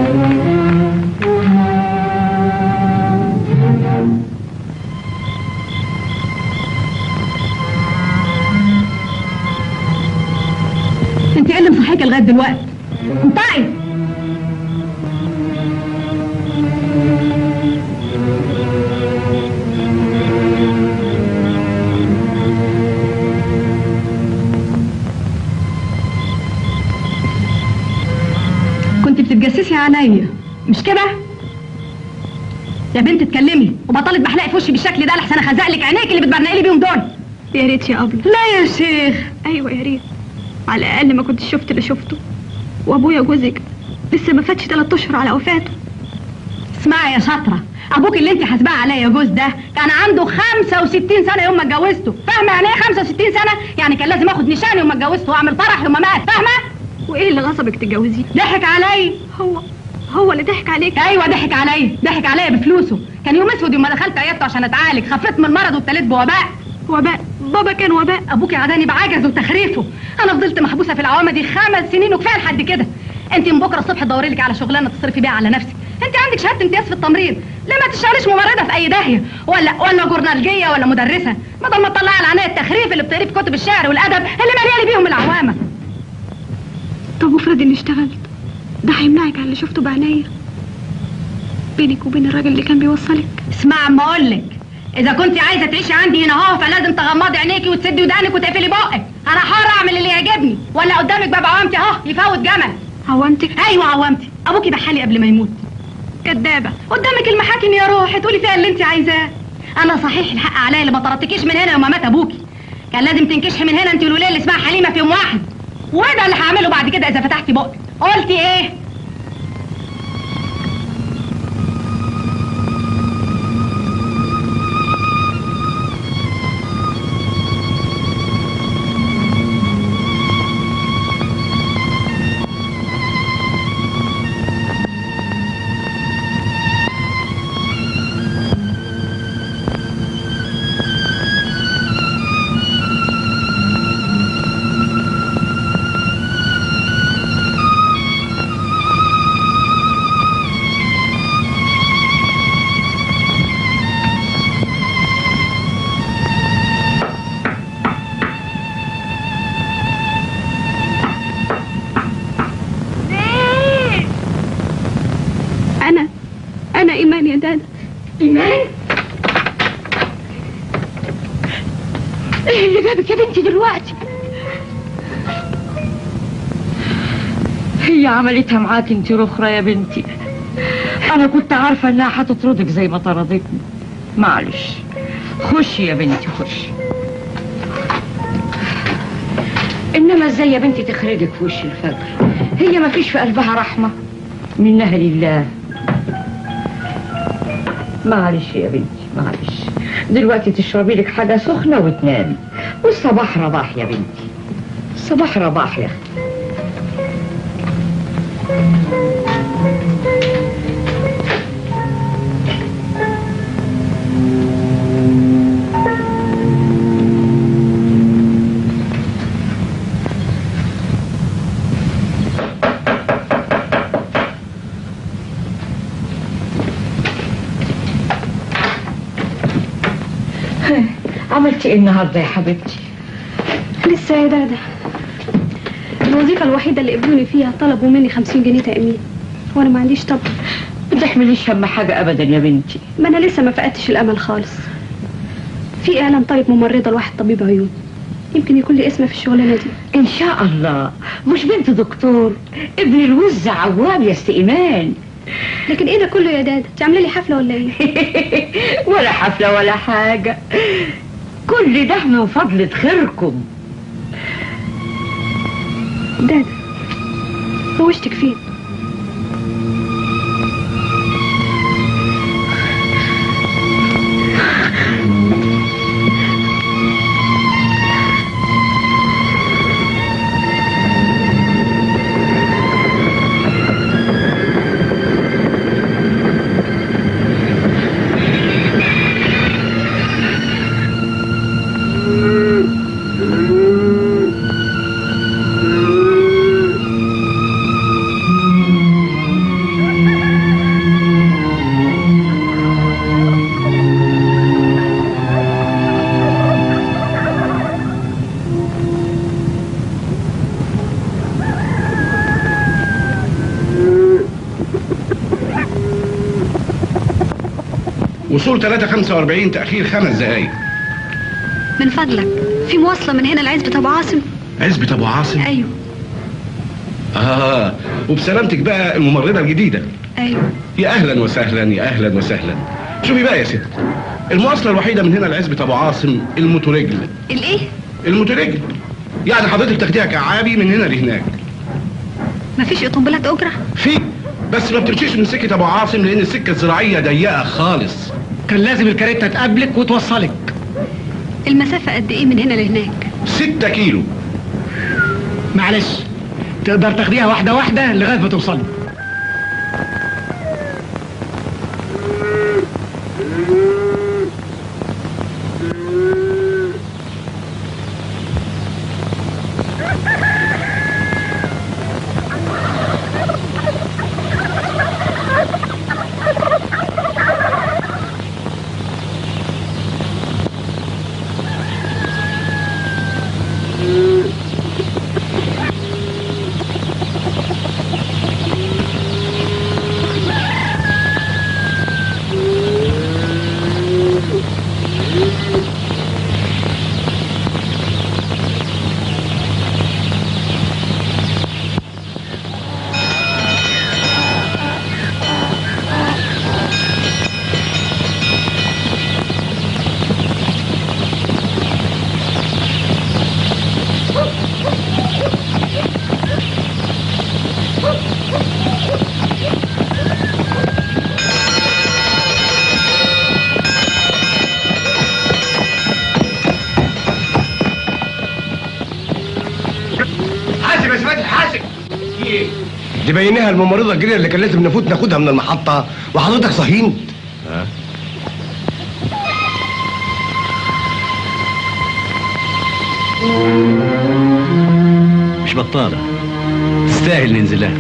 انت ايه اللي مصحيكي لغايه دلوقتي انطقي كنت بتتجسسي عليا مش كده يا بنت اتكلمي وبطلت بحلقي في وشي بالشكل ده لحسن اخزق لك عينيك اللي بتبرنقلي بيهم دول يا ريت يا أبلة لا يا شيخ أيوة يا ريت على الأقل ما كنتش شفت اللي شفته وأبويا جوزك لسه ما فاتش تلات أشهر على وفاته اسمعي يا شاطرة أبوك اللي أنت حاسباه عليا جوز ده كان عنده 65 سنة يوم ما اتجوزته فاهمة يعني إيه 65 سنة؟ يعني كان لازم آخد نشان يوم ما اتجوزته وأعمل فرح يوم ما مات فاهمة؟ وإيه اللي غصبك تتجوزيه ضحك عليا هو هو اللي ضحك عليك أيوة ضحك عليا ضحك عليا بفلوسه كان يوم أسود يوم ما دخلت عيادته عشان أتعالج خفيت من المرض وابتليت بوباء وباء بابا كان وباء أبوك عداني بعجز وتخريفه أنا فضلت محبوسة في العوامة دي خمس سنين وكفاية لحد كده أنت من بكرة الصبح تدوري لك على شغلانة تصرفي بيها على نفسك أنت عندك شهادة امتياز في التمريض ليه ما تشتغليش ممرضة في أي داهية ولا ولا جورنالجية ولا مدرسة بدل ما تطلعي على عينيا التخريف اللي بتقريه في كتب الشعر والأدب اللي مليانة بيهم العوامة طب وافرض إني اشتغلت ده هيمنعك عن اللي شفته بعينيا بينك وبين الراجل اللي كان بيوصلك اسمع اما اقول لك اذا كنت عايزه تعيشي عندي هنا اهو فلازم تغمضي عينيكي وتسدي ودانك وتقفلي بقك انا حاره اعمل اللي يعجبني ولا قدامك باب عوامتي اهو يفوت جمل عوامتك ايوه عوامتي ابوكي بحالي قبل ما يموت كدابة قدامك المحاكم يا روحي تقولي فيها اللي انت عايزاه انا صحيح الحق عليا اللي ما طردتكيش من هنا يوم ما مات ابوكي كان لازم تنكشحي من هنا انت والوليه اللي اسمها حليمه في يوم واحد وده اللي هعمله بعد كده اذا فتحتي بقك قلتي ايه أنا أنا إيمان يا دادا ايمان ايه اللي جابك يا بنتي دلوقتي هي عملتها معاك انت رخرة يا بنتي انا كنت عارفة انها هتطردك زي ما طردتني معلش خشي يا بنتي خشي انما ازاي يا بنتي تخرجك في وش الفجر هي ما فيش في قلبها رحمة منها لله معلش يا بنتي معلش دلوقتي تشربي لك حاجة سخنة وتنامي والصباح رباح يا بنتي الصباح رباح يا اختي عملتي ايه النهارده يا حبيبتي لسه يا دادا الوظيفة الوحيدة اللي قبلوني فيها طلبوا مني خمسين جنيه تأمين وأنا ما عنديش طبع ما تحمليش هم حاجة ابدا يا بنتي ما أنا لسه ما فقدتش الأمل خالص في إعلان طيب ممرضة لواحد طبيب عيون يمكن يكون لي اسم في الشغلانة دي ان شاء الله مش بنت دكتور ابن الوز عوام يا ست ايمان لكن إيه ده كله يا دادا تعملي لي حفلة ولا إيه ولا حفلة ولا حاجة كل ده من فضلة خيركم دادا روشتك فين وصول 345 تاخير خمس دقايق من فضلك في مواصله من هنا لعزبه ابو عاصم عزبة ابو عاصم ايوه اه وبسلامتك بقى الممرضه الجديده ايوه يا اهلا وسهلا يا اهلا وسهلا شوفي بقى يا ست المواصله الوحيده من هنا لعزبة ابو عاصم الموتورجل الايه الموتورجل يعني حضرتك تاخديها كعابي من هنا لهناك مفيش قنبلات اجره في بس ما بتمشيش من سكه ابو عاصم لان السكه الزراعيه ضيقه خالص كان لازم الكاريتا تقابلك وتوصلك المسافه قد ايه من هنا لهناك ستة كيلو معلش تقدر تاخديها واحده واحده لغايه ما توصلي حاسب يا سمات حاسب في ايه؟ دي باينها الممرضه الجديده اللي كان لازم نفوت ناخدها من المحطه وحضرتك صهين مش بطالة تستاهل ننزل لها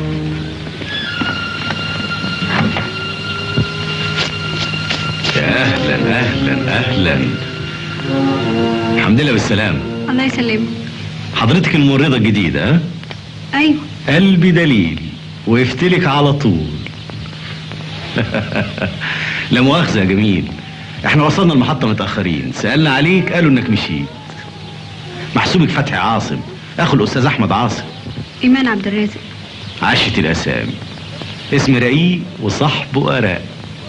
يا أهلا أهلا أهلا الحمد لله بالسلامة الله يسلمك حضرتك الممرضة الجديدة ها؟ ايوه قلبي دليل وقفت لك على طول لا مؤاخذة يا جميل احنا وصلنا المحطة متأخرين سألنا عليك قالوا انك مشيت محسوبك فتحي عاصم اخو الاستاذ احمد عاصم ايمان عبد الرازق عشت الاسامي اسم رقيق وصاحبه اراء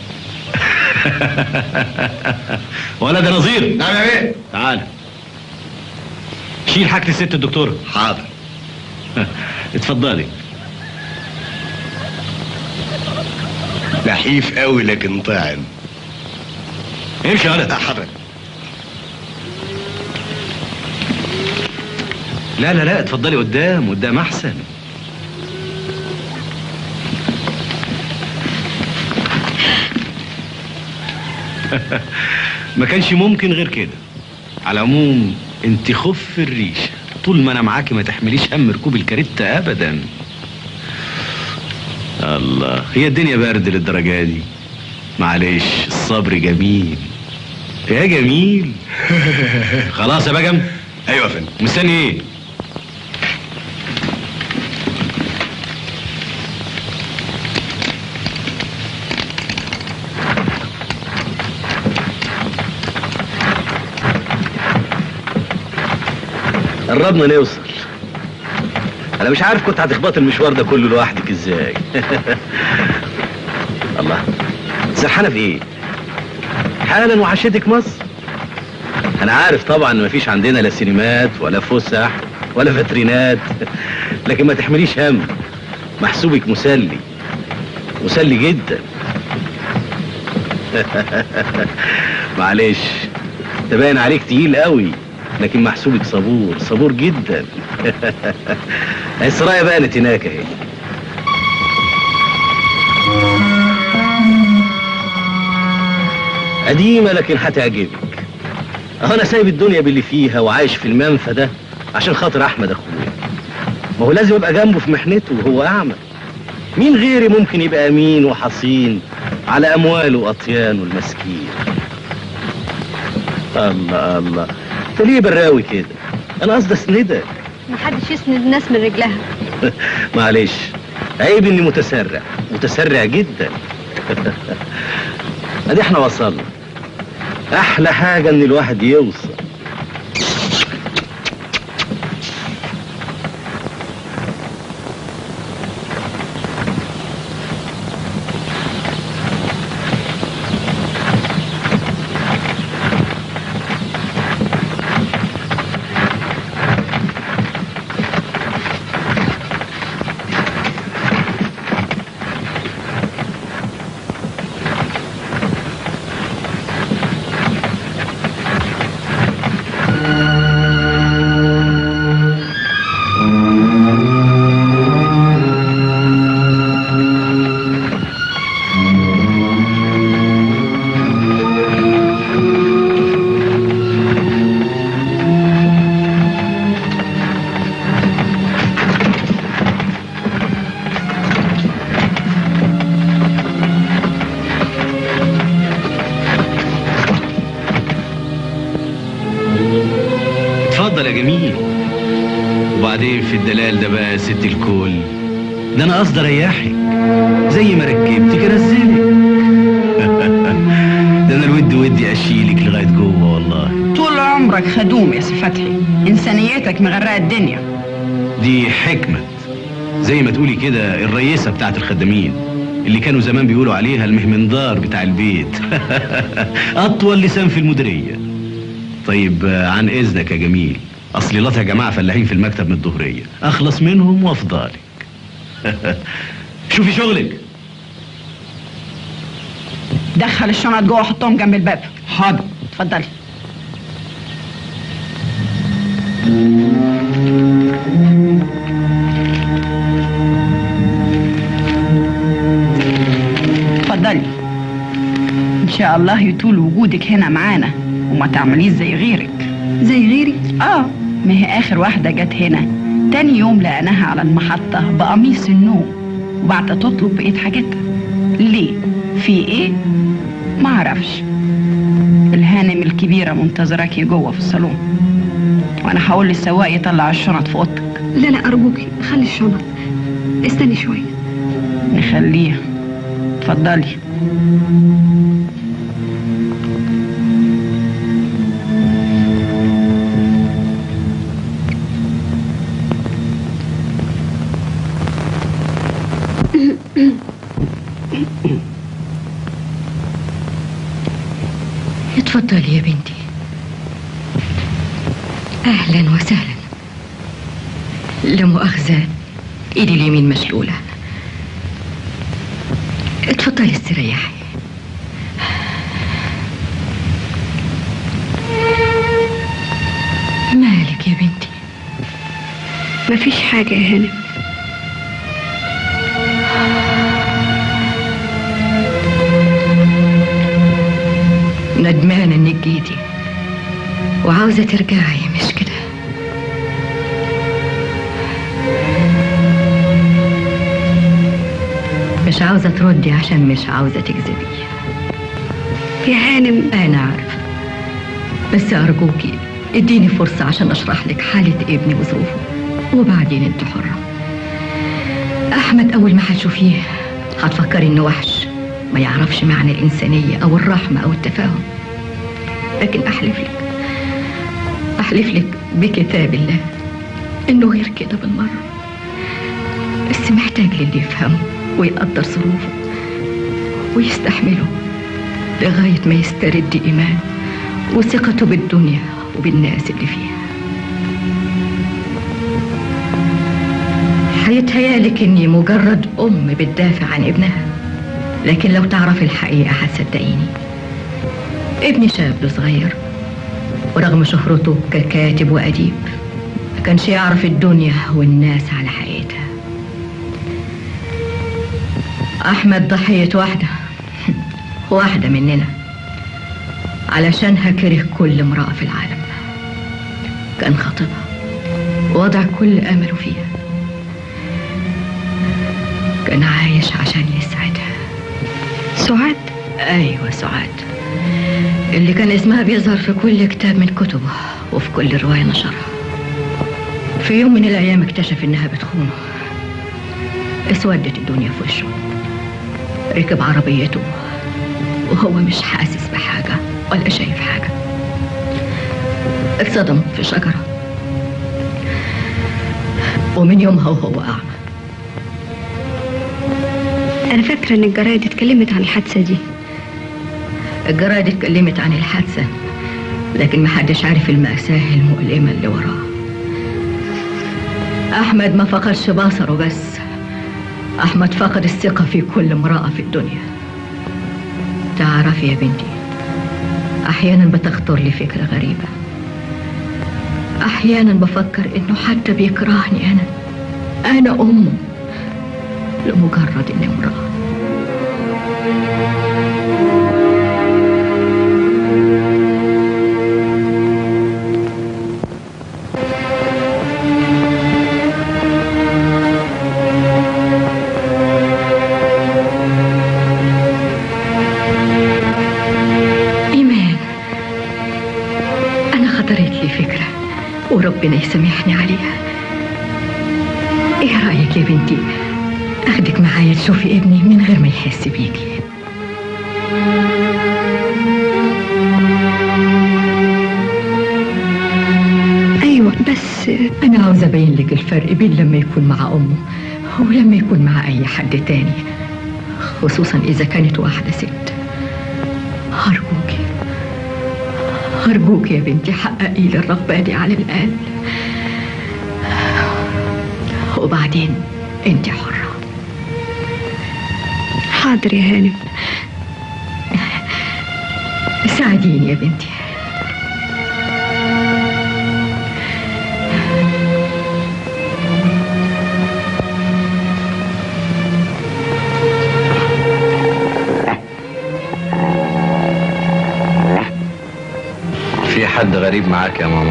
ولد يا نظير نعم يا بيه تعال شيل حاجة الست الدكتورة حاضر اتفضلي نحيف قوي لكن طعم امشي يا ولد حضرتك لا لا لا اتفضلي قدام قدام احسن ما كانش ممكن غير كده على العموم انت خف الريشه طول ما انا معاكي ما تحمليش هم ركوب الكاريتا ابدا الله هي الدنيا برد للدرجه دي معلش الصبر جميل يا جميل خلاص يا بجم ايوه يا فندم مستني ايه قربنا نوصل انا مش عارف كنت هتخبط المشوار ده كله لوحدك ازاي الله سرحانه في ايه حالا وحشتك مصر انا عارف طبعا ان مفيش عندنا لا سينمات ولا فسح ولا فاترينات لكن ما تحمليش هم محسوبك مسلي مسلي جدا معلش تبين عليك تقيل قوي لكن محسوبك صبور صبور جدا السرايا بانت هناك اهي قديمة لكن هتعجبك اهو انا سايب الدنيا باللي فيها وعايش في المنفى ده عشان خاطر احمد اخويا ما هو لازم ابقى جنبه في محنته وهو اعمى مين غيري ممكن يبقى امين وحصين على امواله واطيانه المسكين الله الله انت ليه براوي كده انا قصدي اسندك محدش يسند الناس من رجلها معلش عيب اني متسرع متسرع جدا ادي احنا وصلنا احلى حاجة ان الواحد يوصل اتفضل يا جميل وبعدين في الدلال ده بقى يا ست الكل ده انا قصدي اريحك زي ما ركبتك انزلك ده انا الود ودي اشيلك لغايه جوه والله طول عمرك خدوم يا سي فتحي انسانيتك مغرقه الدنيا دي حكمة زي ما تقولي كده الرئيسة بتاعت الخدامين اللي كانوا زمان بيقولوا عليها المهمندار بتاع البيت أطول لسان في المديرية طيب آه، عن إذنك يا جميل أصل لطع يا جماعة فلاحين في المكتب من الظهرية أخلص منهم وأفضلك شوفي شغلك دخل الشنط جوه حطهم جنب الباب حاضر اتفضلي اتفضلي ان شاء الله يطول وجودك هنا معانا وما تعمليش زي غيرك زي غيري اه ما هي اخر واحده جت هنا تاني يوم لقيناها على المحطه بقميص النوم وبعد تطلب بقيه حاجتها ليه في ايه ما اعرفش الهانم الكبيره منتظراكي جوه في الصالون وانا هقول للسواق يطلع الشنط في اوضتك لا لا أرجوكي خلي الشنط استني شوية نخليها اتفضلي اتفضلي يا بنتي اهلا وسهلا لا مؤاخذة ايدي اليمين مشلولة اتفضلي استريحي مالك يا بنتي مفيش حاجة يا هانم ندمانة انك جيتي وعاوزة ترجعي مش كده مش عاوزة تردي عشان مش عاوزة تكذبي يا هانم أنا عارفة بس أرجوكي اديني فرصة عشان أشرح لك حالة ابني وظروفه وبعدين انت حرة أحمد أول ما هتشوفيه هتفكري إنه وحش ما يعرفش معنى الإنسانية أو الرحمة أو التفاهم لكن أحلف لك أحلف لك بكتاب الله إنه غير كده بالمرة بس محتاج للي يفهمه ويقدر ظروفه ويستحمله لغاية ما يسترد إيمانه وثقته بالدنيا وبالناس اللي فيها هيتهيألك إني مجرد أم بتدافع عن ابنها لكن لو تعرف الحقيقة هتصدقيني ابني شاب صغير ورغم شهرته ككاتب وأديب ما كانش يعرف الدنيا والناس على حقيقتها أحمد ضحية واحدة واحدة مننا علشانها كره كل امرأة في العالم كان خاطبها وضع كل أمله فيها كان عايش عشان يسعدها سعاد أيوة سعاد اللي كان اسمها بيظهر في كل كتاب من كتبه وفي كل رواية نشرها في يوم من الأيام اكتشف إنها بتخونه اسودت الدنيا في وشه ركب عربيته وهو مش حاسس بحاجة ولا شايف حاجة اتصدم في شجرة ومن يومها وهو أعمى انا فاكره ان الجرايد اتكلمت عن الحادثه دي الجرايد اتكلمت عن الحادثة لكن محدش عارف المأساة المؤلمة اللي وراها أحمد ما فقدش بصره بس أحمد فقد الثقة في كل امرأة في الدنيا تعرفي يا بنتي أحيانا بتخطر لي فكرة غريبة أحيانا بفكر إنه حتى بيكرهني أنا أنا أمه لمجرد إني امرأة إيمان أنا خطرت لي فكرة وربنا يسامحني عليها إيه رأيك يا بنتي أخدك معايا تشوفي ابني من غير ما يحس بيكي ايوه بس أنا عاوزة أبين لك الفرق بين لما يكون مع أمه ولما يكون مع أي حد تاني خصوصا إذا كانت واحدة ست أرجوكي أرجوك يا بنتي حققي لي الرغبة دي على الأقل وبعدين أنت حرة حاضر يا هانم ساعديني يا بنتي في حد غريب معاك يا ماما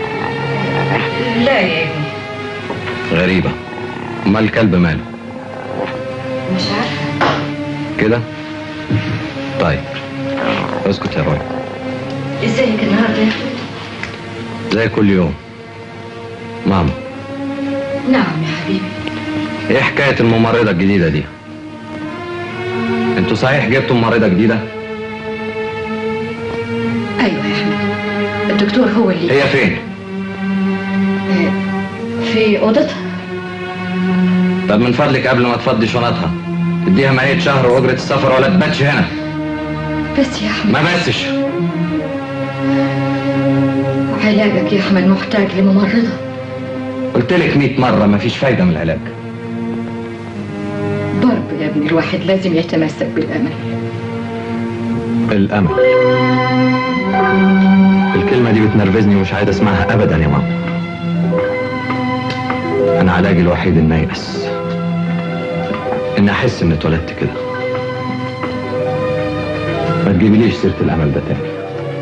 لا يا ابني غريبة امال الكلب ماله مش عارفة كده طيب اسكت يا روي ازيك النهارده يا أحمد؟ زي كل يوم ماما نعم يا حبيبي ايه حكاية الممرضة الجديدة دي انتوا صحيح جبتوا ممرضة جديدة ايوه يا احمد الدكتور هو اللي هي فين في اوضتها طب من فضلك قبل ما تفضي شنطها تديها معية شهر واجرة السفر ولا تباتش هنا بس يا احمد ما بسش علاجك يا احمد محتاج لممرضه قلت لك 100 مرة مفيش فايدة من العلاج برضه يا ابني الواحد لازم يتمسك بالامل الأمل الكلمة دي بتنرفزني ومش عايز اسمعها أبدا يا ماما أنا علاجي الوحيد إن أيأس إن أحس إني اتولدت كده ما تجيبليش سيرة الأمل ده تاني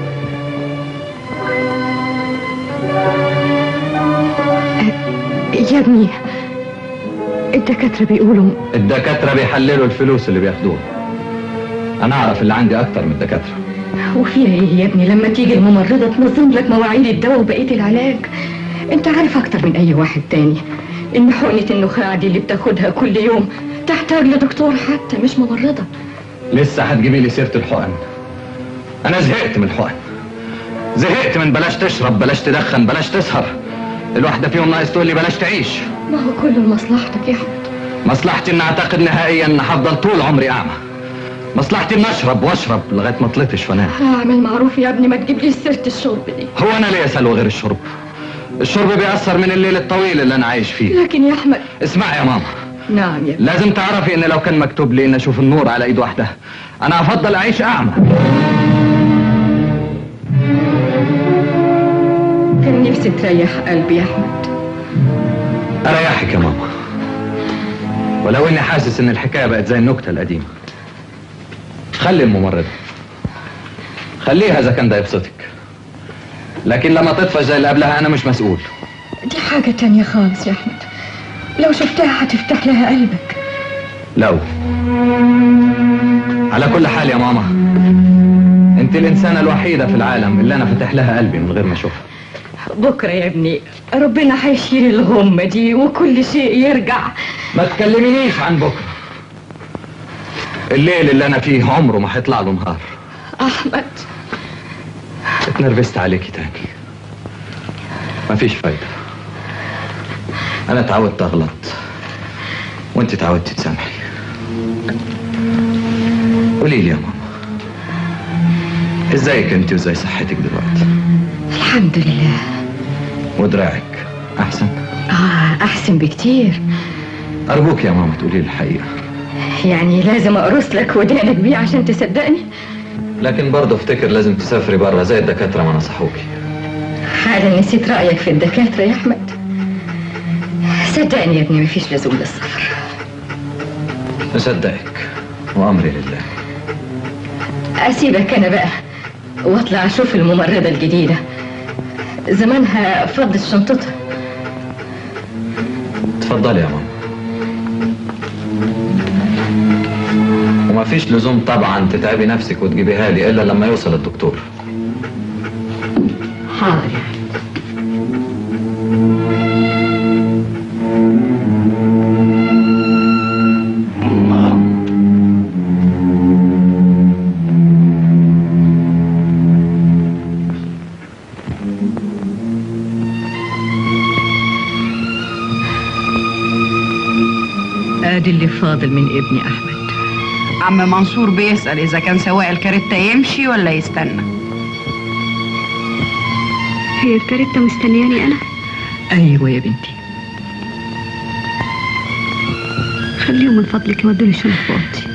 يا ابني الدكاتره بيقولوا الدكاترة بيحللوا الفلوس اللي بياخدوها أنا أعرف اللي عندي أكتر من الدكاترة وفي ايه يا ابني لما تيجي الممرضه تنظم لك مواعيد الدواء وبقيه العلاج انت عارف اكتر من اي واحد تاني ان حقنه النخاع دي اللي بتاخدها كل يوم تحتاج لدكتور حتى مش ممرضه لسه هتجيبي لي سيرة الحقن أنا زهقت من الحقن زهقت من بلاش تشرب بلاش تدخن بلاش تسهر الواحدة فيهم ناقص تقول لي بلاش تعيش ما هو كله لمصلحتك يا احمد مصلحتي ان اعتقد نهائيا ان هفضل طول عمري اعمى مصلحتي ان اشرب واشرب لغايه ما طلعتش وانام اعمل معروف يا ابني ما تجيبليش سيره الشرب دي هو انا ليا سلوى غير الشرب الشرب بيأثر من الليل الطويل اللي انا عايش فيه لكن يا احمد اسمع يا ماما نعم يا ابني لازم تعرفي ان لو كان مكتوب لي ان اشوف النور على ايد واحده انا افضل اعيش اعمى كان نفسي تريح قلبي يا احمد اريحك يا ماما ولو اني حاسس ان الحكايه بقت زي النكته القديمه خلي الممرضه خليها اذا كان ده يبسطك لكن لما تطفش زي اللي قبلها انا مش مسؤول دي حاجه تانية خالص يا احمد لو شفتها هتفتح لها قلبك لو على كل حال يا ماما انت الانسانه الوحيده في العالم اللي انا فاتح لها قلبي من غير ما اشوفها بكره يا ابني ربنا هيشيل الغمه دي وكل شيء يرجع ما تكلمينيش عن بكره الليل اللي انا فيه عمره ما هيطلع له نهار احمد اتنرفزت عليكي تاني مفيش فايدة انا اتعودت اغلط وانت اتعودتي تسامحي قولي لي يا ماما ازيك انت وازاي صحتك دلوقتي الحمد لله ودراعك احسن اه احسن بكتير ارجوك يا ماما تقولي لي الحقيقة يعني لازم اقرص لك ودانك بيه عشان تصدقني لكن برضه افتكر لازم تسافري بره زي الدكاترة ما نصحوكي حالا نسيت رايك في الدكاتره يا احمد صدقني يا ابني مفيش لزوم للسفر اصدقك وامري لله اسيبك انا بقى واطلع اشوف الممرضه الجديده زمانها فضت شنطتها اتفضلي يا ماما وما فيش لزوم طبعا تتعبي نفسك وتجيبيها لي الا لما يوصل الدكتور حاضر ادي اللي فاضل من ابني احمد عم منصور بيسأل إذا كان سواق الكاريتا يمشي ولا يستنى هي الكاريتا مستنياني انا ايوه يا بنتي خليهم من فضلك يودوني شنط في اوضتي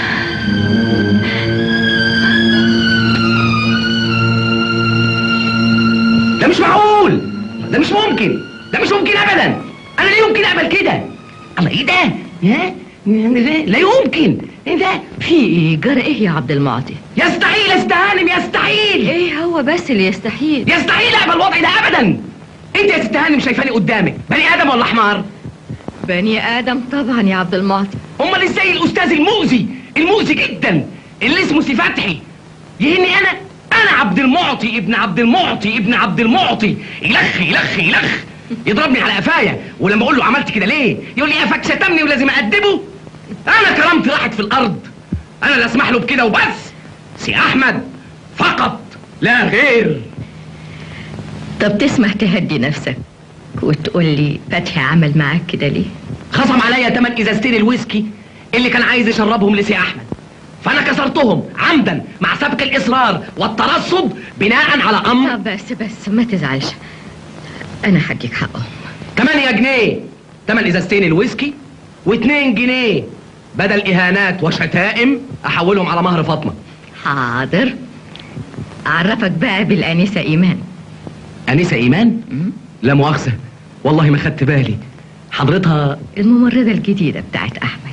ده مش معقول ده مش ممكن ده مش ممكن ابدا انا لا يمكن اقبل كده الله ايه ده ها لا يمكن ايه ده في ايه جرى ايه يا عبد المعطي يستحيل استهانم يستحيل ايه هو بس اللي يستحيل يستحيل اقبل الوضع ده ابدا انت يا ست هانم شايفاني قدامك بني ادم ولا حمار بني ادم طبعا يا عبد المعطي امال ازاي الاستاذ المؤذي المؤذي جدا اللي اسمه سي فتحي يهني انا انا عبد المعطي ابن عبد المعطي ابن عبد المعطي يلخ يلخ يلخ يضربني على قفايا ولما اقول له عملت كده ليه يقول لي قفاك شتمني ولازم ادبه انا كرامتي راحت في الارض انا اللي اسمح له بكده وبس سي احمد فقط لا غير طب تسمح تهدي نفسك وتقول لي فتحي عمل معاك كده ليه خصم عليا تمن ازازتين الويسكي اللي كان عايز يشربهم لسي احمد فانا كسرتهم عمدا مع سبق الاصرار والترصد بناء على امر طب بس بس ما تزعلش انا هديك حقهم 8 جنيه تمن ازازتين الويسكي و2 جنيه بدل اهانات وشتائم احولهم على مهر فاطمه حاضر اعرفك بقى بالانسه ايمان انسه ايمان لا مؤاخذه والله ما خدت بالي حضرتها الممرضه الجديده بتاعت احمد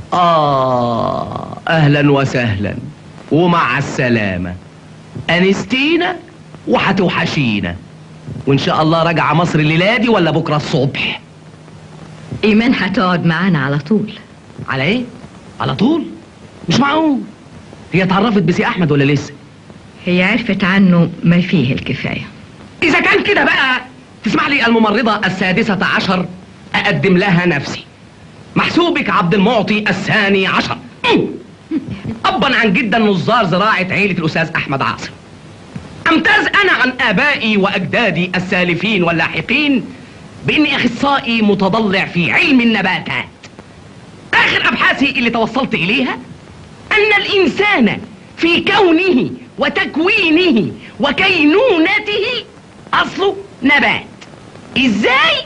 آه أهلا وسهلا ومع السلامة أنستينا وهتوحشينا وإن شاء الله راجعة مصر الليلة دي ولا بكرة الصبح ايمان هتقعد معانا على طول على إيه؟ على طول؟ مش معقول هي اتعرفت بسي أحمد ولا لسه؟ هي عرفت عنه ما فيه الكفايه إذا كان كده بقى تسمح لي الممرضة السادسة عشر أقدم لها نفسي محسوبك عبد المعطي الثاني عشر أبا عن جدا نظار زراعة عيلة الأستاذ أحمد عاصم أمتاز أنا عن آبائي وأجدادي السالفين واللاحقين بإني أخصائي متضلع في علم النباتات آخر أبحاثي اللي توصلت إليها أن الإنسان في كونه وتكوينه وكينونته أصله نبات إزاي؟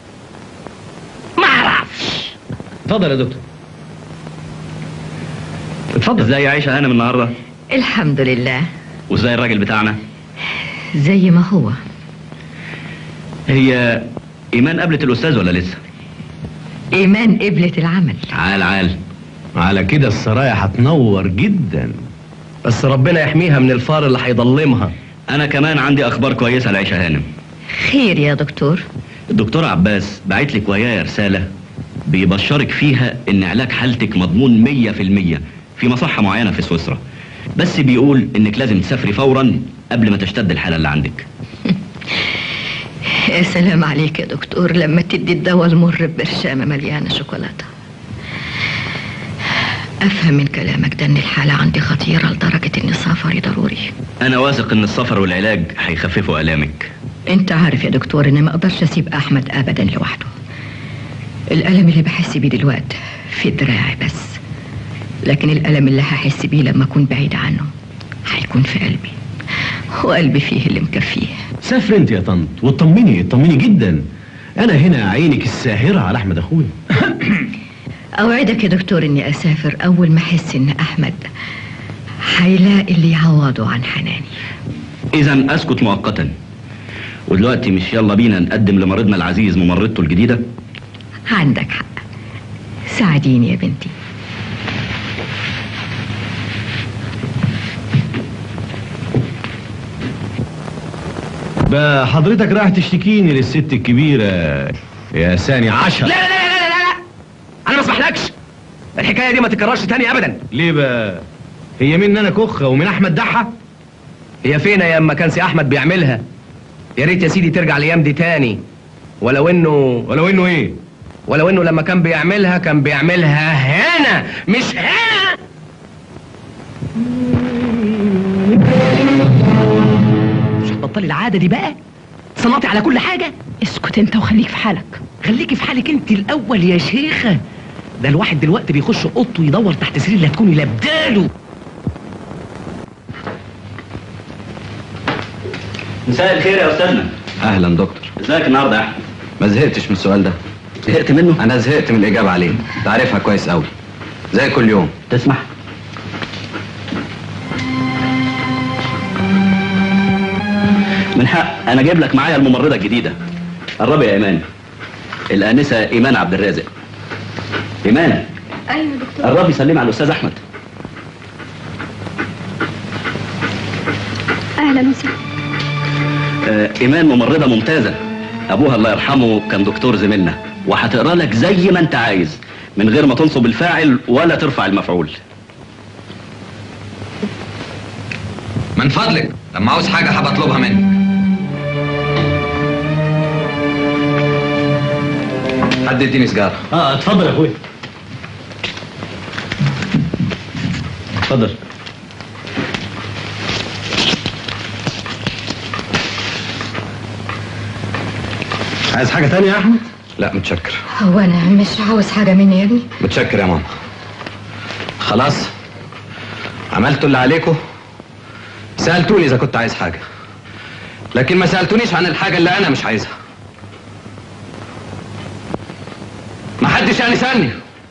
معرفش اتفضل يا دكتور اتفضل ازاي عايشه هانم النهارده الحمد لله وازاي الراجل بتاعنا زي ما هو هي ايمان قابلت الاستاذ ولا لسه ايمان قبلت العمل عال عال على كده السرايا هتنور جدا بس ربنا يحميها من الفار اللي هيضلمها انا كمان عندي اخبار كويسه لعيشه هانم خير يا دكتور الدكتور عباس بعت لك ويايا رساله بيبشرك فيها ان علاج حالتك مضمون مية في المية في مصحة معينة في سويسرا بس بيقول انك لازم تسافري فورا قبل ما تشتد الحالة اللي عندك يا سلام عليك يا دكتور لما تدي الدواء المر ببرشامة مليانة شوكولاتة افهم من كلامك ده ان الحالة عندي خطيرة لدرجة ان سفري ضروري انا واثق ان السفر والعلاج هيخففوا الامك انت عارف يا دكتور اني ما اقدرش اسيب احمد ابدا لوحده الالم اللي بحس بيه دلوقتي في دراعي بس لكن الالم اللي هحس بيه لما اكون بعيد عنه هيكون في قلبي وقلبي فيه اللي مكفيه سافر انت يا طنط واطمني اطمني جدا انا هنا عينك الساهرة على احمد اخويا اوعدك يا دكتور اني اسافر اول ما احس ان احمد هيلاقي اللي يعوضه عن حناني اذا اسكت مؤقتا ودلوقتي مش يلا بينا نقدم لمريضنا العزيز ممرضته الجديده عندك حق ساعديني يا بنتي بقى حضرتك رايح تشتكيني للست الكبيرة يا ثاني عشر لا لا لا لا لا لا انا ما اسمحلكش الحكايه دي ما تكررش تاني ابدا ليه بقى هي من انا كخة ومن احمد دحة هي فين يا اما كان سي احمد بيعملها يا ريت يا سيدي ترجع الايام دي تاني ولو انه ولو انه ايه ولو انه لما كان بيعملها كان بيعملها هنا مش هنا مش هتبطلي العاده دي بقى صلاتي على كل حاجه اسكت انت وخليك في حالك خليكي في حالك انت الاول يا شيخه ده الواحد دلوقتي بيخش اوضته يدور تحت سرير لا تكوني لابداله مساء الخير يا استاذنا اهلا دكتور ازيك النهارده يا احمد ما زهقتش من السؤال ده زهقت منه انا زهقت من الاجابه عليه انت عارفها كويس قوي زي كل يوم تسمح من حق انا جايب لك معايا الممرضه الجديده قربي يا ايمان الانسه ايمان عبد الرازق ايمان ايوه دكتور قربي سلمي على الاستاذ احمد اهلا وسهلا آه، ايمان ممرضه ممتازه ابوها الله يرحمه كان دكتور زميلنا وهتقرا لك زي ما انت عايز من غير ما تنصب الفاعل ولا ترفع المفعول من فضلك لما عاوز حاجة هبطلبها منك حد يديني سجارة اه اتفضل يا اخويا اتفضل عايز حاجة تانية يا احمد لا متشكر هو انا مش عاوز حاجة مني يا ابني متشكر يا ماما خلاص عملتوا اللي عليكم سألتوني إذا كنت عايز حاجة لكن ما سألتونيش عن الحاجة اللي أنا مش عايزها ما حدش يعني سألني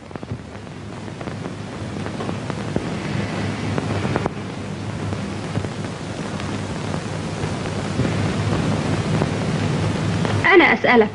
انا اسالك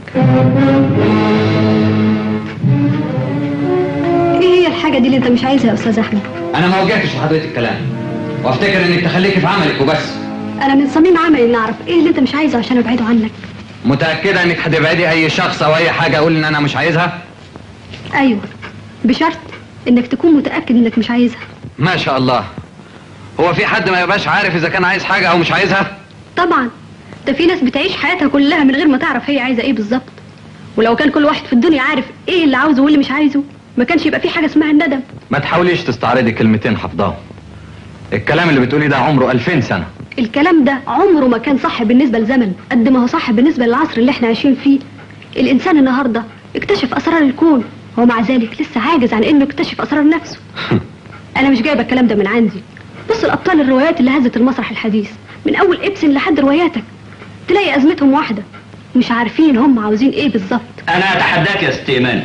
ايه هي الحاجه دي اللي انت مش عايزها يا استاذ احمد أنا ما وجهتش لحضرتك كلام وافتكر إنك تخليكي في عملك وبس انا من صميم عملي ان اعرف ايه اللي انت مش عايزه عشان ابعده عنك متأكدة إنك هتبعدي أي شخص أو أي حاجة أقول إن أنا مش عايزها ايوه بشرط انك تكون متاكد انك مش عايزها ما شاء الله هو في حد ما يبقاش عارف إذا كان عايز حاجة أو مش عايزها طبعا ده في ناس بتعيش حياتها كلها من غير ما تعرف هي عايزه ايه بالظبط ولو كان كل واحد في الدنيا عارف ايه اللي عاوزه واللي مش عايزه ما كانش يبقى في حاجه اسمها الندم ما تحاوليش تستعرضي كلمتين حفظاهم الكلام اللي بتقولي ده عمره 2000 سنة الكلام ده عمره ما كان صح بالنسبه لزمن قد ما هو صح بالنسبه للعصر اللي احنا عايشين فيه الانسان النهارده اكتشف اسرار الكون ومع ذلك لسه عاجز عن انه يكتشف اسرار نفسه انا مش جايبه الكلام ده من عندي بص الابطال الروايات اللي هزت المسرح الحديث من اول ابسن لحد رواياتك تلاقي ازمتهم واحده مش عارفين هم عاوزين ايه بالظبط انا اتحداك يا ست ايمان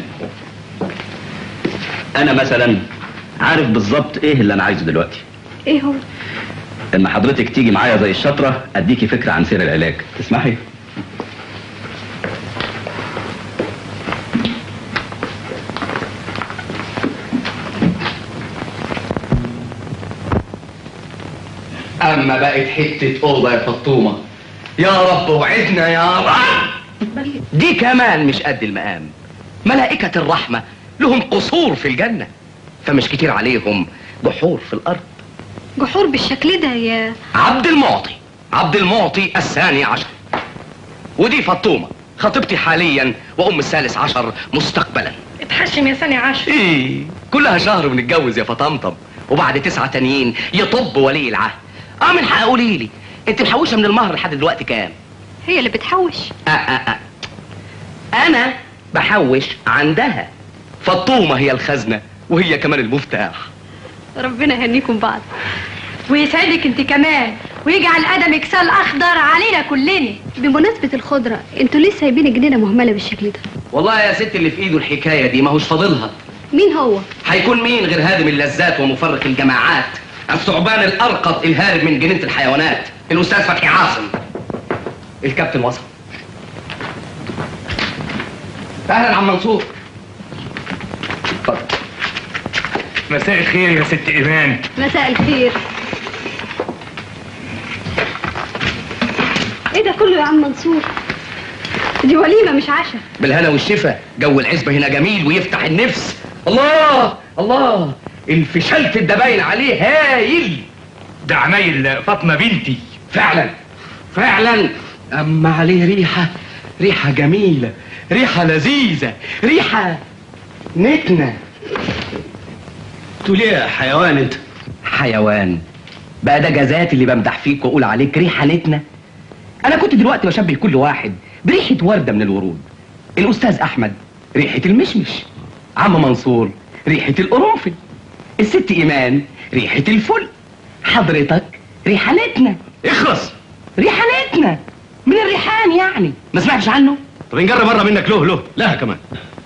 انا مثلا عارف بالظبط ايه اللي انا عايزه دلوقتي ايه هو ان حضرتك تيجي معايا زي الشطره اديكي فكره عن سير العلاج تسمحي اما بقت حته اوضه يا فطومه يا رب وعدنا يا رب دي كمان مش قد المقام ملائكه الرحمه لهم قصور في الجنه فمش كتير عليهم جحور في الارض جحور بالشكل ده يا عبد المعطي عبد المعطي الثاني عشر ودي فطومه خطيبتي حاليا وام الثالث عشر مستقبلا اتحشم يا سنة عشر ايه كلها شهر ونتجوز يا فطمطم وبعد تسعة تانيين يطب ولي العهد اه من حق قولي لي انت محوشه من المهر لحد دلوقتي كام هي اللي بتحوش آه آه آه. انا بحوش عندها فالطومه هي الخزنه وهي كمان المفتاح ربنا يهنيكم بعض ويسعدك انت كمان ويجعل قدمك سال اخضر علينا كلنا بمناسبة الخضرة انتوا ليه سايبين الجنينة مهملة بالشكل ده والله يا ست اللي في ايده الحكايه دي ما هوش فاضلها مين هو هيكون مين غير هادم اللذات ومفرق الجماعات الثعبان الارقط الهارب من جنينه الحيوانات الاستاذ فتحي عاصم الكابتن وصل اهلا عم منصور اتفضل مساء الخير يا ست ايمان مساء الخير ايه ده كله يا عم منصور دي وليمة مش عشاء بالهنا والشفا جو العزبه هنا جميل ويفتح النفس الله الله الفشلت الدباين عليه هايل ده عمايل فاطمه بنتي فعلا فعلا اما عليه ريحه ريحه جميله ريحه لذيذه ريحه نتنه تقول ايه يا حيوان انت حيوان بقى ده جزات اللي بمدح فيك واقول عليك ريحه نتنه انا كنت دلوقتي بشبه كل واحد بريحه ورده من الورود الاستاذ احمد ريحه المشمش عم منصور ريحه القرنفل الست ايمان ريحه الفل حضرتك ريحه نتنه اخلص ريحه نتنه من الريحان يعني ما سمعتش عنه طب نجرب مره منك له له لها كمان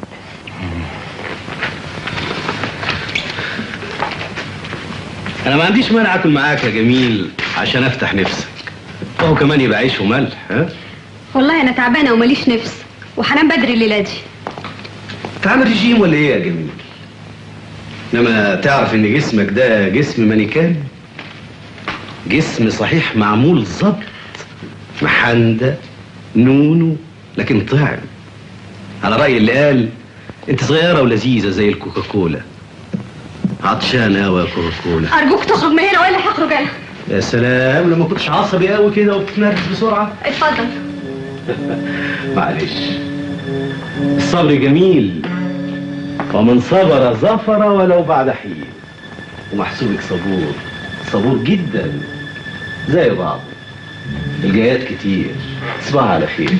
انا ما عنديش مانع اكل معاك يا جميل عشان افتح نفسك وهو كمان يبقى عيش وملح ها والله انا تعبانة وماليش نفس وحنام بدري الليلة دي تعمل رجيم ولا ايه يا جميل انما تعرف ان جسمك ده جسم مانيكان جسم صحيح معمول ظبط محندة نونو لكن طعم على رأي اللي قال انت صغيرة ولذيذة زي الكوكاكولا عطشان قوي يا كوكاكولا ارجوك تخرج من هنا والا هخرج انا يا سلام لما كنتش عصبي قوي كده وبتتنرفز بسرعة اتفضل معلش الصبر جميل ومن صبر ظفر ولو بعد حين ومحسوبك صبور صبور جدا زي بعض الجايات كتير تصبح على خير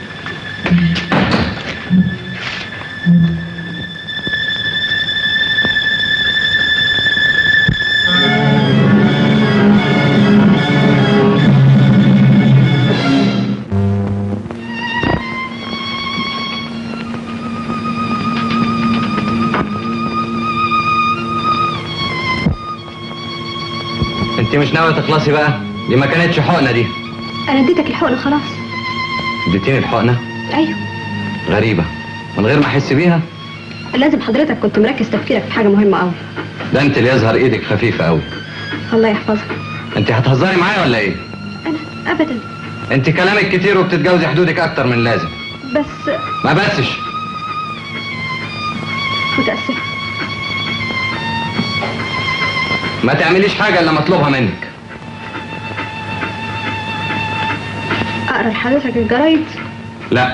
انت مش ناويه تخلصي بقى دي ما كانتش حقنه دي انا اديتك الحقنة خلاص اديتيني الحقنه ايوه غريبه من غير ما احس بيها لازم حضرتك كنت مركز تفكيرك في حاجة مهمة قوي ده انت اللي يظهر ايدك خفيفه قوي الله يحفظك انت هتهزري معايا ولا ايه ابدا انت كلامك كتير وبتتجاوزي حدودك اكتر من لازم بس ما بسش متأسفة ما تعمليش حاجه الا مطلوبها منك اقرا لحضرتك الجرايد لا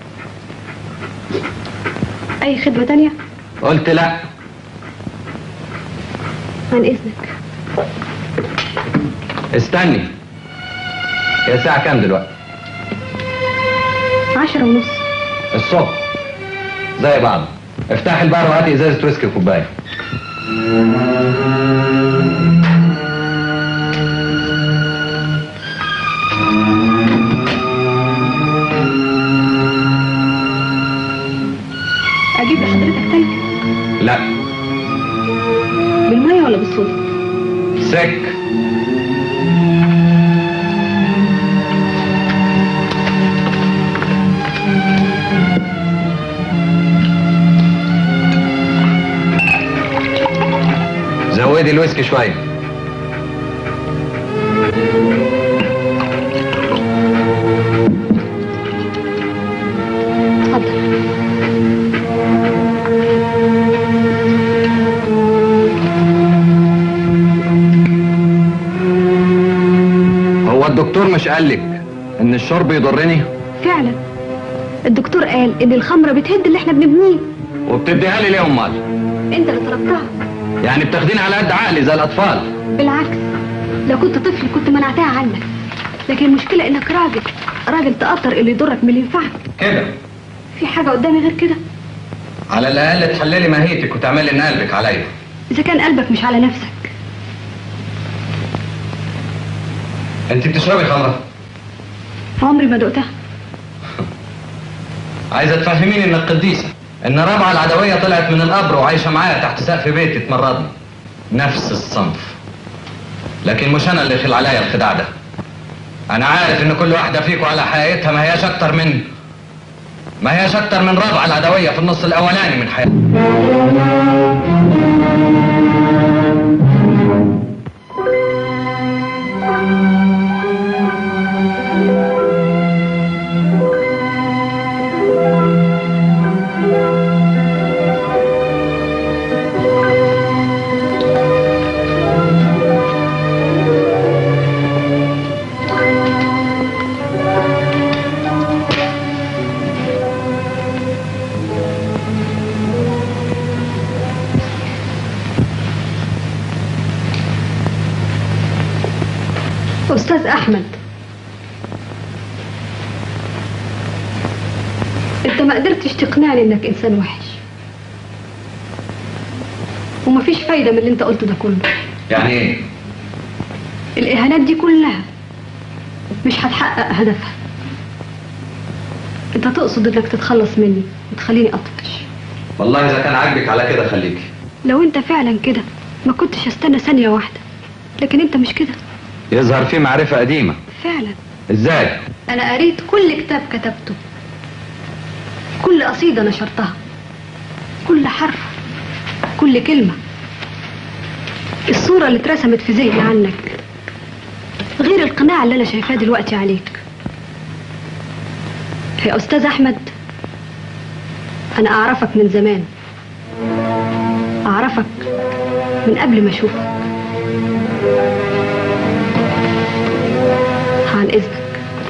اي خدمة تانية قلت لا عن اذنك استني هي الساعه كام دلوقتي عشرة ونص الصبح زي بعض افتحي البار وهاتي ازازه ويسكي وكوبايه اجيب لحضرتك تلج لا بالمية ولا بالصودا سك زودي الويسكي شويه هو الدكتور مش قالك ان الشرب يضرني فعلا الدكتور قال ان الخمرة بتهد اللي احنا بنبنيه وبتديها لي ليه امال انت اللي طلبتها يعني بتاخديني على قد عقلي زي الاطفال بالعكس لو كنت طفل كنت منعتها عنك لكن المشكلة انك راجل راجل تقدر اللي يضرك من اللي ينفعك كده في حاجة قدامي غير كده على الاقل تحللي ماهيتك وتعملي ان قلبك عليا اذا كان قلبك مش على نفسك انت بتشربي خمره عمري ما دقتها عايزه تفهميني انك قديسه ان رابعه العدويه طلعت من القبر وعايشه معايا تحت سقف بيتي تمرضني نفس الصنف لكن مش انا اللي خل عليا الخداع ده انا عارف ان كل واحده فيكم على حقيقتها ما هياش اكتر من ما هياش اكتر من رابعه العدويه في النص الاولاني من حياتي استاذ احمد انت ما قدرتش تقنعني انك انسان وحش ومفيش فايدة من اللي انت قلته ده كله يعني ايه الاهانات دي كلها مش هتحقق هدفها انت تقصد انك تتخلص مني وتخليني اطفش والله اذا كان عاجبك على كده خليكي لو انت فعلا كده ما كنتش استنى ثانية واحدة لكن انت مش كده يظهر في معرفه قديمه فعلا ازاي انا قريت كل كتاب كتبته كل قصيدة نشرتها كل حرف كل كلمة الصورة اللي اترسمت في ذهني عنك غير القناع اللي انا شايفاه دلوقتي عليك يا استاذ احمد انا اعرفك من زمان اعرفك من قبل ما اشوفك عن اذنك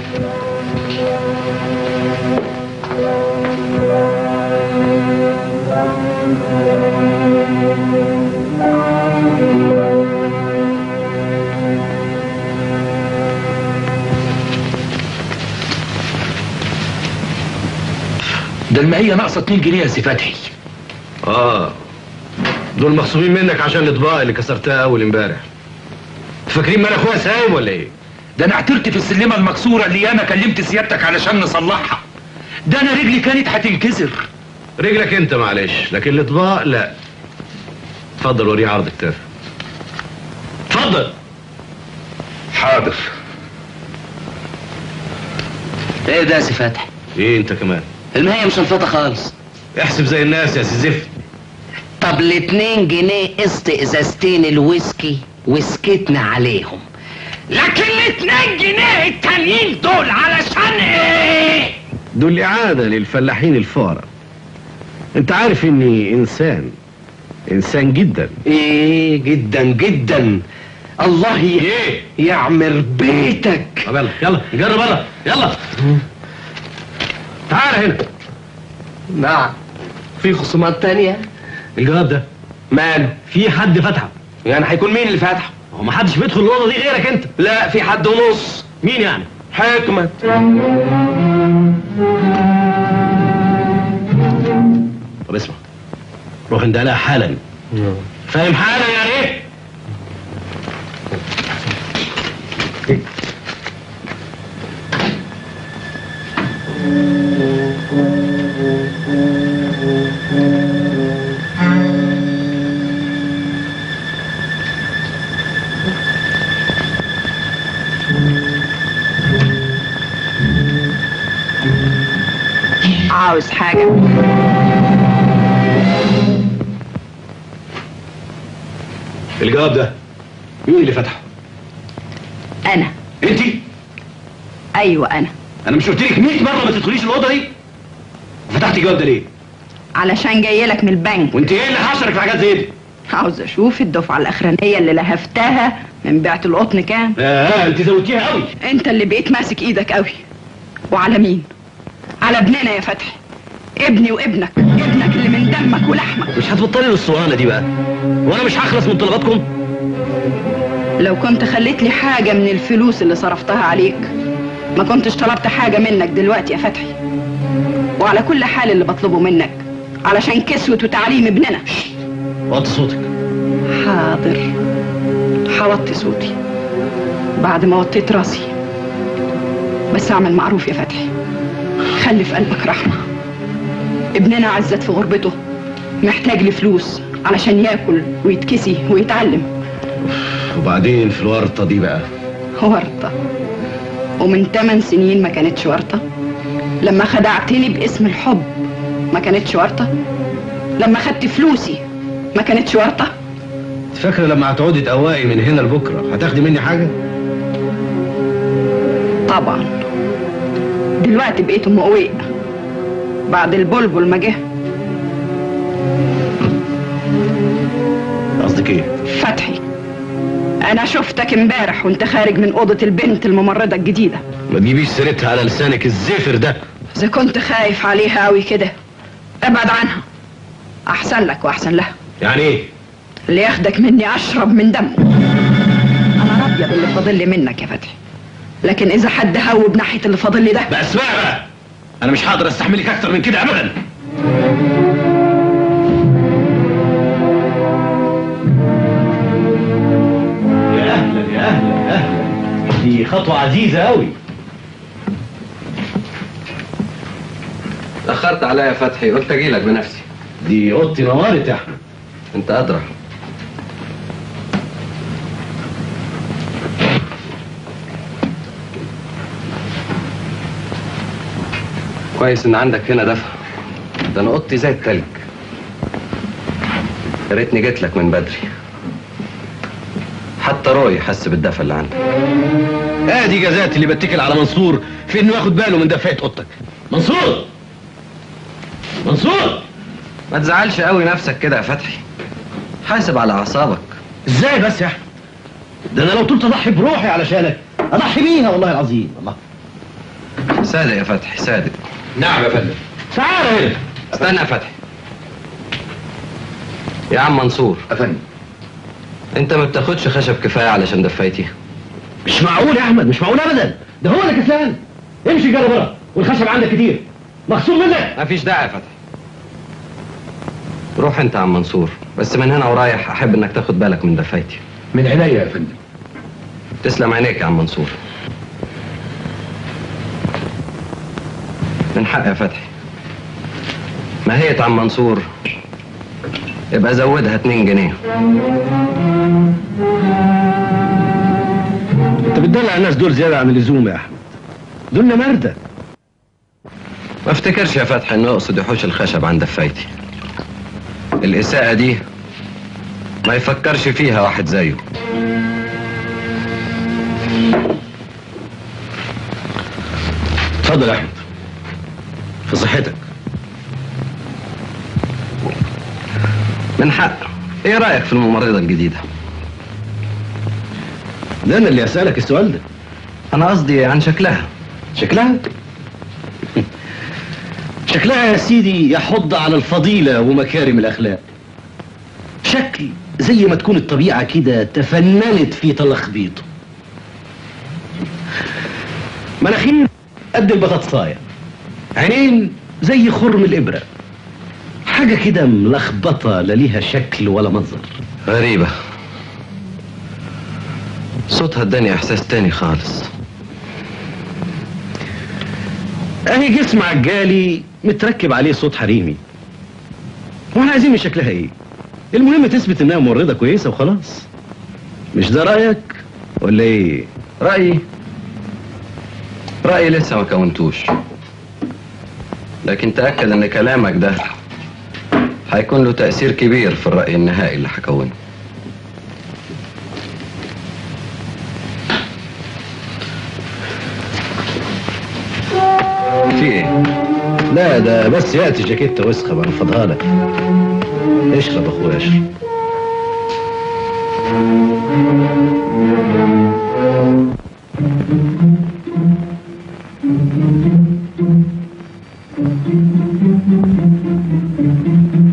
ده المائية ناقصة 2 جنيه يا سي فتحي اه دول مخصومين منك عشان الاطباق اللي كسرتها اول امبارح فاكرين ما انا اخويا سايب ولا ايه ده انا اعترت في السلمة المكسورة اللي ياما كلمت سيادتك علشان نصلحها ده انا رجلي كانت هتنكسر رجلك انت معلش لكن الاطباق لا اتفضل وريه عرض كتاف اتفضل حاضر ايه ده يا سي فتحي ايه انت كمان المية مش هنفضة خالص احسب زي الناس يا سي زفت طب الاتنين جنيه قسط ازازتين الويسكي وسكتنا عليهم لكن الاتنين جنيه التانيين دول علشان ايه دول اعاده للفلاحين الفقراء انت عارف اني انسان انسان جدا ايه جدا جدا الله ي... ايه يعمر بيتك طب يلا يلا جرب يلا يلا تعال هنا نعم في خصومات تانية الجواب ده ماله في حد فتحه يعني هيكون مين اللي فاتحه هو ما حدش بيدخل الاوضه دي غيرك انت لا في حد ونص مين يعني حكمة طب اسمع روح انت لها حالا فاهم حالا يعني ايه عاوز حاجة الجواب ده مين اللي فتحه أنا انت أيوة أنا انا مش قلت لك 100 مره ما تدخليش الاوضه دي فتحتي الجواب ده ليه علشان جاي لك من البنك وانت ايه اللي حشرك في حاجات زي دي عاوز أشوف الدفعة الأخرانية اللي لهفتها من بيعة القطن كام اه انت زودتيها قوي أنت اللي بقيت ماسك إيدك قوي وعلى مين على ابننا يا فتحي ابني وابنك ابنك اللي اللي من دمك ولحمك مش هتبطلي الاسطوانه دي بقى وانا مش هخلص من طلباتكم لو كنت خليت لي حاجة من الفلوس اللي صرفتها عليك ما كنتش طلبت حاجة منك دلوقتي يا فتحي وعلى كل حال اللي بطلبه منك علشان كسوة وتعليم ابننا وطي صوتك حاضر حوطي صوتي بعد ما وطيت راسي بس اعمل معروف يا فتحي خلي في قلبك رحمة ابننا عزت في غربته محتاج لفلوس علشان ياكل ويتكسي ويتعلم وبعدين في الورطه دي بقى ورطة ومن ثمان سنين ما كانتش ورطة لما خدعتني باسم الحب ما كانتش ورطة لما خدت فلوسي ما كانتش ورطة فاكره لما هتقعدي تقوقي من هنا لبكره هتاخدي مني حاجه طبعا دلوقتي بقيت ام قويق بعد البلبل ما جه قصدك ايه فتحي انا شفتك امبارح وانت خارج من اوضه البنت الممرضه الجديده ما تجيبيش سيرتها على لسانك الزفر ده اذا كنت خايف عليها قوي كده ابعد عنها احسن لك واحسن لها يعني ايه اللي ياخدك مني اشرب من دمه انا راضيه باللي فاضل لي منك يا فتحي لكن اذا حد هوب ناحيه اللي فاضل لي ده بقى اسمع بقى انا مش هقدر استحملك اكتر من كده ابدا يا اهلا يا اهلا يا اهلا دي خطوه عزيزه قوي اتأخرت عليا يا فتحي قلت اجي لك بنفسي دي اوضتي نورت يا احمد انت ادرى كويس ان عندك هنا دفع ده انا اوضتي زي التلج يا ريتني جيت لك من بدري حتى روي حس بالدفى اللي عندك ادي جزاتي اللي بتكل على منصور في انه ياخد باله من دفعه اوضتك منصور منصور ما تزعلش قوي نفسك كده يا فتحي حاسب على اعصابك ازاي بس يا احمد ده انا لو طلت اضحي بروحي علشانك اضحي بيها والله العظيم الله صادق يا فتحي صادق نعم يا فندم تعال هنا استنى يا فتحي يا عم منصور يا فندم انت ما بتاخدش خشب كفايه علشان دفايتي مش معقول يا احمد مش معقول ابدا ده هو اللي كسلان امشي جرب بره والخشب عندك كتير مخصوم منك مفيش داعي يا فتحي روح انت يا عم منصور بس من هنا ورايح احب انك تاخد بالك من دفايتي من عينيا يا فندم تسلم عينيك يا عم منصور من حق يا فتحي ما هي عم منصور يبقى زودها 2 جنيه انت بتدلع الناس دول زياده عن اللزوم يا احمد دول مرده ما افتكرش يا فتحي انه يقصد يحوش الخشب عن دفايتي الاساءة دي ما يفكرش فيها واحد زيه اتفضل يا احمد في صحتك من حق ايه رايك في الممرضه الجديده ده انا اللي اسالك السؤال ده انا قصدي عن شكلها شكلها شكلها يا سيدي يحض على الفضيلة ومكارم الأخلاق شكل زي ما تكون الطبيعة كده تفننت في تلخبيطه مناخير قد البطاطساية عينين زي خرم الإبرة حاجة كده ملخبطة لا ليها شكل ولا منظر غريبه صوتها اداني احساس تاني خالص اهي جسم عجالي متركب عليه صوت حريمي واحنا عايزين من شكلها ايه المهم تثبت انها ممرضه كويسه وخلاص مش ده رايك ولا ايه رايي رايي لسه ما كونتوش لكن تاكد ان كلامك ده هيكون له تاثير كبير في الراي النهائي اللي هكونه في ايه لا ده بس ياتي جاكيته وسخه بنفضها لك اشرب اخويا اشرب Thank you.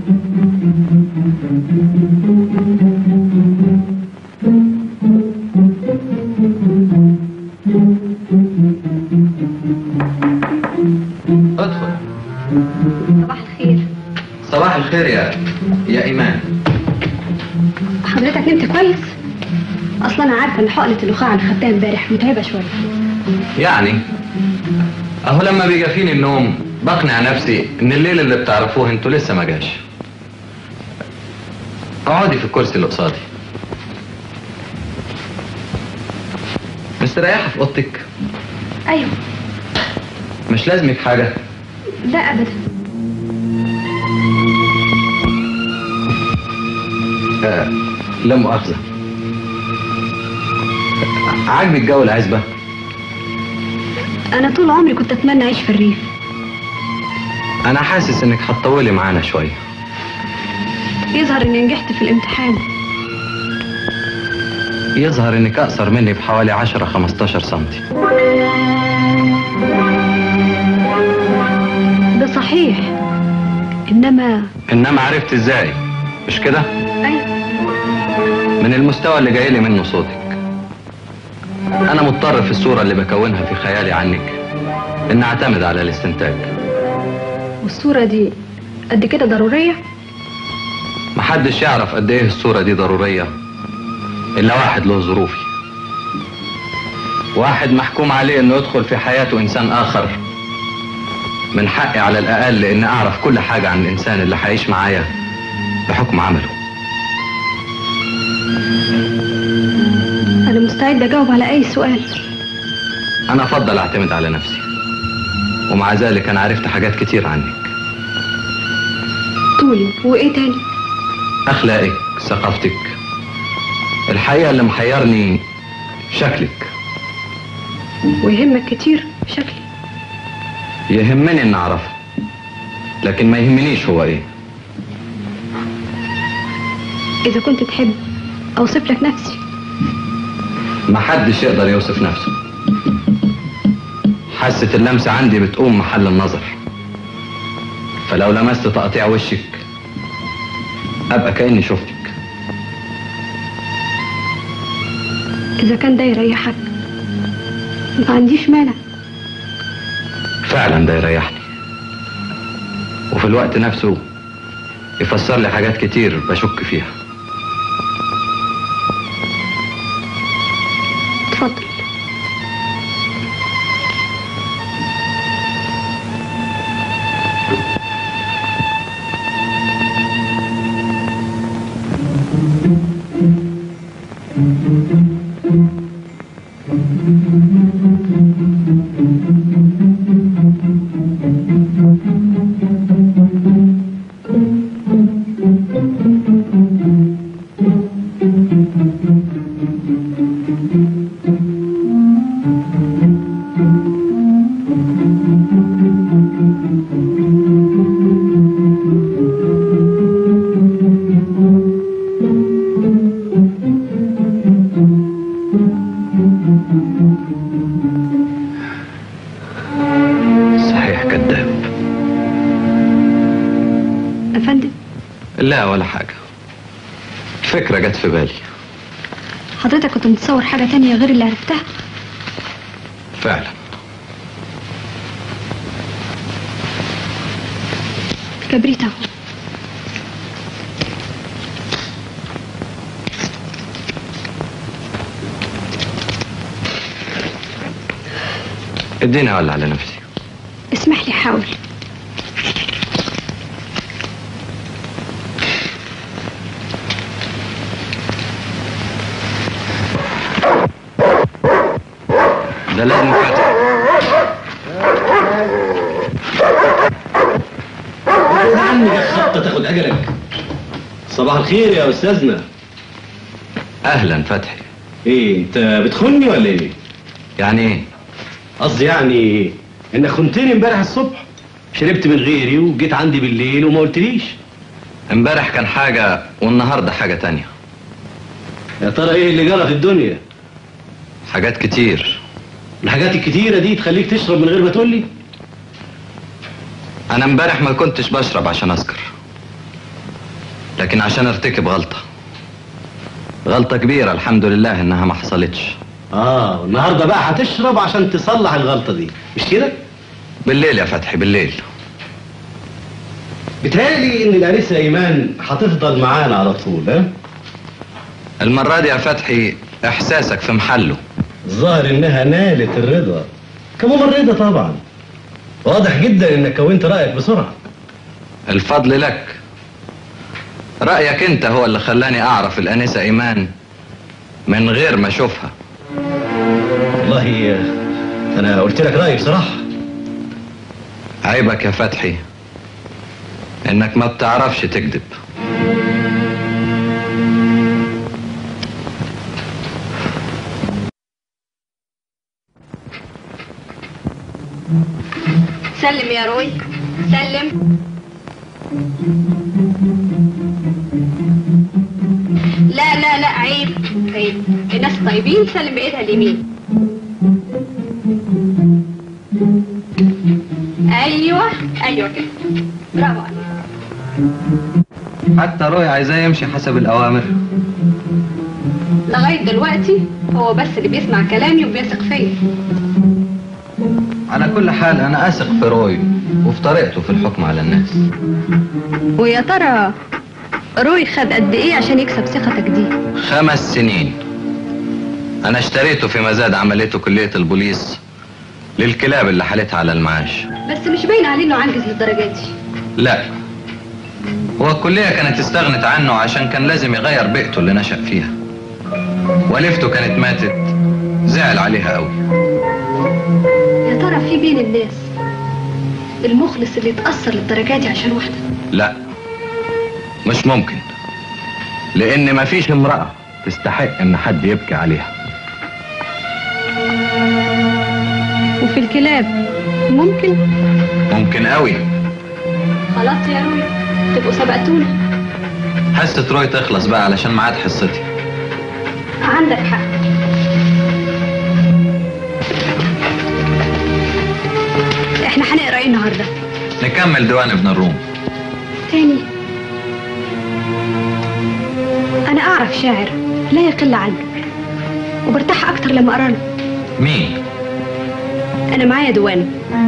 الخير يا يا ايمان حضرتك نمت كويس اصلا انا عارفه ان حقنه النخاع اللي خدتها امبارح متعبه شويه يعني اهو لما بيجافيني النوم بقنع نفسي ان الليل اللي بتعرفوه انتوا لسه ما جاش اقعدي في الكرسي اللي قصادي مستريحة في اوضتك ايوه مش لازمك حاجة لا ابدا آه لا مؤاخذة عاجبك جو العزبة انا طول عمري كنت اتمنى اعيش في الريف انا حاسس انك هتطولي معانا شوية يظهر اني نجحت في الامتحان يظهر انك اقصر مني بحوالي 10 15 سنتي ده صحيح انما انما عرفت ازاي مش كده ايوه من المستوى اللي جاي لي منه صوتك انا مضطر في الصورة اللي بكونها في خيالي عنك ان اعتمد على الاستنتاج والصوره دي قد كده ضروريه محدش يعرف قد ايه الصورة دي ضرورية الا واحد له ظروفي واحد محكوم عليه انه يدخل في حياته انسان اخر من حقي على الاقل ان اعرف كل حاجة عن الانسان اللي هيعيش معايا بحكم عمله انا مستعده اجاوب على اي سؤال انا افضل اعتمد على نفسي ومع ذلك انا عرفت حاجات كتير عنك طولي وايه تاني اخلاقك ثقافتك الحقيقة اللي محيرني شكلك ويهمك كتير شكلي يهمني ان اعرفه لكن ما يهمنيش هو ايه اذا كنت تحب اوصف لك نفسي ما حدش يقدر يوصف نفسه حاسة اللمسة عندي بتقوم محل النظر فلو لمست تقطيع وشك ابقى كأني شفتك اذا كان ده يريحك ما عنديش مانع فعلا ده يريحني وفي الوقت نفسه يفسر لي حاجات كتير بشك فيها اتفضل صحيح كذاب افندم لا ولا حاجة فكرة جت في بالي حضرتك كنت متصور حاجه تانية غير اللي عرفتها فعلا كبريت اهو اديني اولع على نفسي اسمح لي حاول ده لازم فتح عني جت خبطه تاخد اجلك صباح الخير يا استاذنا اهلا فتحي ايه انت بتخوني ولا ايه يعني ايه قصدي يعني انك خنتني امبارح الصبح شربت من غيري وجيت عندي بالليل وما قلتليش امبارح كان حاجة والنهاردة حاجة تانية يا ترى ايه اللي جرى في الدنيا حاجات كتير الحاجات الكتيره دي تخليك تشرب من غير ما تقولي انا امبارح ما كنتش بشرب عشان اسكر لكن عشان ارتكب غلطة غلطة كبيرة الحمد لله انها ما حصلتش اه النهارده بقى هتشرب عشان تصلح الغلطه دي مش كده بالليل يا فتحي بالليل بتهيألي ان الانسه ايمان هتفضل معانا على طول ها المرة دي يا فتحي احساسك في محله الظاهر انها نالت الرضا كممرضة طبعا واضح جدا انك كونت رايك بسرعه الفضل لك رأيك انت هو اللي خلاني اعرف الانسة ايمان من غير ما اشوفها والله آه، انا قلت لك رايي بصراحه عيبك يا فتحي انك ما بتعرفش تكذب سلم يا روي سلم لا لا لا عيب عيب الناس طيبين سلم بايدها اليمين ايوه ايوه كده برافو عليك حتى روي عايزاه يمشي حسب الاوامر لغايه دلوقتي هو بس اللي بيسمع كلامي وبيثق فيا على كل حال انا اثق في روي وفي طريقته في الحكم على الناس ويا ترى روي خد قد ايه عشان يكسب ثقتك دي خمس سنين انا اشتريته في مزاد عملته كلية البوليس للكلاب اللي حالتها على المعاش بس مش باين عليه انه عاجز للدرجه دي لا هو الكلية كانت استغنت عنه عشان كان لازم يغير بيئته اللي نشأ فيها والفته كانت ماتت زعل عليها قوي يا ترى في بين الناس المخلص اللي يتأثر للدرجة دي عشان واحدة لا مش ممكن لان مفيش امرأة تستحق ان حد يبكي عليها وفي الكلاب ممكن ممكن قوي خلاص يا روي تبقوا سبقتونا حصة روي تخلص بقى علشان ميعاد حصتي عندك حق احنا هنقرا ايه النهارده نكمل ديوان ابن الروم تاني انا اعرف شاعر لا يقل عنه وبرتاح اكتر لما اقرا له مين انا معايا ديوان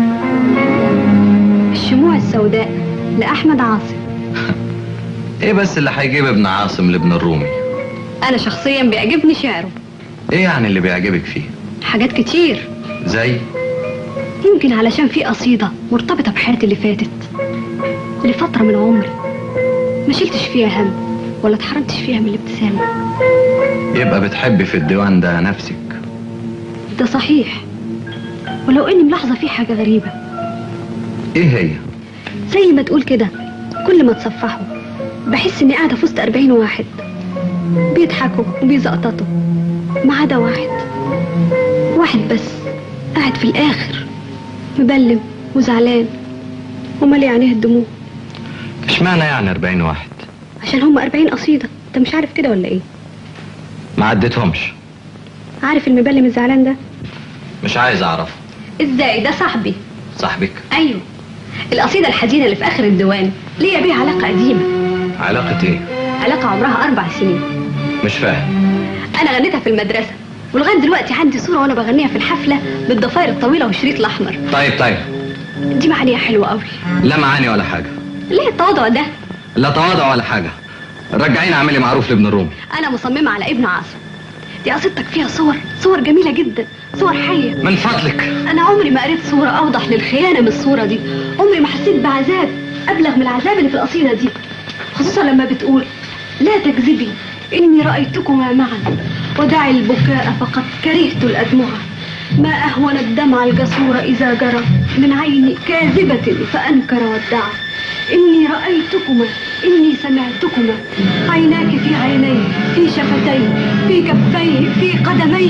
الشموع السوداء لاحمد عاصم ايه بس اللي هيجيب ابن عاصم لابن الرومي انا شخصيا بيعجبني شعره ايه يعني اللي بيعجبك فيه حاجات كتير زي يمكن علشان في قصيدة مرتبطة بحياتي اللي فاتت لفترة من عمري ما شلتش فيها هم ولا اتحرمتش فيها من الابتسامة يبقى بتحبي في الديوان ده نفسك ده صحيح ولو اني ملاحظة فيه حاجة غريبة ايه هي زي ما تقول كده كل ما تصفحوا بحس اني قاعدة في وسط 40 واحد بيضحكوا وبيزقططوا ما عدا واحد واحد بس قاعد في الاخر مبلم وزعلان ومالي عينيه الدموع اشمعنى يعني 40 واحد عشان هم 40 قصيدة انت مش عارف كده ولا ايه ما عدتهمش عارف المبلم الزعلان ده مش عايز اعرف ازاي ده صاحبي صاحبك ايوه القصيدة الحزينة اللي في اخر الديوان ليا بيها علاقة قديمة علاقة ايه علاقة عمرها اربع سنين مش فاهم انا غنيتها في المدرسة ولغاية دلوقتي عندي صورة وانا بغنيها في الحفلة بالضفاير الطويلة والشريط الاحمر طيب طيب دي معانيها حلوة قوي لا معاني ولا حاجة ليه التواضع ده لا تواضع ولا حاجة رجعيني اعملي معروف لابن الروم انا مصممة على ابن عاصم دي قصيدتك فيها صور صور جميلة جدا صور حية من فضلك انا عمري ما قريت صورة اوضح للخيانة من الصورة دي عمري ما حسيت بعذاب ابلغ من العذاب اللي في القصيدة دي خصوصا لما بتقول لا تكذبي اني رأيتكما معا ودعي البكاء فقد كرهت الأدمعة ما أهون الدمع الجسور إذا جرى من عين كاذبة فأنكر وادعى إني رأيتكما إني سمعتكما عيناك في عيني في شفتي في كفي في قدمي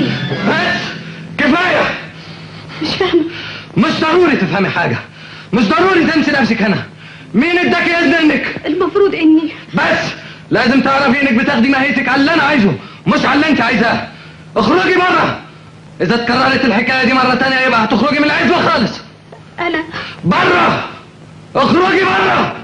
كفاية مش فاهمة مش ضروري تفهمي حاجة مش ضروري تنسي نفسك هنا مين اداك اذن انك المفروض إني بس لازم تعرفي انك بتاخدي ماهيتك على اللي انا عايزه مش على اللي انت عايزاه اخرجي بره اذا اتكررت الحكايه دي مره تانية يبقى هتخرجي من العزبه خالص أنا بره اخرجي بره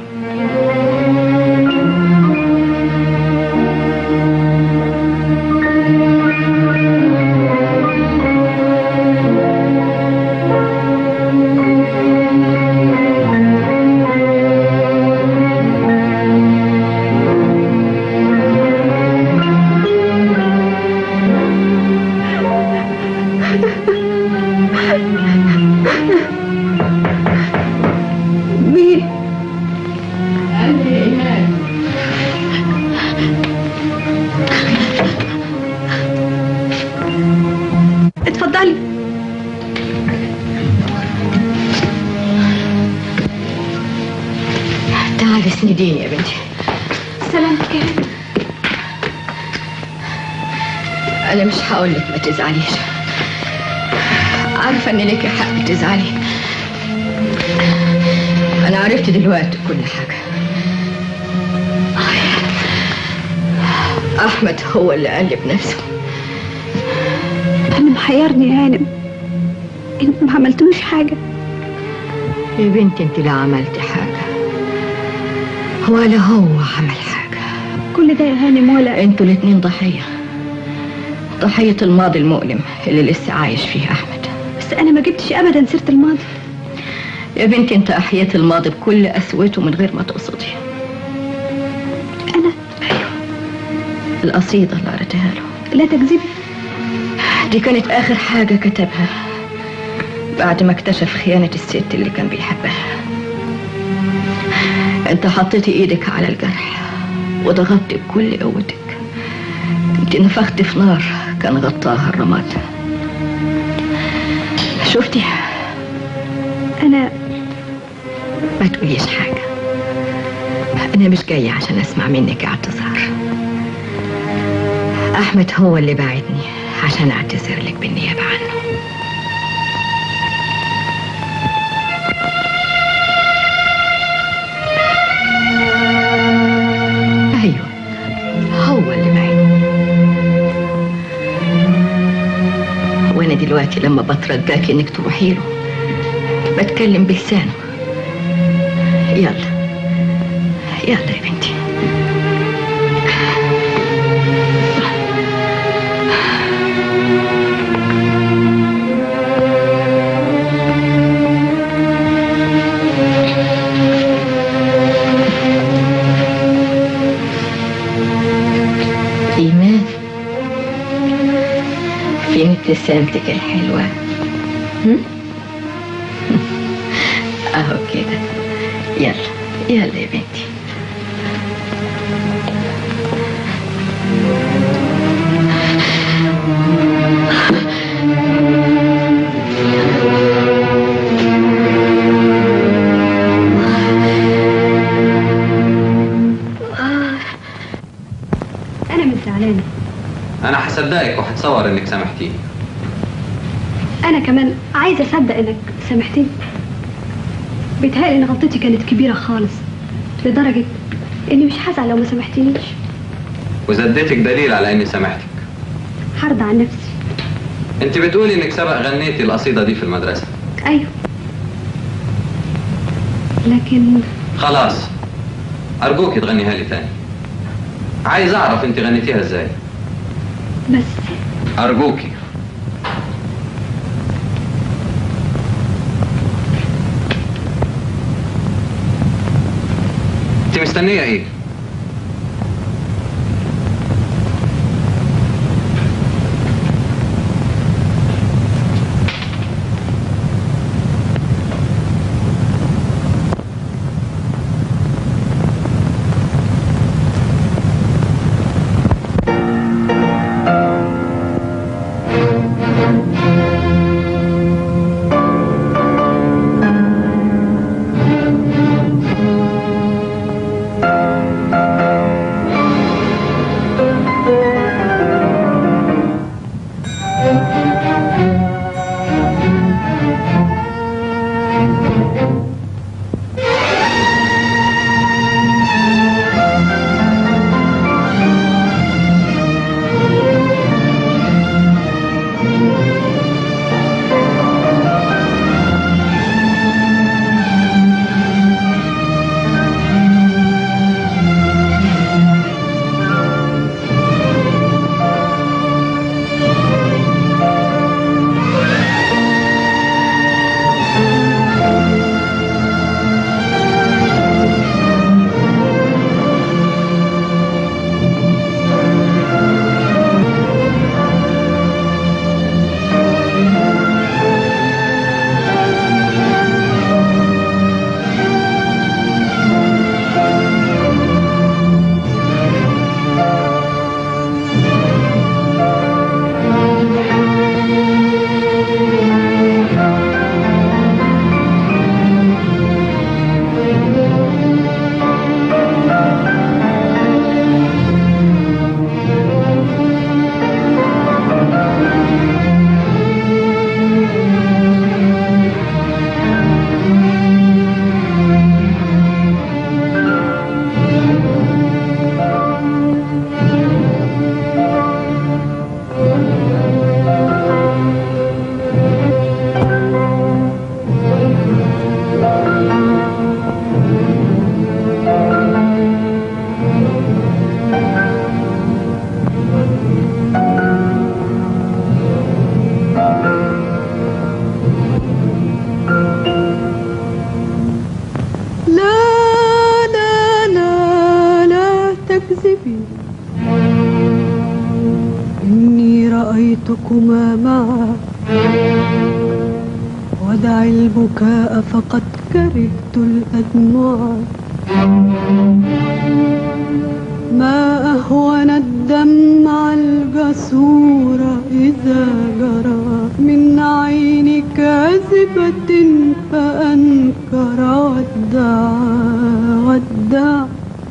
اتفضلي تعالي اسنديني يا بنتي سلامتك يا هانم انا مش هقول لك ما تزعليش عارفه ان ليكي حق تزعلي انا عرفت دلوقتي كل حاجه احمد هو اللي قلب نفسه انا محيرني يا هانم انت ما عملتوش حاجه يا بنتي انت لا عملتي حاجه ولا هو عمل حاجه كل ده يا هانم ولا انتوا الاتنين ضحيه ضحيه الماضي المؤلم اللي لسه عايش فيه احمد بس انا ما جبتش ابدا سيره الماضي يا بنتي انت احييت الماضي بكل قسوته من غير ما تقصدي انا ايوه القصيده اللي قريتها له لا تكذبي دي كانت اخر حاجه كتبها بعد ما اكتشف خيانه الست اللي كان بيحبها انت حطيتي ايدك على الجرح وضغطت بكل قوتك انت نفخت في نار كان غطاها الرماد شفتي انا ما تقوليش حاجة أنا مش جاية عشان أسمع منك اعتذار أحمد هو اللي بعدني عشان أعتذر لك بالنيابة عنه أيوه هو اللي بعدني وأنا دلوقتي لما بترجاكي إنك تروحي له بتكلم بلسانه يلا يلا يا بنتي إيمان فين ابتسامتك الحلوة هم؟ أهو كده يلا يلا يا بنتي انا مش زعلانه انا هصدقك وهتصور انك سامحتيني انا كمان عايزه اصدق انك سامحتني بيتهيألي ان غلطتي كانت كبيره خالص لدرجه اني مش هزعل لو ما سامحتنيش واذا اديتك دليل على اني سامحتك هرضى عن نفسي انت بتقولي انك سبق غنيتي القصيده دي في المدرسه ايوه لكن خلاص ارجوك تغنيها لي تاني عايز اعرف انت غنيتيها ازاي بس ارجوكي انت مستنيه ايه رأيتكما معا ودع البكاء فقد كرهت الأدمع ما أهون الدمع الجسور إذا جرى من عين كاذبة فأنكر ودع ودع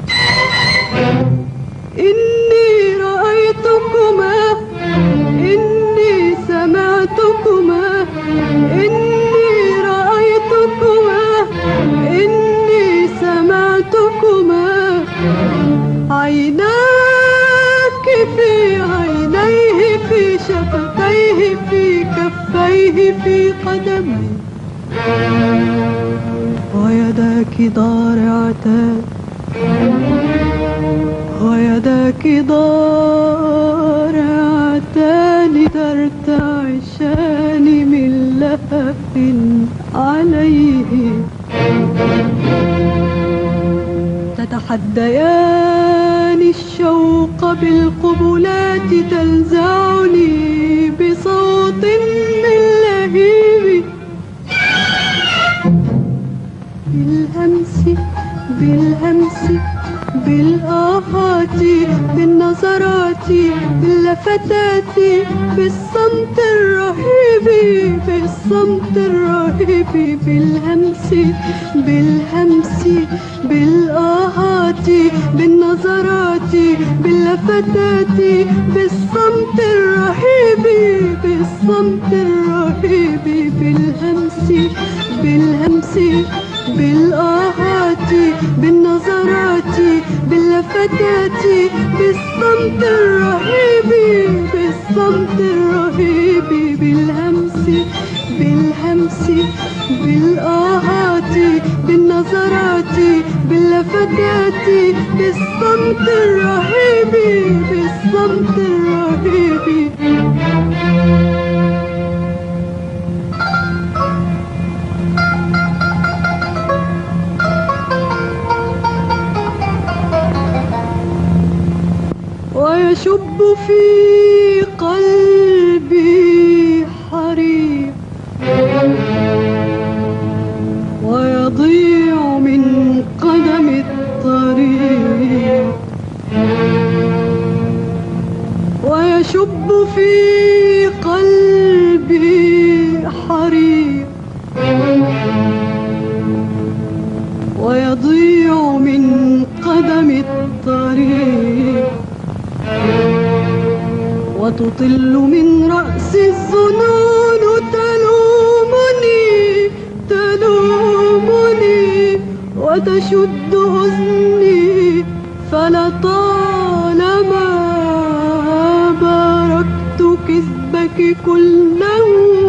إني رأيتكما إني سمعتكما إني رأيتكما إني سمعتكما عيناك في عينيه في شفتيه في كفيه في قدميه ويداك ضارعتان ويداك ضارعتان ترتعشان من لهف عليه تتحديان الشوق بالقبلات تلزعني بصوت من لهيب بالهمس بالهمس بالآهات بالنظرات باللفتات بالصمت الرهيب بالصمت الرهيب بالهمس بالهمس بالآهات بالنظرات باللفتات بالصمت الرهيب بالصمت الرهيب بالهمس بالهمس بالآهات بالنظرات باللفتات بالصمت الرهيب بالصمت الرهيب بالهمس بالهمس بالآهات بالنظرات باللفتات بالصمت الرهيب بالصمت الرهيب ويشب في قلبي حريق ويضيع من قدم الطريق ويشب في قلبي حريق ويضيع من قدم الطريق وتطل من رأس الظنون تلومني تلومني وتشد أذني فلطالما باركت كذبك كله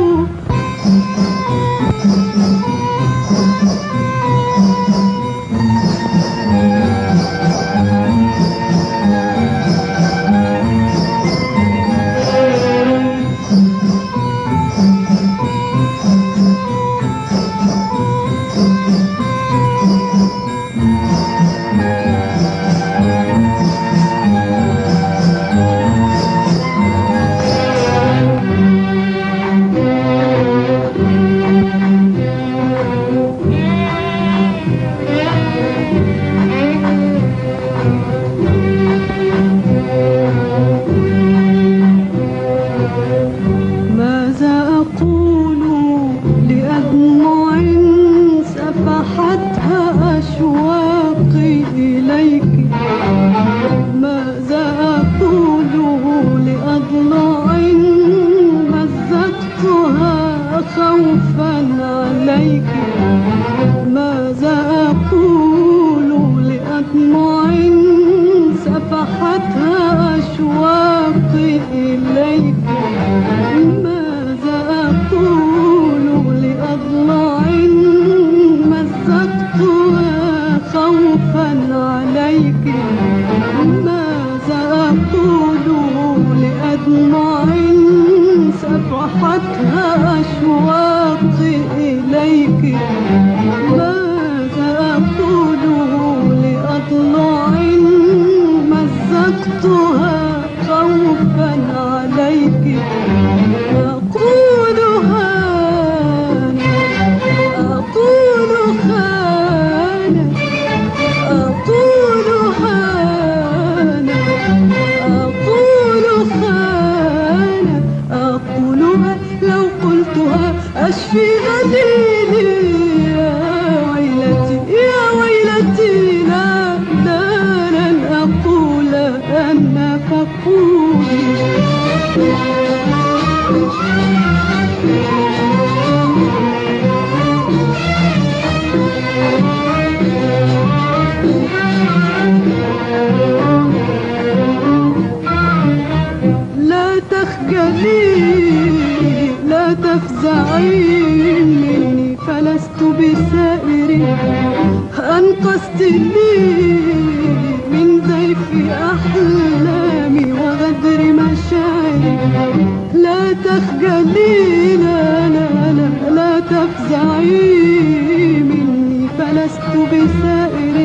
ماذا أقول لأدمع سفحتها أشواقي إليك ماذا أقول لأضلاع مزقتها خوفا عليك ماذا أقول لأدمع سفحتها أشواقي إليك ماذا أقول لأضلاع مزقتها خوفا عليك ماذا أقول لأدمع سفحتها أشواقي إليك ماذا أقول لأضلاع مزقتها خوفا عليك قلتها لو قلتها أشفي غليلي يا ويلتي يا ويلتي لا لا لن أقول أن فقولي لا تخجلي لا تفزعي مني فلست بسائر أنقذتني من زيف أحلامي وغدر مشاعري لا تخجلي لا لا لا لا تفزعي مني فلست بسائر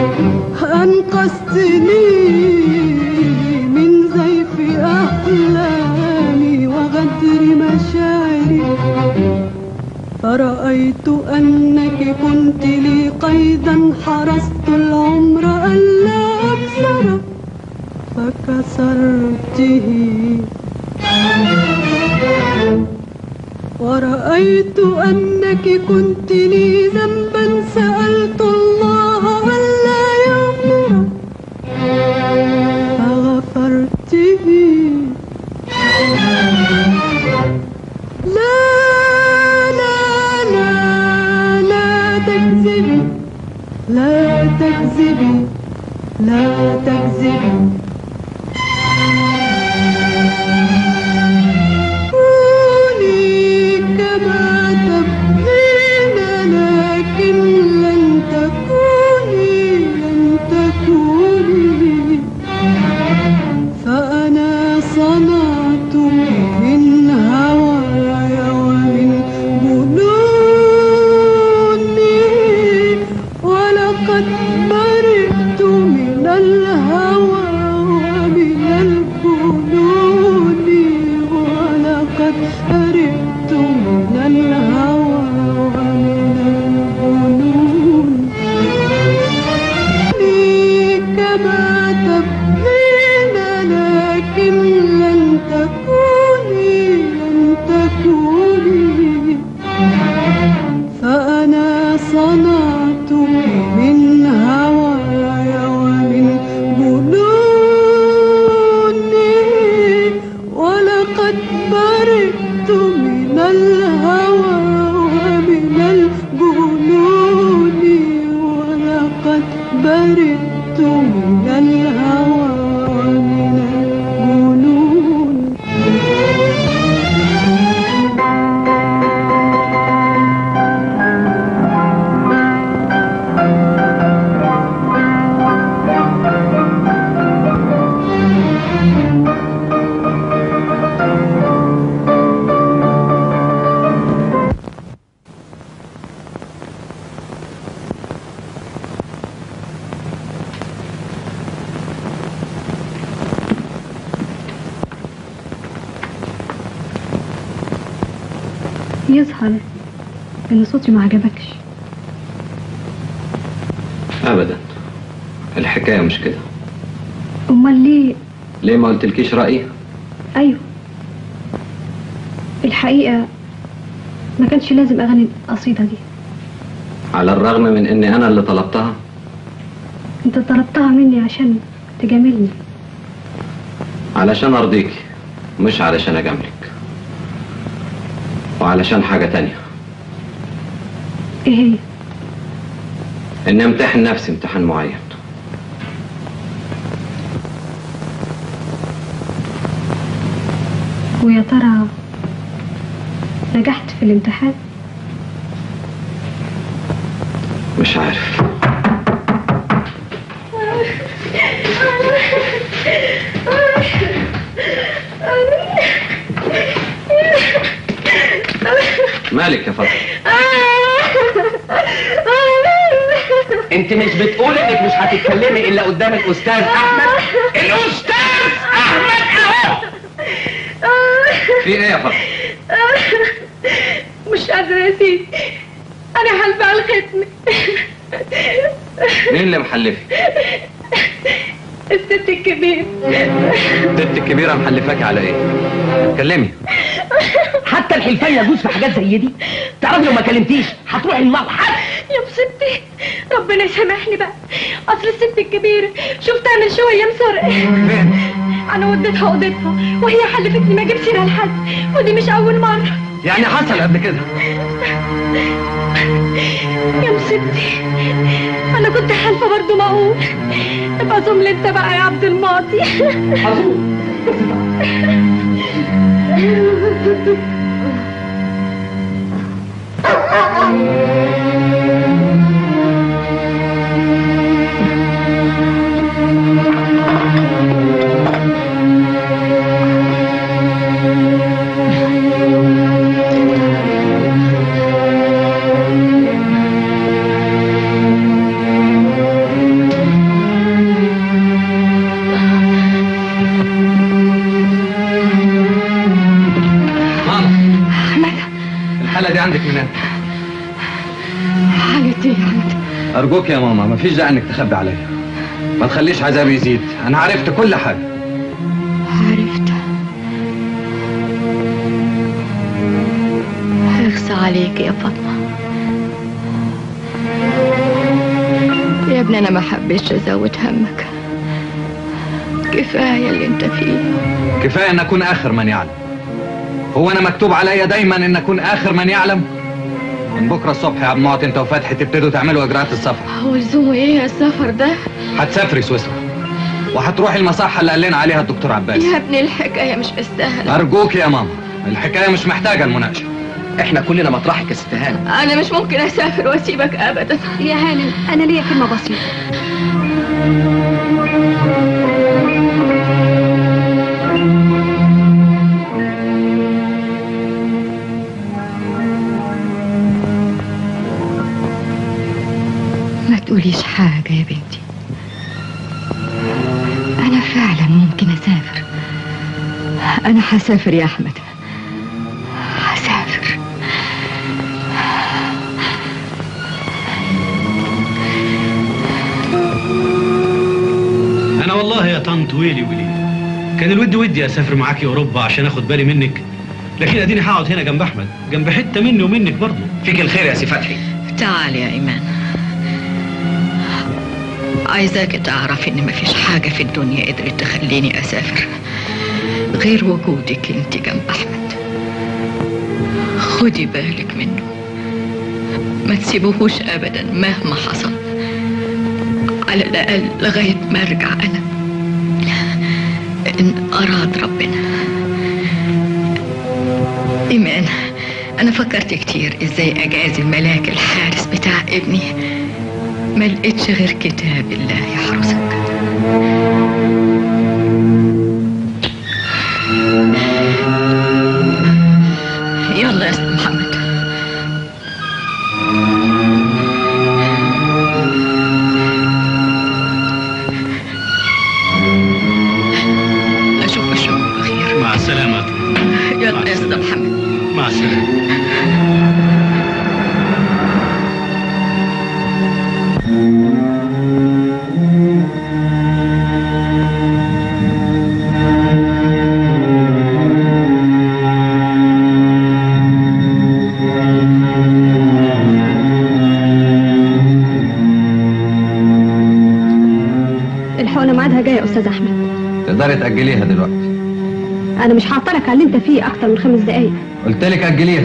أنقذتني من زيف أحلامي وغدر مشاعري فرأيت أنك كنت لي قيدا حرست العمر ألا أكسر فكسرته ورأيت أنك كنت لي ذنبا سألت الله ألا يغفر فغفرته لا لا لا لا تكذبي لا تكذبي لا تكذبي كوني كما تبغين لكن لن تكوني لن تكوني فأنا صنعت من هواي ومن جنوني ولقد برئت من الهوى ومن الجنون ولقد برئت من الهوى ومن الجنون كما تبغين لكن لن تكوني لن تكوني فأنا صنعت من هواي ومن جنوني ولقد برئت من الهوى ومن الجنون ولقد برئت من الهوى ومن الجنون يظهر ان صوتي ما عجبكش ابدا الحكايه مش كده امال ليه ليه ما قلتلكيش رايي ايوه الحقيقه ما كانش لازم اغني القصيده دي على الرغم من اني انا اللي طلبتها انت طلبتها مني عشان تجاملني علشان ارضيكي مش علشان اجاملك وعلشان حاجه تانية ايه هي اني امتحن نفسي امتحان معين ويا ترى نجحت في الامتحان مش عارف مالك يا فاطمه انت مش بتقول انك مش هتتكلمي الا قدام الاستاذ احمد الاستاذ احمد اهو في ايه يا فاطمه مش قادرة يا سيدي أنا حلفة على الختم مين اللي محلفك الست الكبير الست الكبيره محلفاكي على ايه اتكلمي حتى الحلفان يجوز في حاجات زي دي تعرفي لو ما كلمتيش هتروحي النار حد يا مصيبتي ربنا يسامحني بقى اصل الست الكبيرة شفتها من شوية مسرقة انا وديتها اوضتها وهي حلفتني ما اجيب سيرة لحد ودي مش اول مرة يعني حصل قبل كده يا مصيبتي انا كنت حالفة برضه ما اقول ابقى زمل انت بقى يا عبد الماضي ماما الحالة دي عندك من امتى؟ حالتي يا حمد أرجوك يا ماما مفيش داعي إنك تخبي عليا ما تخليش عذابي يزيد أنا عرفت كل حاجة عرفت اخصى عليك يا فاطمة يا ابني أنا ما حبيتش أزود همك كفاية اللي أنت فيه كفاية إن أكون آخر من يعلم هو أنا مكتوب عليا دايما إن أكون آخر من يعلم من بكرة الصبح يا عبد المعطي أنت وفتحي تبتدوا تعملوا إجراءات السفر هو لزومه إيه السفر ده؟ هتسافري سويسرا وهتروحي المصحة اللي قال لنا عليها الدكتور عباس يا ابني الحكاية مش مستاهلة أرجوك يا ماما الحكاية مش محتاجة المناقشة احنا كلنا مطرحك يا ست هانم أنا مش ممكن أسافر وأسيبك أبدا يا هانم انا ليا كلمة بسيطة ما تقوليش حاجة يا بنتي أنا فعلا ممكن أسافر أنا هسافر يا أحمد هسافر انا والله يا طنط ويلي ويلي كان الود ودي اسافر معاكي اوروبا عشان اخد بالي منك لكن اديني هقعد هنا جنب احمد جنب حته مني ومنك برضه فيك الخير يا سي فتحي تعال يا إيمان عايزاك تعرف إن مفيش حاجة في الدنيا قدرت تخليني أسافر غير وجودك انت جنب أحمد خدي بالك منه ما تسيبوهوش أبدا مهما حصل على الأقل لغاية ما أرجع أنا إن أراد ربنا إيمان أنا فكرت كتير إزاي أجازي الملاك الحارس بتاع ابني ما لقيتش غير كتاب الله يحرسك يلا يا أستاذ محمد أشوف أشوف بخير مع السلامه يلا يا أستاذ محمد مع السلامه الحقنة ميعادها جاي يا استاذ احمد تقدري تأجليها دلوقتي انا مش هعطلك على اللي انت فيه اكتر من خمس دقايق قلت لك أجليها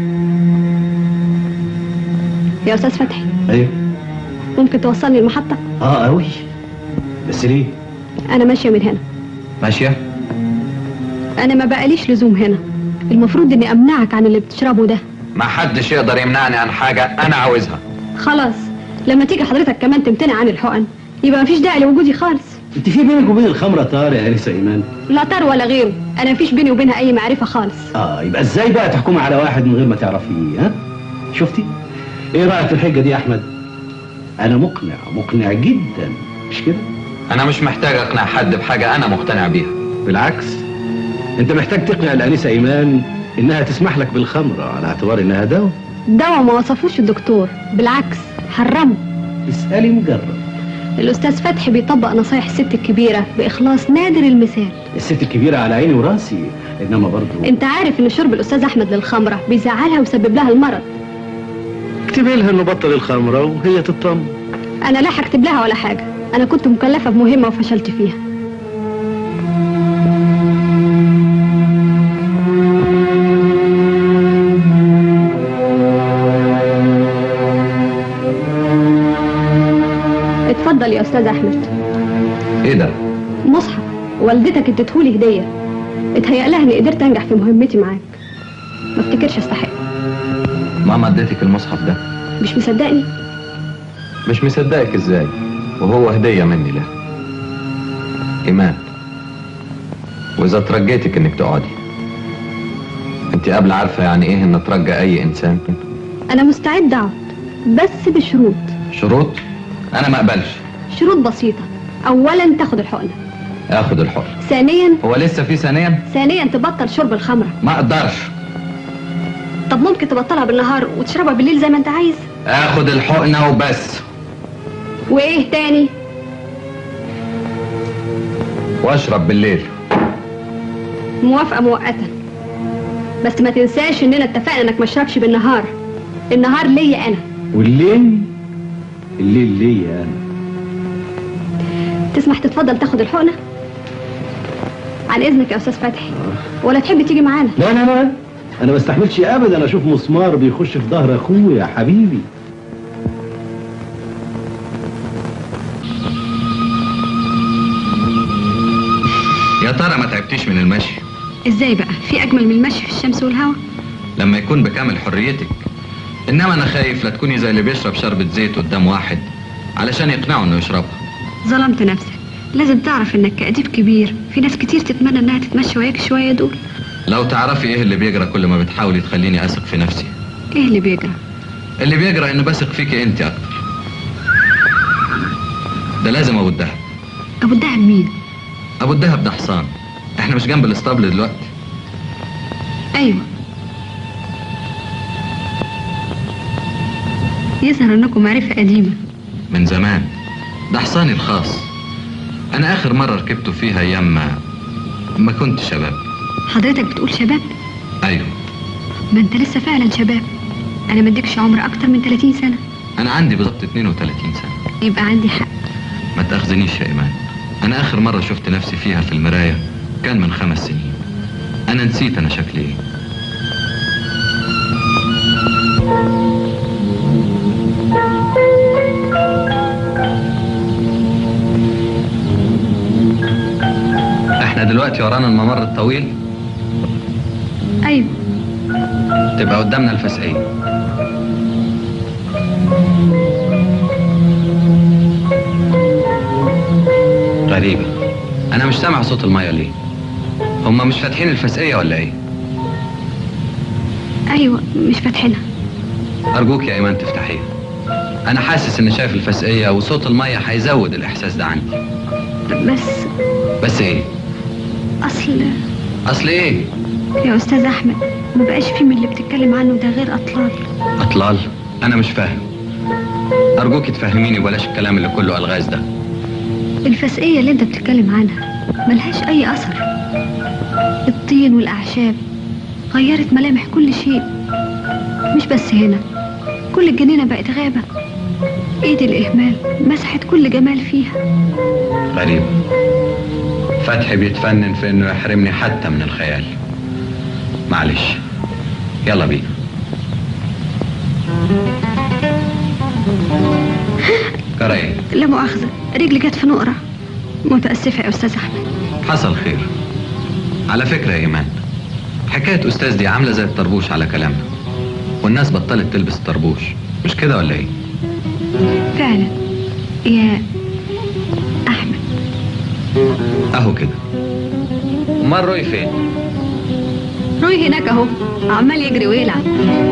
يا استاذ فتحي ايوه ممكن توصلني المحطة اه قوي بس ليه انا ماشية من هنا ماشية انا ما بقاليش لزوم هنا المفروض اني امنعك عن اللي بتشربه ده ما حدش يقدر يمنعني عن حاجة أنا عاوزها خلاص لما تيجي حضرتك كمان تمتنع عن الحقن يبقى مفيش داعي لوجودي خالص انت في بينك وبين الخمره طار يا انسه ايمان لا طار ولا غيره انا مفيش بيني وبينها اي معرفة خالص اه يبقى ازاي بقى تحكمي على واحد من غير ما تعرفيه ها شفتي ايه رايك في الحجه دي يا احمد انا مقنع مقنع جدا مش كده أنا مش محتاج أقنع حد بحاجة أنا مقتنع بيها بالعكس انت محتاج تقنع الانسه ايمان انها تسمح لك بالخمره على اعتبار انها دواء دواء ما وصفوش الدكتور بالعكس حرمه اسالي مجرب الاستاذ فتحي بيطبق نصايح الست الكبيره باخلاص نادر المثال الست الكبيرة على عيني وراسي انما برضو انت عارف ان شرب الاستاذ احمد للخمره بيزعلها ويسبب لها المرض اكتبي لها انه بطل الخمرة وهي تطمن انا لا هكتب لها ولا حاجه انا كنت مكلفه بمهمه وفشلت فيها اتفضل يا استاذ احمد ايه ده مصحف والدتك اديتهولي هديه اتهيأ لها اني قدرت انجح في مهمتي معاك ما افتكرش استحق ماما اديتك المصحف ده مش مصدقني مش مصدقك ازاي وهو هدية مني له ايمان واذا ترجيتك انك تقعدي انت قبل عارفة يعني ايه ان ترجى اي انسان انا مستعد اقعد بس بشروط شروط انا ما اقبلش شروط بسيطه اولا تاخد الحقنه اخد الحر ثانيا هو لسه في ثانيا ثانيا تبطل شرب الخمره ما اقدرش طب ممكن تبطلها بالنهار وتشربها بالليل زي ما انت عايز اخد الحقنة وبس وايه تاني واشرب بالليل موافقه مؤقتا بس ما تنساش اننا اتفقنا انك ما تشربش بالنهار النهار ليا انا والليل الليل ليا انا تسمح تتفضل تاخد الحقنه عن اذنك يا استاذ فتحي ولا تحب تيجي معانا لا لا لا انا ما استحملش ابدا اشوف مسمار بيخش في ظهر اخويا يا حبيبي يا ترى ما تعبتيش من المشي ازاي بقى في اجمل من المشي في الشمس والهواء لما يكون بكامل حريتك انما انا خايف لا تكوني زي اللي بيشرب شربة زيت قدام واحد علشان يقنعه انه يشربها ظلمت نفسك لازم تعرف انك كأديب كبير في ناس كتير تتمنى انها تتمشى وياك شويه دول لو تعرفي ايه اللي بيجرى كل ما بتحاولي تخليني اثق في نفسي ايه اللي بيجرى اللي بيجرى انه بثق فيكي انت اكتر ده لازم ابو الدهب ابو الدهب مين ابو الدهب ده حصان احنا مش جنب الاسطبل دلوقتي ايوه يظهر انكم معرفه قديمه من زمان ده حصاني الخاص انا اخر مرة ركبته فيها ايام ما ما كنت شباب حضرتك بتقول شباب ايوه ما انت لسه فعلا شباب انا ما اديكش عمر اكتر من 30 سنه انا عندي بالظبط 32 سنة يبقى عندي حق ما تاخذنيش يا ايمان انا اخر مرة شفت نفسي فيها في المراية كان من خمس سنين انا نسيت انا شكلي ايه احنا دلوقتي ورانا الممر الطويل ايوه تبقى قدامنا الفسقية غريبة أنا مش سامع صوت المية ليه؟ هما مش فاتحين الفسقية ولا إيه؟ ايوه مش فاتحينها أرجوك يا إيمان تفتحيها أنا حاسس إني شايف الفسقية وصوت المية هيزود الإحساس ده عندي بس بس إيه؟ اصل أصل إيه؟ يا استاذ احمد ما بقاش في من اللي بتتكلم عنه ده غير اطلال أطلال؟ أنا مش فاهم أرجوك تفهميني بلاش الكلام اللي كله ألغاز ده الفسقيه اللي انت بتتكلم عنها ملهاش اي اثر الطين والاعشاب غيرت ملامح كل شيء مش بس هنا كل الجنينه بقت غابه ايد الاهمال مسحت كل جمال فيها غريب فتحي بيتفنن في إنه يحرمني حتى من الخيال معلش يلا بينا كرايه لا مؤاخذه رجلي جت في نقره متاسفه يا استاذ احمد حصل خير على فكرة يا إيمان حكاية أستاذ دي عاملة زي الطربوش على كلامنا والناس بطلت تلبس الطربوش مش كده ولا إيه؟ فعلا يا احمد أهو كده أمال روي فين؟ روي هناك اهو عمال يجري ويلعب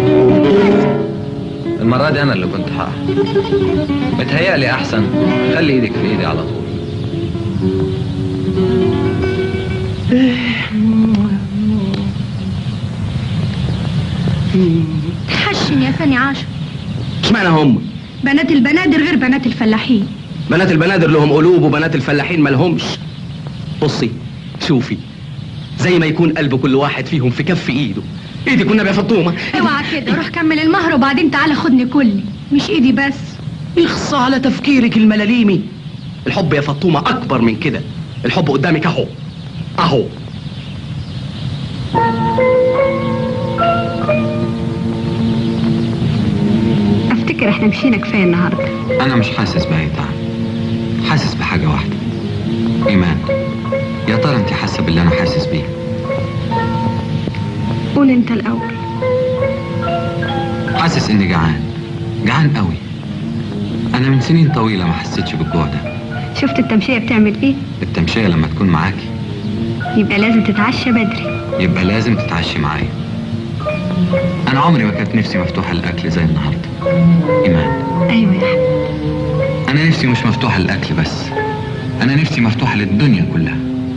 المرة دي أنا اللي كنت هقع متهيألي أحسن خلي إيدك في إيدي على طول حشم يا فاني عاشر اشمعنى هم بنات البنادر غير بنات الفلاحين بنات البنادر لهم قلوب وبنات الفلاحين مالهمش بصي شوفي زي ما يكون قلب كل واحد فيهم في كف ايده ايدي كنا يا فطومه اوعى كده روح كمل المهر وبعدين تعالى خدني كلي مش ايدي بس يخصى على تفكيرك الملاليمي الحب يا فطومه اكبر من كده الحب قدامك اهو اهو افتكر احنا مشينا كفايه النهارده أنا مش حاسس بأي تعب حاسس بحاجة واحدة إيمان يا ترى أنت حاسة باللي أنا حاسس بيه قول انت الاول حاسس إني جعان جعان قوي أنا من سنين طويلة ما حسيتش بالجوع ده شفت التمشيه بتعمل ايه التمشية لما تكون معاكي يبقى لازم تتعشى بدري يبقى لازم تتعشي معايا أنا عمري ما كانت نفسي مفتوحة للأكل زي النهاردة إيمان ايوه يا احمد أنا نفسي مش مفتوحة للأكل بس أنا نفسي مفتوحة للدنيا كلها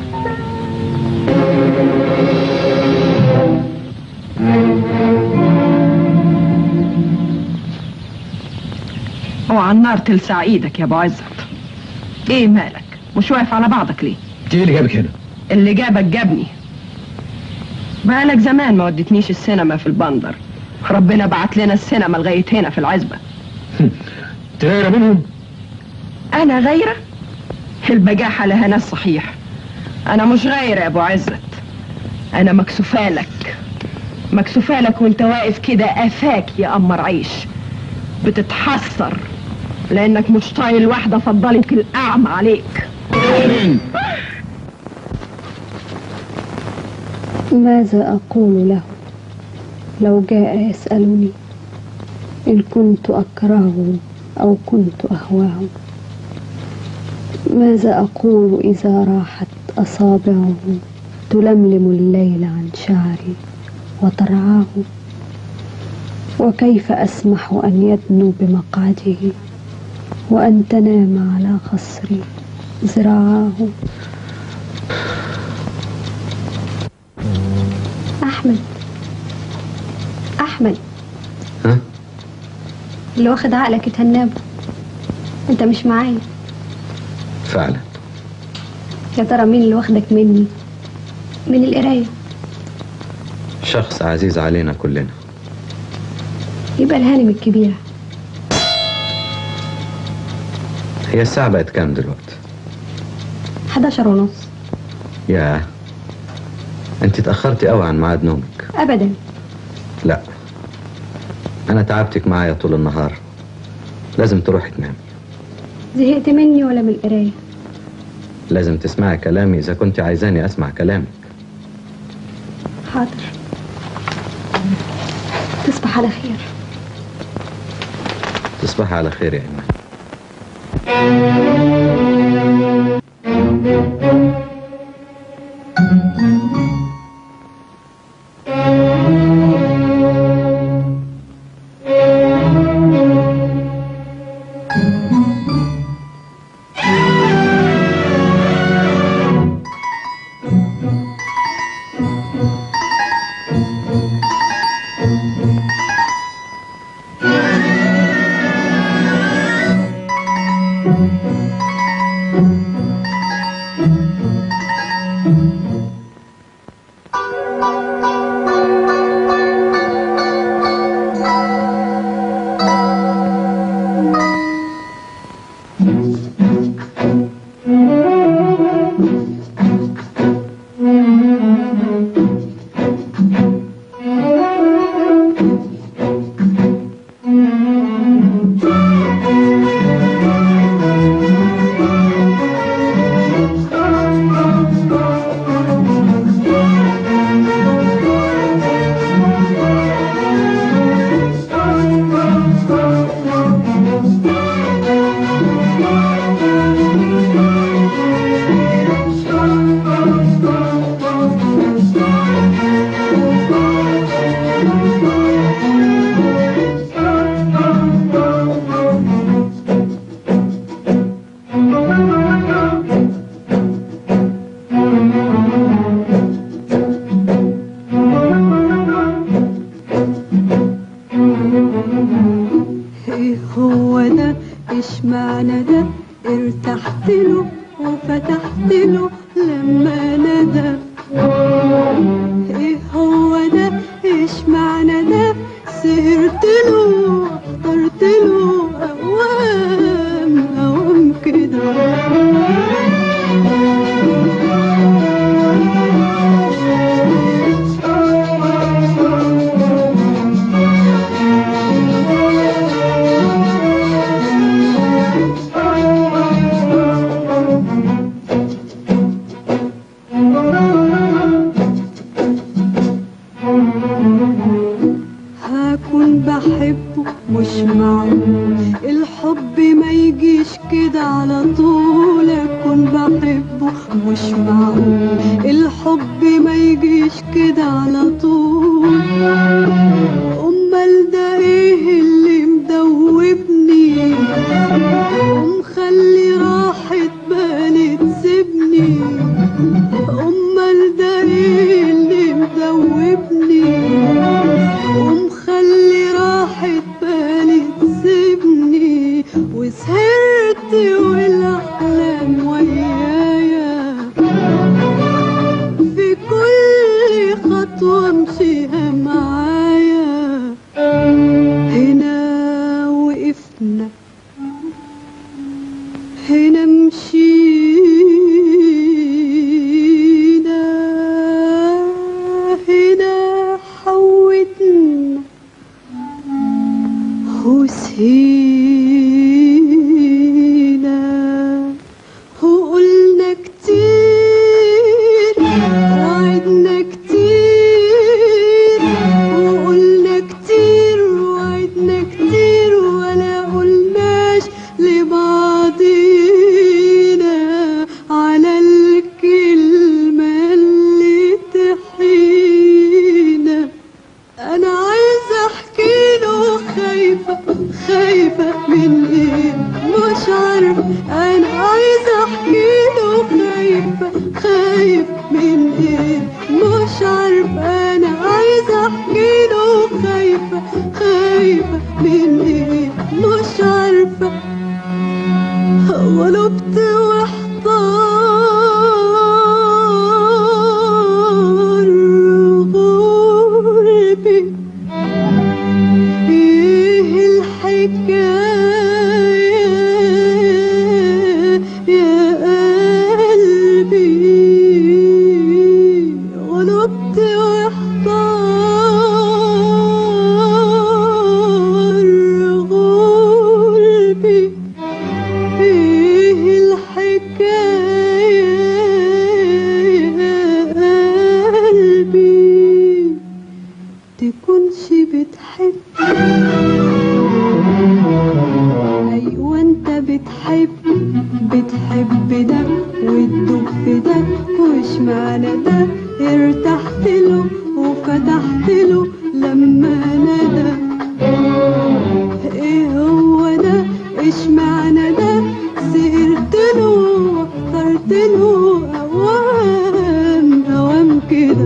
اوعى النار تلسع ايدك يا ابو عزت ايه مالك مش واقف على بعضك ليه ايه اللي جابك هنا اللي جابك جابني بقالك زمان ما ودتنيش السينما في البندر ربنا بعت لنا السينما لغايه هنا في العزبه انت غيره منهم انا غيره البجاحه لها ناس صحيح انا مش غيره يا ابو عزت انا مكسوفالك مكسوفالك وانت واقف كده قفاك يا قمر عيش بتتحسر لانك مش طايل واحده فضلت الاعمى عليك ماذا أقول له لو جاء يسألني إن كنت أكرهه أو كنت أهواه ماذا أقول إذا راحت أصابعه تلملم الليل عن شعري وترعاه وكيف أسمح أن يدنو بمقعده وأن تنام على خصري ذراعاه احمد احمد ها؟ اللي واخد عقلك اتهنابه انت مش معايا فعلا يا ترى مين اللي واخدك مني من القرايه شخص عزيز علينا كلنا يبقى الهانم الكبيره هي الساعة بقت كام دلوقتي 11 ونص يا انت اتأخرتي قوي عن ميعاد نومك ابدا لا انا تعبتك معايا طول النهار لازم تروحي تنامي زهقت مني ولا من القرايه لازم تسمعي كلامي اذا كنت عايزاني اسمع كلامك حاضر تصبح على خير تصبحي على خير يا ايمان ايه هو ده ايش معنى ده ارتحت له وفتحت له لما ندى ايه هو ده ايش معنى ده سهرت له اخترت له اوام اوام كده هكون بحبه مش معقول الحب ما يجيش كده على طول اكون بحبه مش معقول الحب ما يجيش كده على طول امال ده ايه اللي مدوبني ومخلي راحة بالي تسيبني امال ده ايه اللي مدوبني ومخلي راحة بالي تسيبني وسهرت والاحلام ويايا في كل خطوة امشيها معايا هنا وقفنا هنا مشينا هنا حوتنا وسهينا وقلنا كتير وعدنا كتير وقلنا كتير وعدنا كتير ولا قلناش لبعضينا على الكلمة اللي تحينا انا عايزة احكي له خايفة خايفة من ايه مش عارفة انا عايزة احكي له خايفة خايف من ايه مش عارفة انا عايزة احكي له خايفة خايفة من ايه مش عارفة غلبت واحتار غربي ايه الحكاية يا قلبي غلبت واحتار غربي ايه الحكاية يا قلبي تكونش بتحب ايوه انت بتحب بتحب ده وتدوب في ده وش معنى ده ارتحت له وفتحت له لما ندى ايه هو ده ايش معنى ده سهرت له واخترت له اوام اوام كده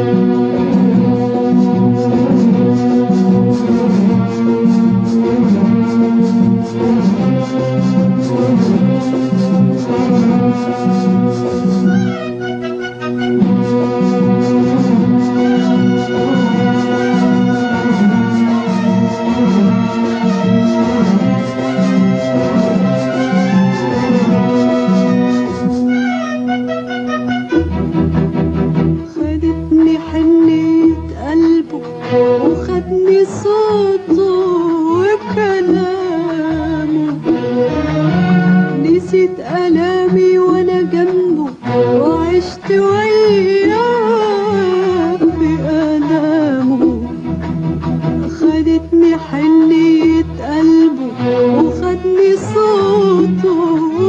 خدتني حنية قلبه وخدني صوته وكلامه نسيت ألامي وأنا جنبه وعشت وياه في ألامه خدتني حنية قلبه وخدني صوته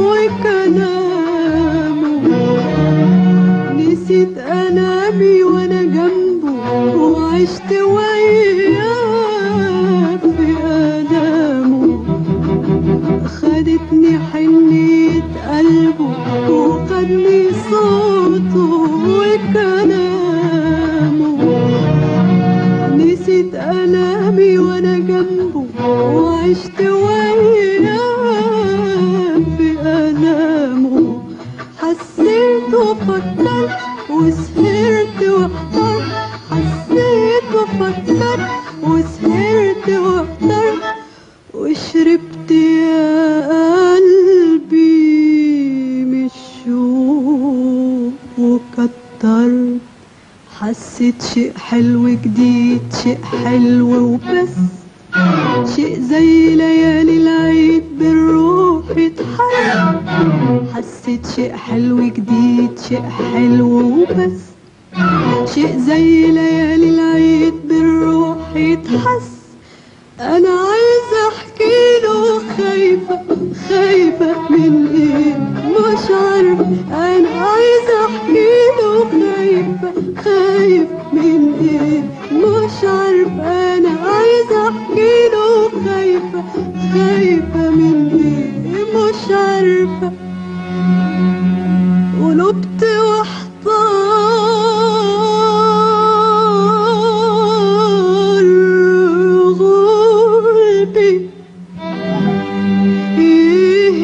وكلامه نسيت أنامي وأنا جنبه وعشت وياه في آلامه خدتني حنية قلبه وخدني صوته وكلامه نسيت ألامي وأنا جنبه وعشت وياه في حسيت شيء حلو جديد شيء حلو وبس شيء زي ليالي العيد بالروح يتحرك حسيت شيء حلو جديد شيء حلو وبس شيء زي ليالي العيد بالروح يتحس انا عايزه احكي له خايفه خايفه من ايه مش عارفه انا عايزه احكي له خايفه خايف من ايه مش عارفه انا عايزه احكي له خايفه خايفه من ايه مش عارفه قلبت واحتار غلبي ايه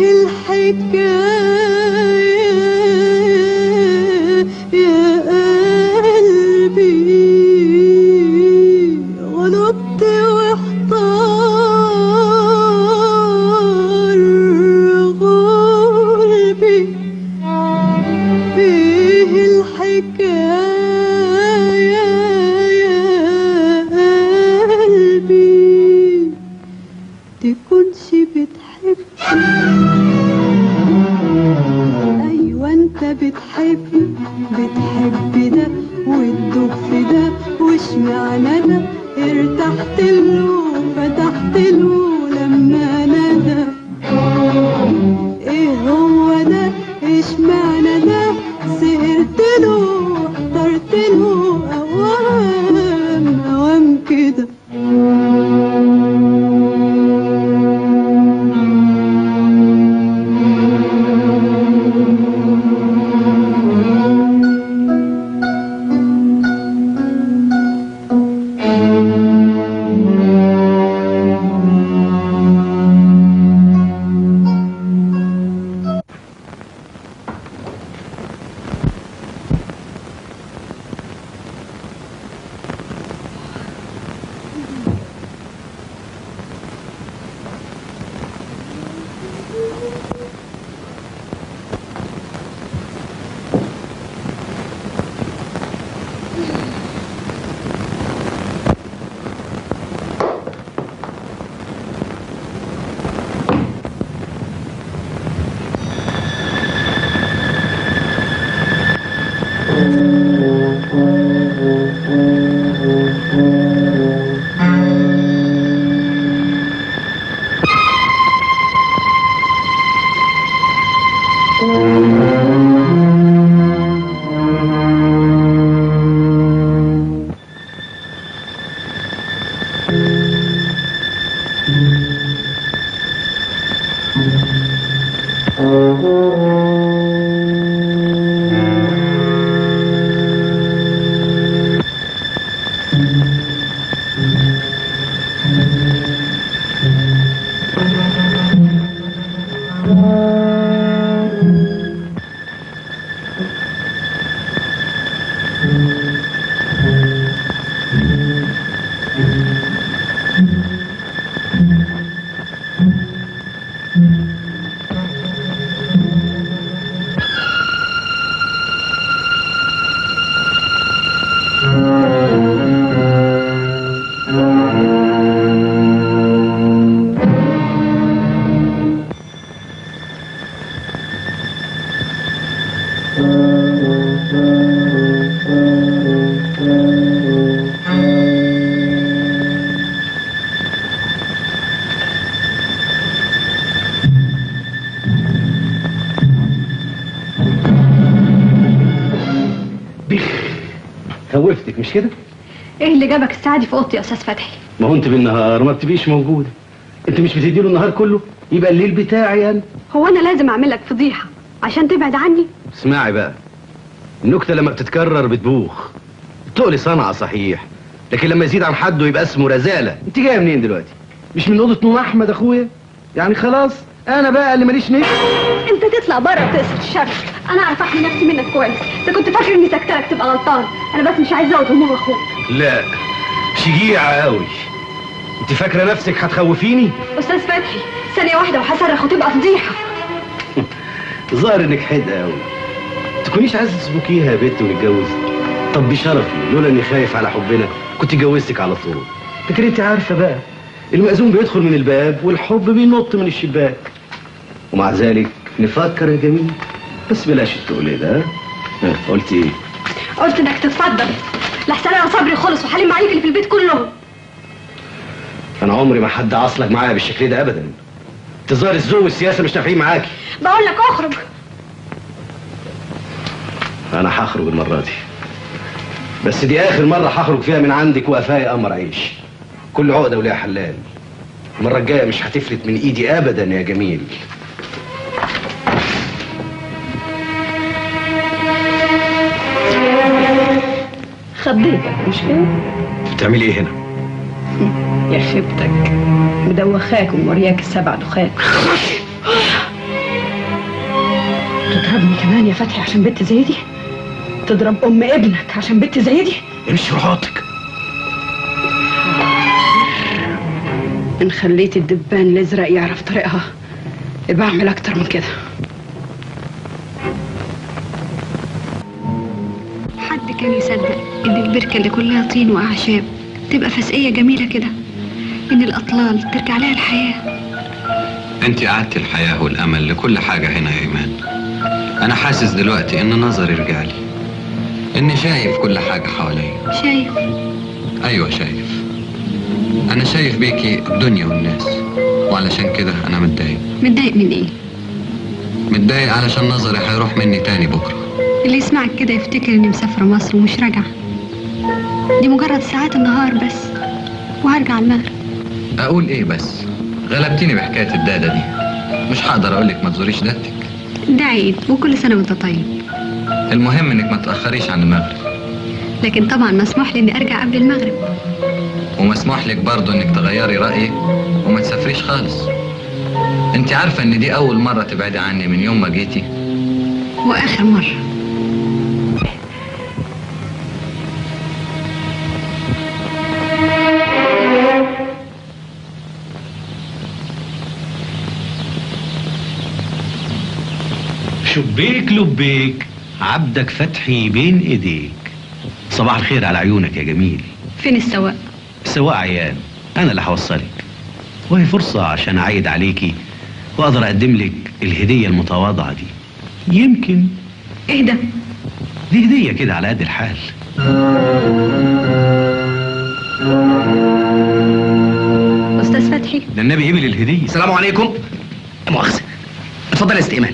الحكاية يا قلبي غلبت واحتار غلبي ايه الحكاية يا قلبي تكونش بتحب ايوه انت بتحب بتحب ده وتدوب في ده واشمعنى ده ارتحت له فتحت له لما ندى ايه هو ده اشمعنى ده سهرت له اخترت له اوام اوام كده خوفتك مش كده؟ ايه اللي جابك الساعه دي في اوضتي يا استاذ فتحي ما هو انت بالنهار ما بتبقيش موجوده انت مش بتديله النهار كله يبقى الليل بتاعي يعني هو انا لازم اعمل لك فضيحه عشان تبعد عني اسمعي بقى النكته لما بتتكرر بتبوخ تقلي صنعه صحيح لكن لما يزيد عن حده يبقى اسمه رزاله انت جايه منين دلوقتي مش من اوضه نوم احمد اخويا يعني خلاص انا بقى اللي ماليش نفس انت تطلع بره تقصر الشر انا اعرف احمي نفسي منك كويس انت كنت فاكر اني سكتلك تبقى غلطان انا بس مش عايز ازود هموم اخوك لا شجيعه قوي انت فاكره نفسك هتخوفيني استاذ فتحي ثانيه واحده وهصرخ وتبقى فضيحه ظاهر انك حدقه قوي تكونيش عايزه تسبكيها يا بنت ونتجوز طب بشرفي لولا اني خايف على حبنا كنت جوزتك على طول لكن انت عارفه بقى المأذون بيدخل من الباب والحب بينط من الشباك ومع ذلك نفكر يا جميل بس بلاش التقول ده ها؟ ها قلت ايه قلت انك تتفضل لحسن انا صبري خلص وحليم عليك اللي في البيت كله انا عمري ما حد عصلك معايا بالشكل ده ابدا تظاهر الذوق والسياسه مش نافعين معاكي بقول لك اخرج انا هخرج المره دي بس دي اخر مره هخرج فيها من عندك وقفايا قمر عيش كل عقده وليها حلال المره الجايه مش هتفلت من ايدي ابدا يا جميل خضيتك مش كده؟ بتعملي ايه هنا يا خيبتك مدوخاك ومورياك السبع دخان تضربني كمان يا فتحي عشان بنت زي دي تضرب ام ابنك عشان بنت زي دي امشي روحاتك ان خليت الدبان الازرق يعرف طريقها يبقى اعمل اكتر من كده حد كان يصدق ان البركه اللي كلها طين واعشاب تبقى فسقيه جميله كده ان الاطلال ترجع لها الحياه انت قعدت الحياة والامل لكل حاجة هنا يا ايمان انا حاسس دلوقتي ان نظري رجع لي اني شايف كل حاجة حواليا شايف ايوه شايف انا شايف بيكي الدنيا والناس وعلشان كده انا متضايق متضايق من ايه متضايق علشان نظري هيروح مني تاني بكرة اللي يسمعك كده يفتكر اني مسافره مصر ومش راجعه دي مجرد ساعات النهار بس وهرجع المغرب اقول ايه بس غلبتيني بحكاية الدادة دي مش هقدر اقولك ما تزوريش دادتك ده عيد وكل سنه وانت طيب المهم انك ما تأخريش عن المغرب لكن طبعا مسموح لي اني ارجع قبل المغرب ومسموح لك برضه انك تغيري رأيك وما تسافريش خالص انت عارفة ان دي اول مرة تبعدي عني من يوم ما جيتي واخر مره شبيك لبيك عبدك فتحي بين ايديك صباح الخير على عيونك يا جميل فين السواق السواق عيان انا اللي هوصلك وهي فرصة عشان اعيد عليكي واقدر اقدم لك الهدية المتواضعة دي يمكن ايه ده دي هدية كده على قد الحال استاذ فتحي ده النبي قبل الهدية السلام عليكم مؤاخذة اتفضل يا ست ايمان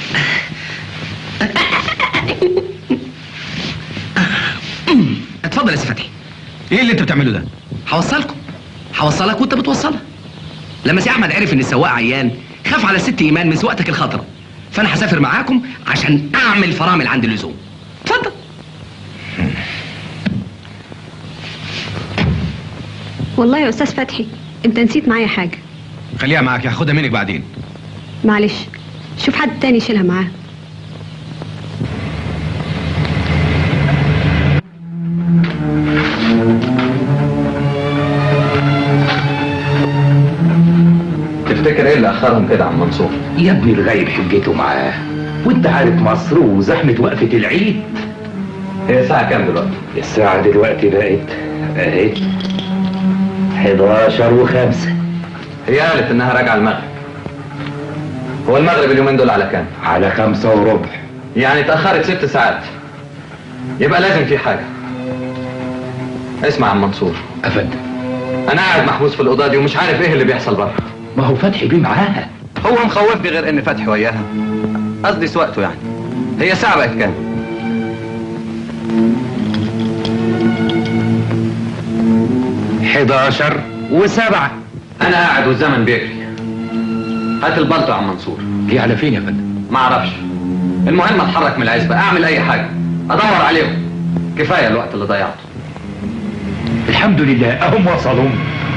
اتفضل يا سي فتحي ايه اللي انت بتعمله ده هوصلكم هوصلك وانت بتوصلها لما سي احمد عرف ان السواق عيان خاف على ست ايمان من سواقتك الخطره فانا هسافر معاكم عشان اعمل فرامل عند اللزوم اتفضل والله يا استاذ فتحي انت نسيت معايا حاجه خليها معاك هاخدها منك بعدين معلش شوف حد تاني يشيلها معاه تفتكر ايه اللي اخرهم كده عم منصور يا ابني الغايب حجته معاه وانت عارف مصر وزحمة وقفة العيد هي الساعة كام دلوقتي؟ الساعة دلوقتي بقت اهي 11 وخمسة هي قالت انها راجعة المغرب هو المغرب اليومين دول على كام؟ على خمسة وربع يعني اتأخرت ست ساعات يبقى لازم في حاجة اسمع يا عم منصور افندم انا قاعد محبوس في الأوضة دي ومش عارف ايه اللي بيحصل بره ما هو فتحي بيه معاها هو مخوفني غير ان فتحي وياها قصدي سواقته يعني هي ساعة بقت كام؟ حداشر وسبعة انا قاعد والزمن بيجري هات البلطو يا عم منصور دي على فين يا فندم ما اعرفش المهم اتحرك من العزبة اعمل اي حاجة ادور عليهم كفاية الوقت اللي ضيعته الحمد لله اهم وصلوا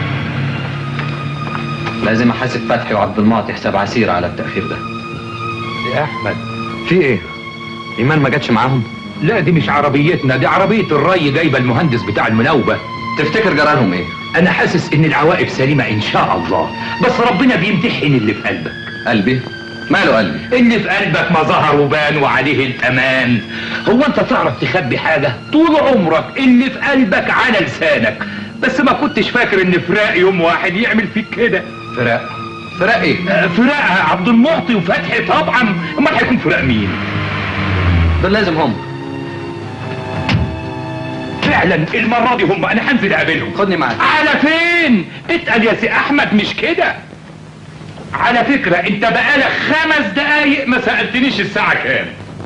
لازم احاسب فتحي وعبد المعطي حساب عسير على التأخير ده يا احمد في ايه؟ ايمان ما جاتش معاهم؟ لا دي مش عربيتنا دي عربية الري جايبة المهندس بتاع المناوبة تفتكر جرالهم ايه؟ انا حاسس ان العواقب سليمة ان شاء الله بس ربنا بيمتحن اللي في قلبك قلبي ماله قلبي اللي في قلبك ما ظهر وبان وعليه الامان هو انت تعرف تخبي حاجه طول عمرك اللي في قلبك على لسانك بس ما كنتش فاكر ان فراق يوم واحد يعمل فيك كده فراق فراق ايه آه، فراق عبد المعطي وفتحي طبعا امال هيكون فراق مين دول لازم هم فعلا المره دي هم انا هنزل اقابلهم خدني معاك على فين اتقل يا سي احمد مش كده على فكرة انت بقالك خمس دقايق ما سألتنيش الساعة كام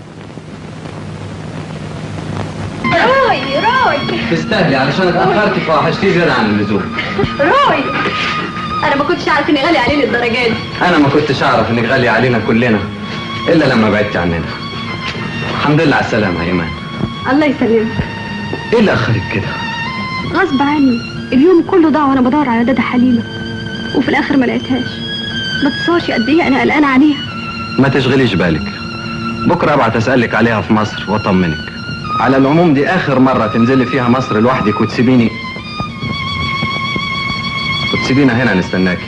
روي روي تستاهلي علشان اتأخرت فوحشتي زيادة عن اللزوم روي انا ما كنتش عارف اني غالي عليه للدرجه دي انا ما كنتش اعرف انك غالية علينا كلنا الا لما بعدت عننا الحمد لله على السلامة يا ايمان الله يسلمك ايه اللي اخرك كده غصب عني اليوم كله ضاع وانا بدور على دادا حليمه وفي الاخر ما لقيتهاش ما تصورش قد ايه انا قلقانه عليها ما تشغليش بالك بكرة ابعت اسألك عليها في مصر واطمنك على العموم دي اخر مرة تنزلي فيها مصر لوحدك وتسيبيني وتسيبينا هنا نستناكي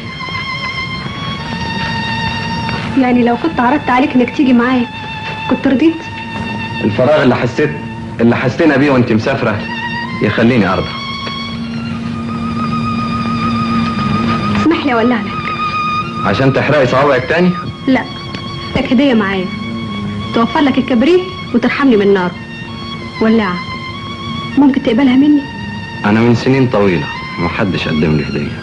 يعني لو كنت عرضت عليك انك تيجي معايا كنت رضيت الفراغ اللي حسيت اللي حسينا بيه وانت مسافرة يخليني ارضى اسمح لي اولع لك عشان تحرقي صوابعك تاني لا لك هديه معايا توفر لك الكبريت وترحمني من النار ولاعه ممكن تقبلها مني انا من سنين طويلة محدش قدم لي هدية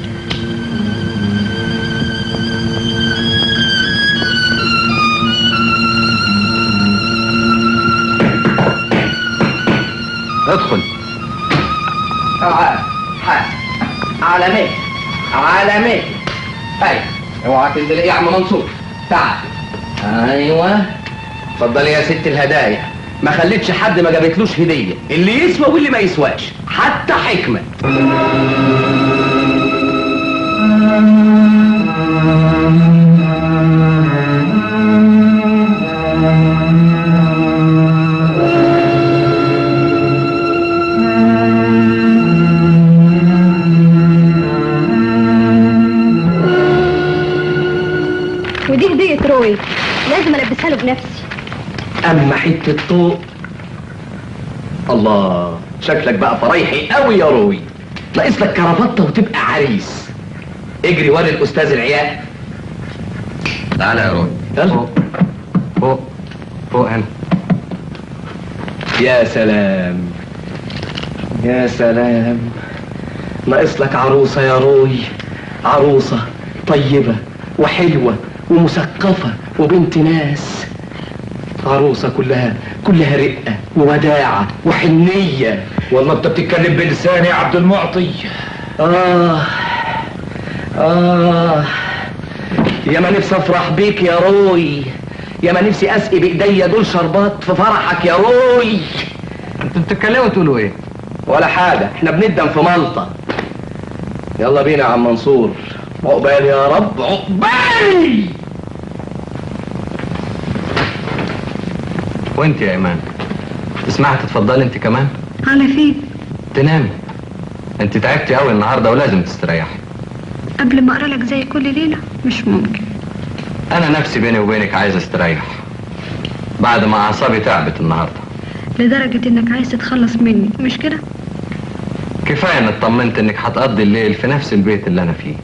ادخل تعال على مين على مين ايوه اوعى تنزل يا عم منصور تعال ايوه اتفضلي يا ست الهدايا ما خليتش حد ما جابتلوش هديه اللي يسوى واللي ما يسواش حتى حكمه ودي هديه روي لازم البسها له بنفسي اما حته طوق الله شكلك بقى فرايحي قوي يا روي ناقص لك كرافته وتبقى عريس اجري وري الاستاذ العيال تعالى يا روي يلا فوق فوق هنا يا سلام يا سلام ناقص لك عروسة يا روي عروسة طيبة وحلوة ومثقفة وبنت ناس عروسة كلها كلها رقة ووداعة وحنية والله انت بتتكلم بلسان يا عبد المعطي آه آه يا ما نفسي افرح بيك يا روي يا ما نفسي اسقي بايديا دول شربات في فرحك يا روي انتوا بتتكلموا تقولوا ايه ولا حاجة احنا بندم في مالطا يلا بينا يا عم منصور عقبال يا رب عقبال وانت يا ايمان تسمعي تتفضلي انت كمان على فين تنامي انت تعبتي قوي النهارده ولازم تستريحي قبل ما اقرا لك زي كل ليله مش ممكن انا نفسي بيني وبينك عايز استريح بعد ما اعصابي تعبت النهارده لدرجه انك عايز تتخلص مني مش كده كفايه ان اطمنت انك هتقضي الليل في نفس البيت اللي انا فيه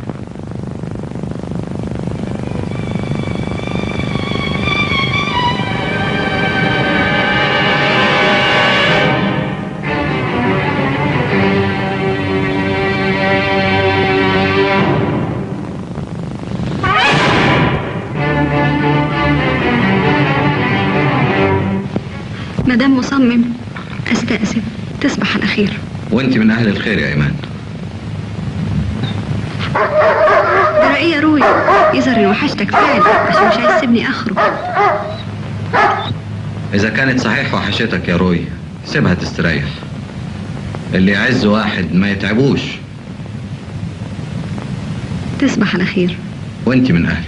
مدام مصمم استأذن تصبح على خير وانت من اهل الخير يا ايمان ترى ايه يا روي يظهر ان وحشتك فعلا عشان مش عايز تسيبني اخرج اذا كانت صحيح وحشتك يا روي سيبها تستريح اللي يعز واحد ما يتعبوش تصبح على خير وانت من اهله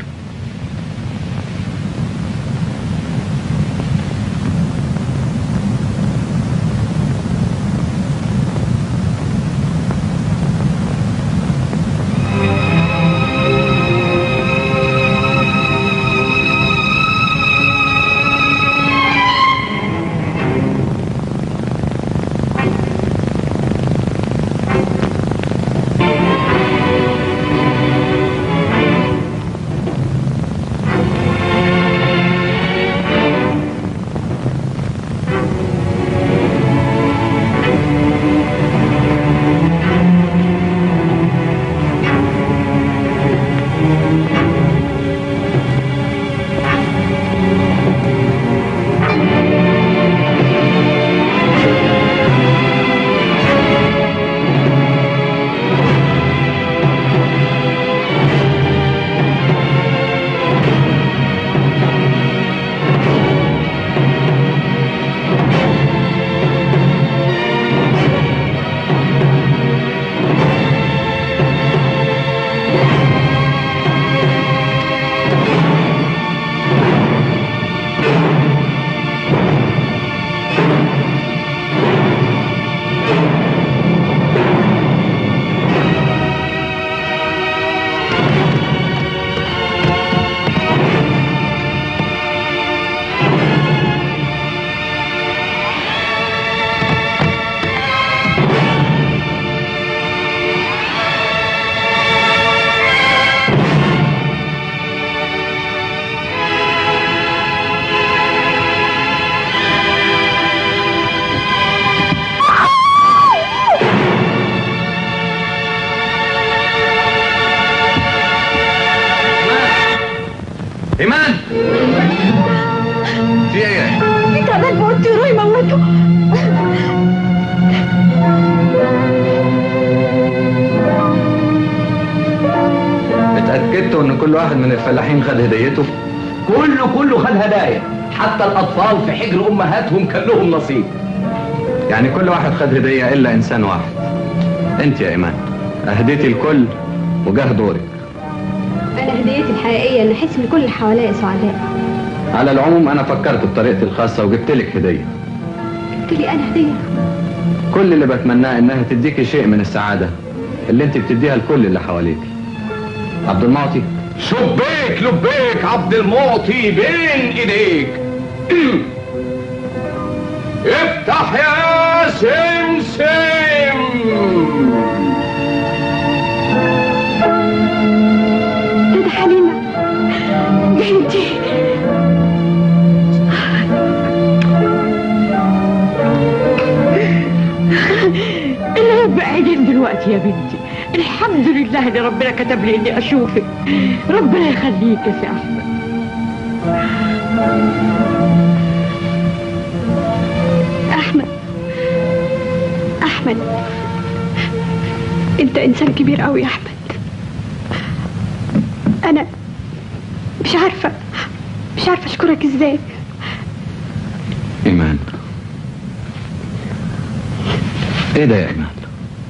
اتأكدتوا ان كل واحد من الفلاحين خد هديته كله كله خد هدايا حتى الأطفال في حجر أمهاتهم كان لهم نصيب يعني كل واحد خد هدية الا انسان واحد انت يا ايمان اهديتي الكل وجاه دورك انا هديتي الحقيقيه ان احس ان كل اللي حواليا سعداء على العموم انا فكرت بطريقتي الخاصة وجبت لك هدية قلت لي انا هديه كل اللي بتمناه انها تديكي شيء من السعادة اللي انت بتديها لكل اللي حواليك عبد المعطي شبيك لبيك عبد المعطي بين ايديك افتح يا سمسم ده حليمه بنتي العيب بعيدين دلوقتي يا بنتي الحمد لله ان ربنا كتب لي اني اشوفك ربنا يخليك يا سي احمد احمد احمد انت انسان كبير قوي يا احمد انا مش عارفه مش عارفه اشكرك ازاي ايمان ايه ده يا ايمان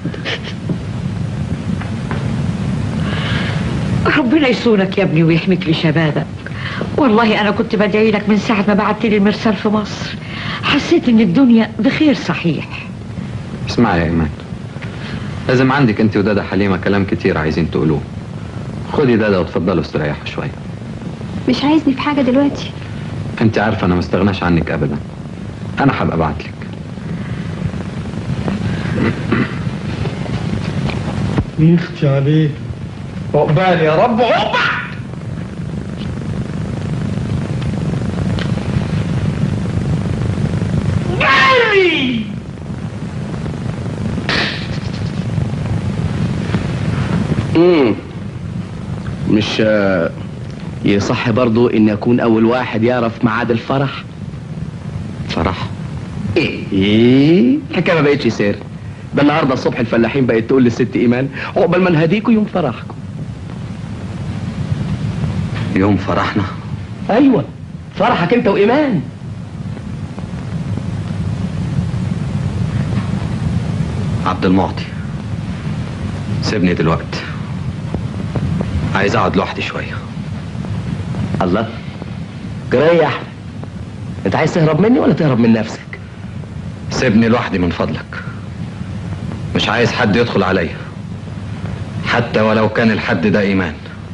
ربنا يصونك يا ابني ويحميك لشبابك والله انا كنت بدعي لك من ساعه ما بعت لي المرسال في مصر حسيت ان الدنيا بخير صحيح اسمعي يا ايمان لازم عندك انت ودادا حليمة كلام كتير عايزين تقولوه خدي دادا وتفضلوا استريحوا شوية مش عايزني في حاجه دلوقتي انت عارفة انا مستغناش عنك ابدا انا هبقى ابعتلك يختي عليه عقبال يا رب عقبال غالي امم مش آه، يصح برضو ان اكون اول واحد يعرف ميعاد الفرح فرح ايه ايه الحكايه ما بقتش سر ده النهارده الصبح الفلاحين بقت تقول للست ايمان عقبال ما نهديكوا يوم فرحكم يوم فرحنا ايوه فرحك انت وايمان عبد المعطي سيبني دلوقتي عايز اقعد لوحدي شويه الله جرايه يا احمد انت عايز تهرب مني ولا تهرب من نفسك سيبني لوحدي من فضلك مش عايز حد يدخل عليا حتى ولو كان الحد ده ايمان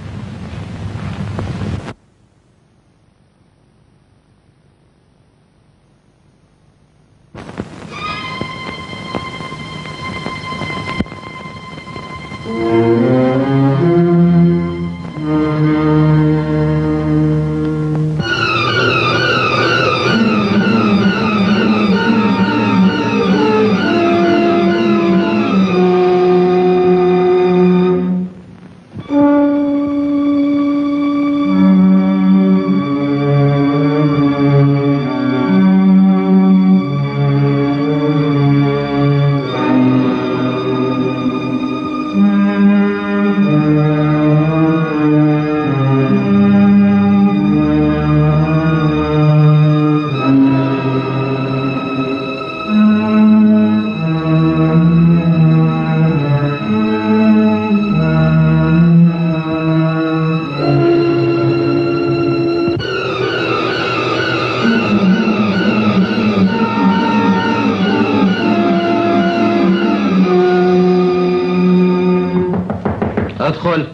ادخل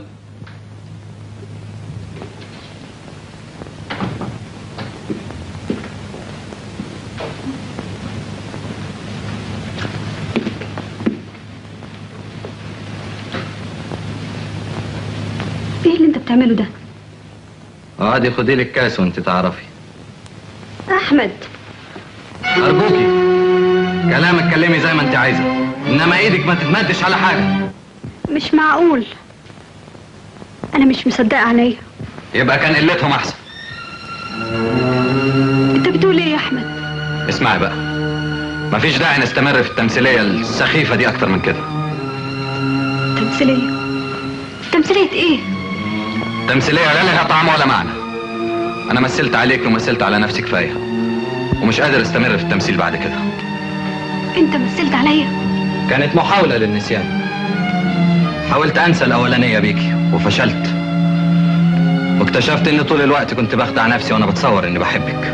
ايه اللي انت بتعمله ده اقعدي خدي لك كاس وانت تعرفي احمد ارجوكي كلام اتكلمي زي ما انت عايزه انما ايدك ما تتمدش على حاجه مش معقول انا مش مصدقه عليا يبقى كان قلتهم احسن انت بتقول ايه يا احمد اسمعي بقى مفيش داعي نستمر في التمثيليه السخيفه دي اكتر من كده تمثيليه تمثيليه ايه التمثيلية لا لها طعم ولا معنى أنا مثلت عليك ومثلت على نفسي كفاية ومش قادر استمر في التمثيل بعد كده انت مثلت عليا كانت محاولة للنسيان حاولت أنسى الأولانية بيكي وفشلت واكتشفت إن طول الوقت كنت بخدع نفسي وأنا بتصور إني بحبك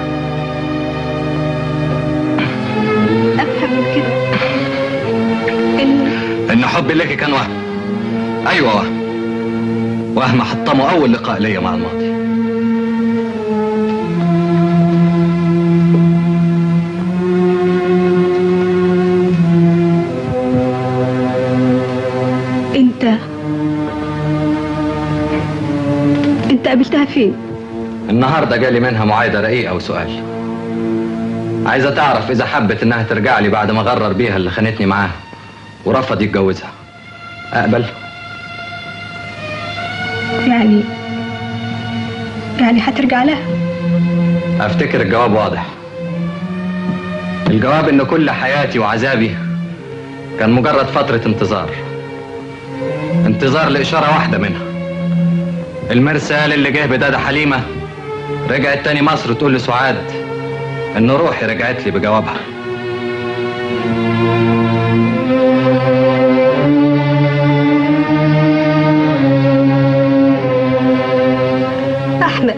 افهم من كده ان إن حبي لك كان وهم أيوة وهم وهم حطمه أول لقاء ليا مع الماضي انت انت قابلتها فين النهاردة جالي منها معايدة رقيقة وسؤال عايزة تعرف إذا حبت إنها ترجع لي بعد ما غرر بيها اللي خانتني معاه ورفض يتجوزها أقبل يعني يعني هترجع لها أفتكر الجواب واضح الجواب إن كل حياتي وعذابي كان مجرد فترة انتظار انتظار لإشارة واحدة منها المرسال اللي جه بداده حليمة رجعت تاني مصر تقول لسعاد إن روحي رجعت لي بجوابها احمد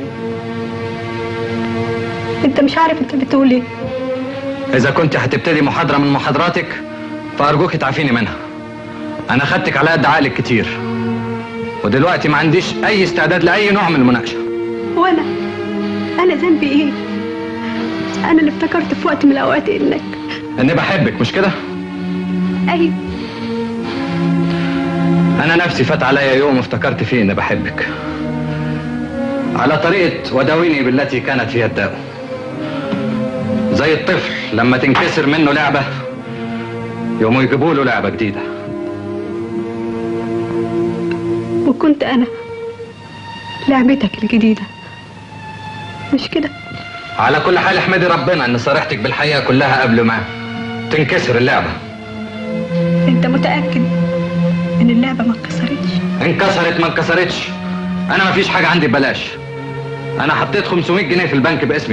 انت مش عارف انت بتقول ايه إذا كنت هتبتدي محاضرة من محاضراتك فأرجوك تعفيني منها أنا خدتك على قد عقلك كتير ودلوقتي ما عنديش أي استعداد لأي نوع من المناقشة وانا انا ذنبي ايه انا اللي افتكرت في وقت من الاوقات انك إني بحبك مش كده؟ ايوه أنا نفسي فات عليا يوم افتكرت فيه إني بحبك على طريقة وداويني بالتي كانت فيها الداء زي الطفل لما تنكسر منه لعبة يقوموا يجيبوا له لعبة جديدة وكنت انا لعبتك الجديده مش كده على كل حال احمدي ربنا ان صارحتك بالحقيقة كلها قبل ما تنكسر اللعبة انت متاكد ان اللعبه ما اتكسرتش انكسرت ما انكسرتش انا مفيش حاجة عندي ببلاش انا حطيت 500 جنيه في البنك باسمي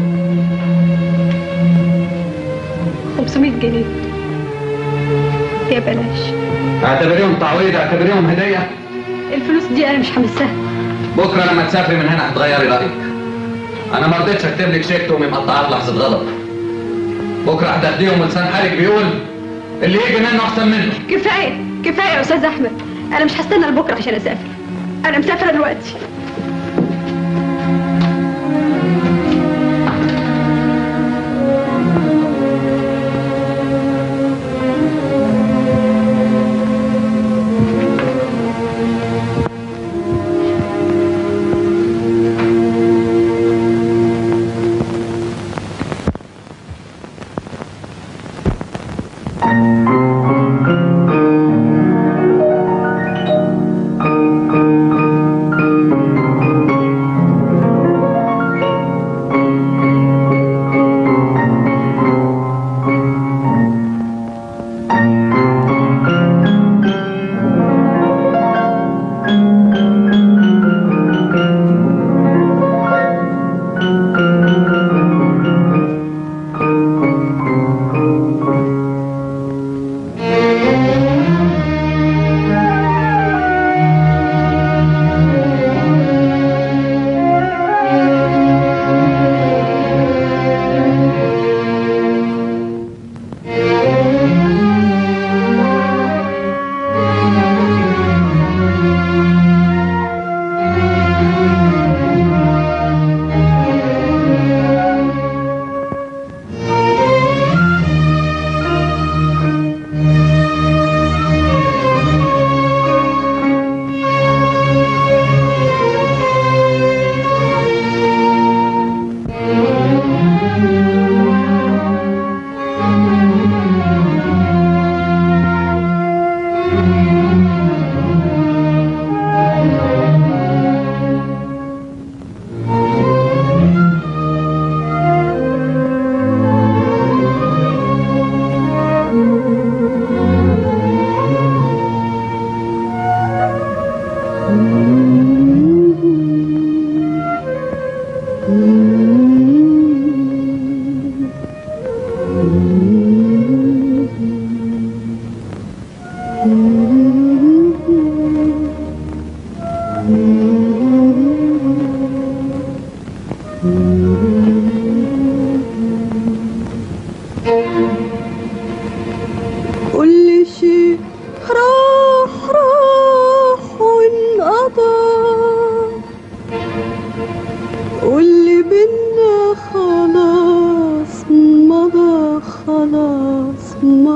500 جنيه يا بلاش اعتبريهم تعويض اعتبريهم هدية الفلوس دي انا مش همسها بكرة لما تسافري من هنا هتغيري رأيك انا ما رضيتش اكتب لك شيك تقومي مقطعاه في لحظة غضب بكرة هتاخديهم ولسان حالك بيقول اللي يجي منه احسن منه كفايه كفايه يا استاذ احمد انا مش هستنى لبكره عشان اسافر انا مسافره دلوقتي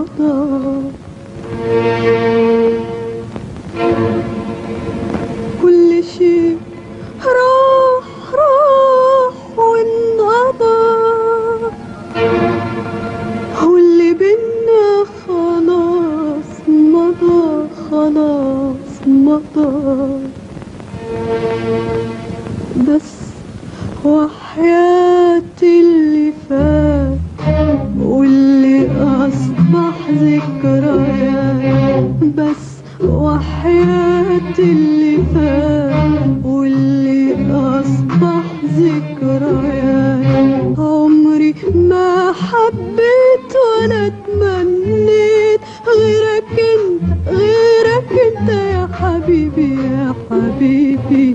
مضى كل شيء راح راح وانقضى واللي بينا خلاص مضى خلاص مضى بس وحياتي اللي فات واللي أصبح ذكريات بس وحياتي اللي فات واللي أصبح ذكريات عمري ما حبيت ولا تمنيت غيرك انت غيرك انت يا حبيبي يا حبيبي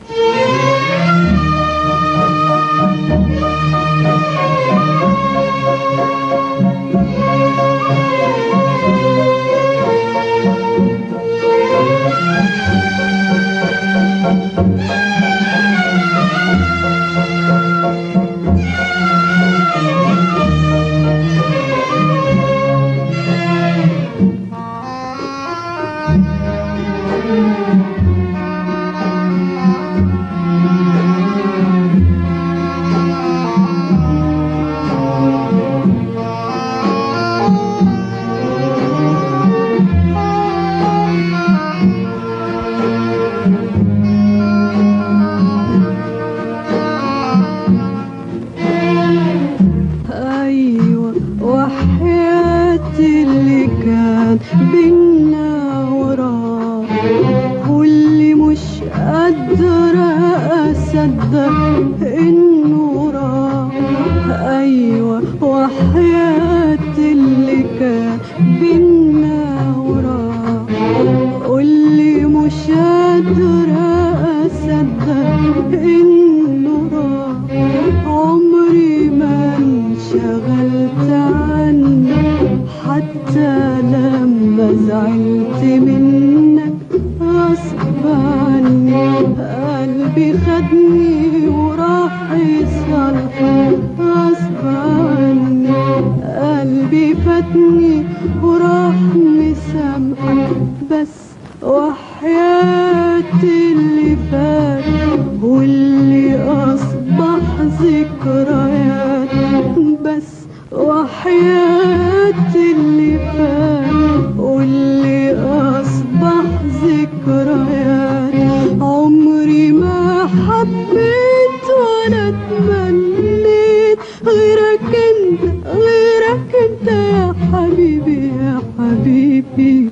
أيوة وحياتي اللي كان بينا وراه واللي مش قادرة أصدق إنه راح أيوة وحياتي اللي كان بينا وراه واللي مش قادرة أصدق إنه راح عمري ما انشغلت عنك حتى لما زعلت منك غصب عني قلبي خدني وراح يصالحك غصب عني قلبي فاتني وراح مسامحك بس وحياتي اللي فات واللي أصبح ذكريات بس وحياتي اللي فات واللي أصبح ذكريات عمري ما حبيت ولا تمنيت غيرك انت غيرك انت يا حبيبي يا حبيبي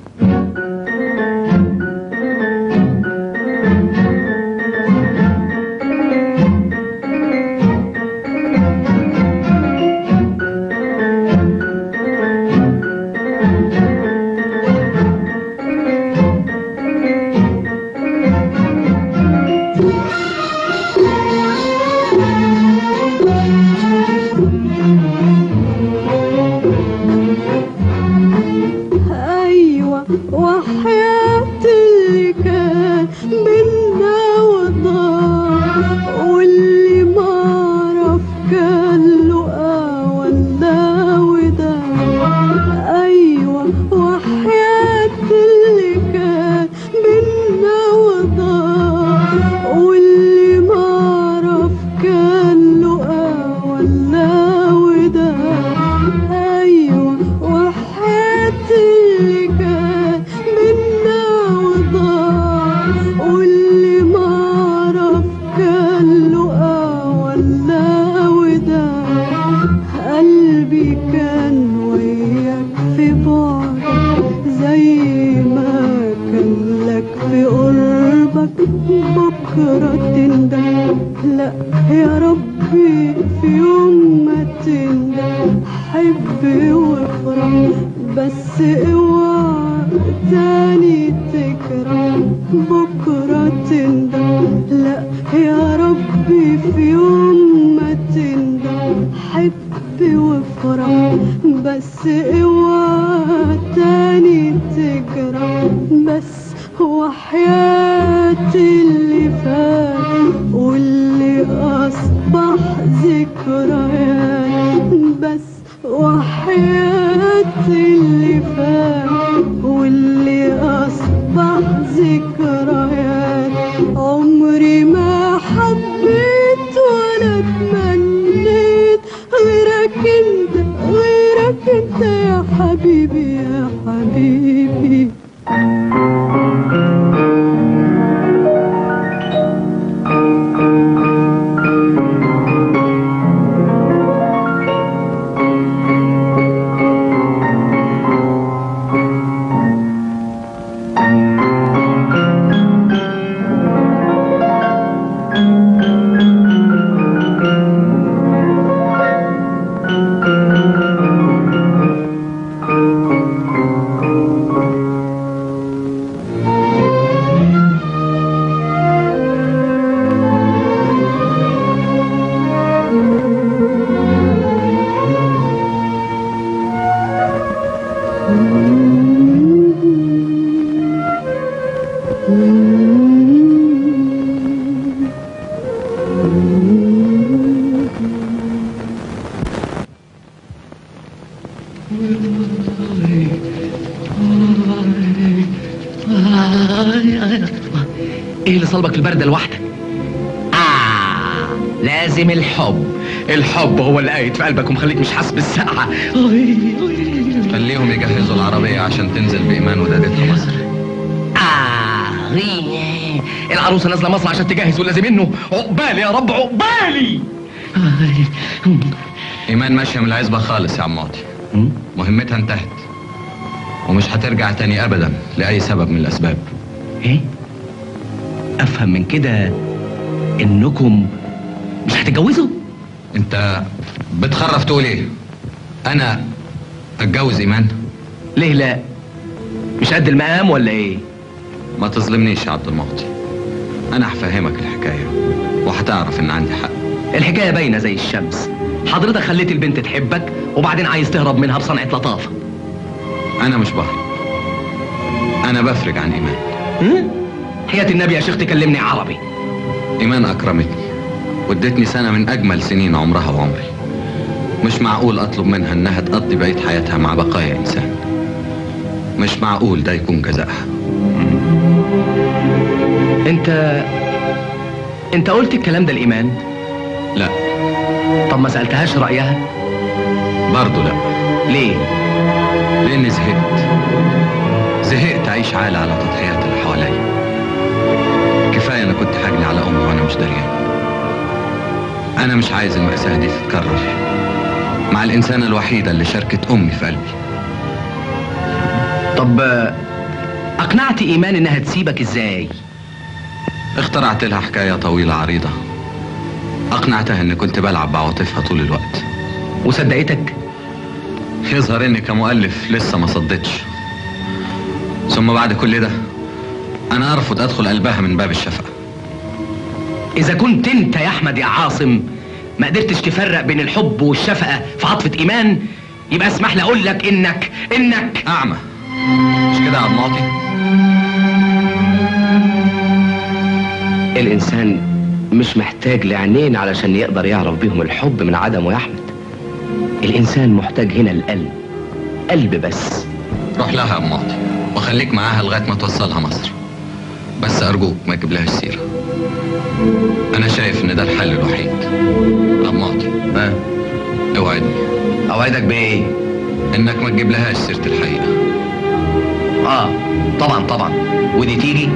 أيوة وحياتي اللي كان بينا وضاع واللي ما عرف كان له ولا وداع أيوة وحياتي اللي كان بينا وضاع واللي ما عرف كان له ولا وداع أيوة وحياتي اللي كان بينا وضاع واللي ما عرف كان له ولا وداع قلبي كان وياك في بعدك زي ما كان لك في قربك بكرة تندم لا يا ربي في يوم ما تندم حب وافرح بس اوعى تاني تكره بكرة تندم لا يا ربي في يوم ما تندم حب وافرح بس اوعى تاني تكره بس وحياتي اللي فات واللي أصبح ذكريات بس وحياتي اللي عمري ما حبيت ولا تمنيت غيرك انت غيرك انت يا حبيبي يا حبيبي ايه اللي صلبك البردة لوحدك آه لازم الحب الحب هو اللي قايد في قلبك ومخليك مش حاسس بالسقعة خليهم يجهزوا العربية عشان تنزل بإيمان ودادتها مصر آه غيني. العروسة نازلة مصر عشان تجهز واللازم منه عقبالي يا رب عقبالي إيمان ماشية من العزبة خالص يا عم عاطي مهمتها انتهت ومش هترجع تاني أبدا لأي سبب من الأسباب ايه افهم من كده انكم مش هتتجوزوا انت بتخرف تقول ايه انا اتجوز ايمان ليه لا مش قد المقام ولا ايه ما تظلمنيش يا عبد المعطي انا هفهمك الحكايه وهتعرف ان عندي حق الحكايه باينه زي الشمس حضرتك خليت البنت تحبك وبعدين عايز تهرب منها بصنعه لطافه انا مش بهرب انا بفرج عن ايمان حياة النبي يا شيخ تكلمني عربي ايمان اكرمتني وادتني سنه من اجمل سنين عمرها وعمري مش معقول اطلب منها انها تقضي بقيه حياتها مع بقايا انسان مش معقول ده يكون جزائها انت انت قلت الكلام ده لايمان لا طب ما سالتهاش رايها برضه لا ليه لاني زهقت زهقت اعيش عالة على تضحيات اللي حواليا كفايه انا كنت حاجني على امي وانا مش دريان انا مش عايز المأساة دي تتكرر مع الانسانة الوحيدة اللي شاركت امي في قلبي طب اقنعت ايمان انها تسيبك ازاي اخترعت لها حكاية طويلة عريضة اقنعتها اني كنت بلعب بعواطفها طول الوقت وصدقتك يظهر اني كمؤلف لسه ما صدتش ثم بعد كل ده انا ارفض ادخل قلبها من باب الشفقة اذا كنت انت يا احمد يا عاصم ما قدرتش تفرق بين الحب والشفقة في عاطفة ايمان يبقى اسمح لي اقول لك انك انك اعمى مش كده يا عبد المعطي الانسان مش محتاج لعينين علشان يقدر يعرف بيهم الحب من عدمه يا احمد الانسان محتاج هنا القلب قلب بس روح لها يا عم معطي وخليك معاها لغايه ما توصلها مصر بس ارجوك ما تجيبلهاش سيره انا شايف ان ده الحل الوحيد يا عم معطي ها اوعدني اوعدك بايه انك ما تجيبلهاش سيره الحقيقه اه طبعا طبعا ودي تيجي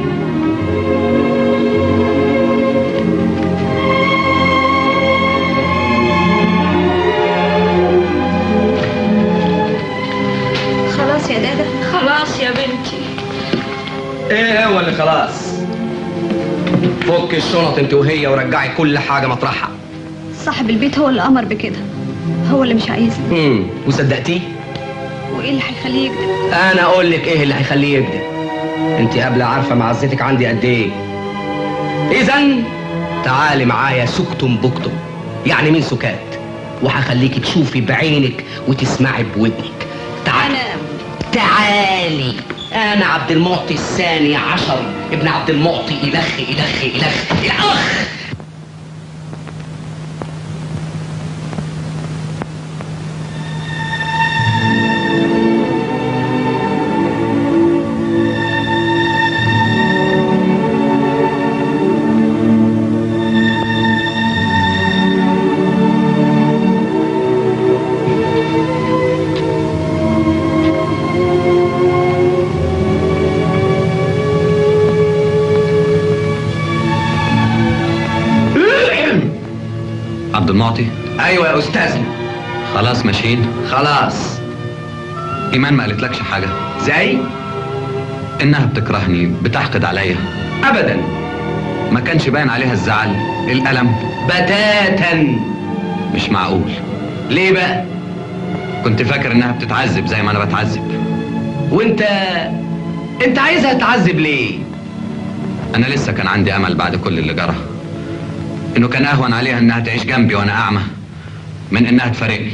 خلاص يا دادا خلاص يا بنتي ايه هو اللي خلاص فك الشنط انت وهي ورجعي كل حاجه مطرحها صاحب البيت هو اللي امر بكده هو اللي مش عايزني امم وصدقتيه وايه اللي هيخليه يكذب انا اقول لك ايه اللي هيخليه يكذب انت قبل عارفه معزتك عندي قد ايه اذا تعالي معايا سكتم بكتم يعني من سكات وهخليكي تشوفي بعينك وتسمعي بودنك تعالي تعالي انا عبد المعطي الثاني عشر ابن عبد المعطي الخ الخ الخ الاخ عبد المعطي ايوه يا استاذنا خلاص ماشيين خلاص ايمان ما قالتلكش حاجه زي انها بتكرهني بتحقد عليا ابدا ما كانش باين عليها الزعل الالم بتاتا مش معقول ليه بقى كنت فاكر انها بتتعذب زي ما انا بتعذب وانت انت عايزها تعذب ليه انا لسه كان عندي امل بعد كل اللي جرى انه كان اهون عليها انها تعيش جنبي وانا اعمى من انها تفارقني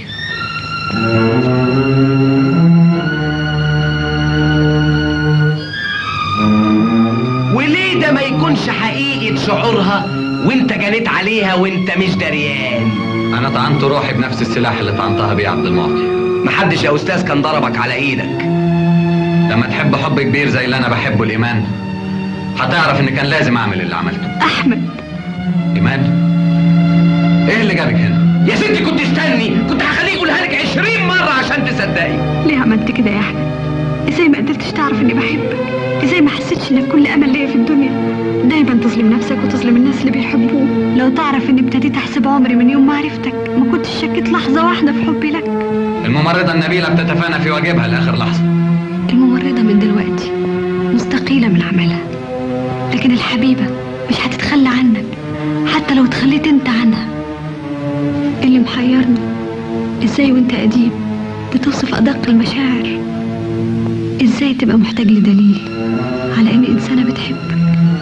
وليه ده ما يكونش حقيقة شعورها وانت جنيت عليها وانت مش دريان انا طعنت روحي بنفس السلاح اللي طعنتها بيه عبد المعطي محدش يا استاذ كان ضربك على ايدك لما تحب حب كبير زي اللي انا بحبه الايمان هتعرف ان كان لازم اعمل اللي عملته احمد ايمان ايه اللي جابك هنا يا ستي كنت استني كنت هخليه يقولها لك عشرين مرة عشان تصدقي ليه عملت كده يا احمد ازاي ما قدرتش تعرف اني بحبك ازاي ما حسيتش انك كل امل ليا في الدنيا دايما تظلم نفسك وتظلم الناس اللي بيحبوك لو تعرف اني ابتديت احسب عمري من يوم ما عرفتك ما كنتش شكيت لحظه واحده في حبي لك الممرضة النبيلة بتتفانى في واجبها لاخر لحظة الممرضه من دلوقتي مستقيله من عملها لكن الحبيبه مش هتتخلى عنك حتى لو تخليت انت عنها اللي محيرني ازاي وانت قديم بتوصف ادق المشاعر ازاي تبقى محتاج لدليل على ان انسانه بتحبك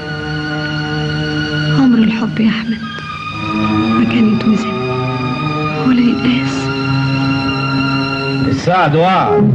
عمر الحب يا احمد ما كان يتوزن ولا يتقاس السعد وعد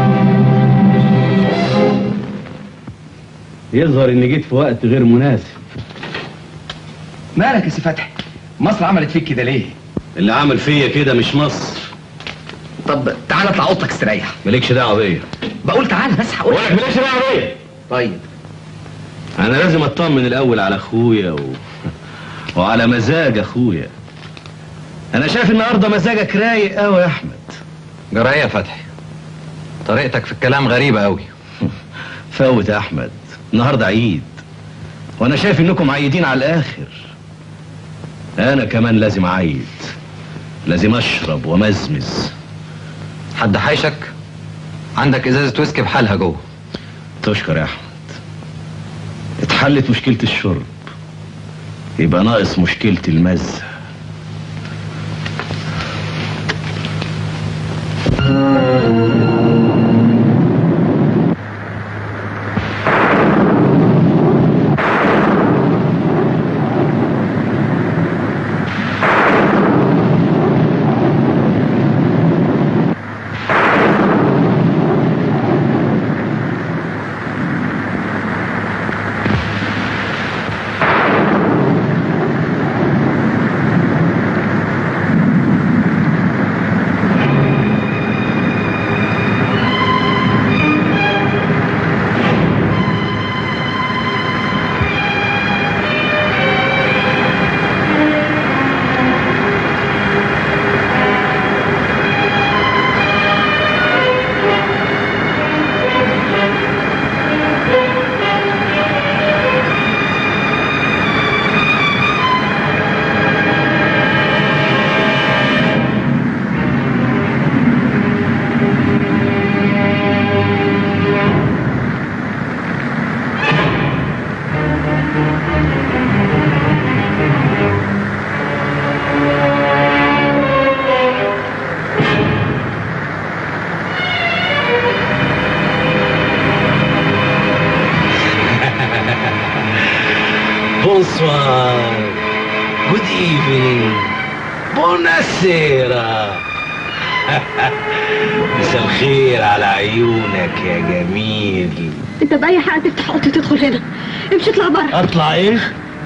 يظهر اني جيت في وقت غير مناسب مالك يا سي فتحي مصر عملت فيك كده ليه اللي عمل فيا كده مش مصر طب تعالى اطلع اوضتك استريح مالكش دعوه بيا بقول تعالى بس هقول بقولك مالكش دعوه بيا طيب انا لازم اطمن الاول على اخويا و... وعلى مزاج اخويا انا شايف النهارده مزاجك رايق قوي يا احمد جرايه يا فتحي طريقتك في الكلام غريبة قوي فوت يا احمد النهارده عيد وانا شايف انكم عيدين على الاخر انا كمان لازم اعيد لازم اشرب ومزمز حد حيشك عندك ازازة ويسكي بحالها جوه تشكر يا احمد اتحلت مشكلة الشرب يبقى ناقص مشكلة المزة Bonsoir. Good evening. Buonasera. مساء الخير على عيونك يا جميل انت باي حق تفتح اوضتي تدخل هنا امشي اطلع بره اطلع ايه؟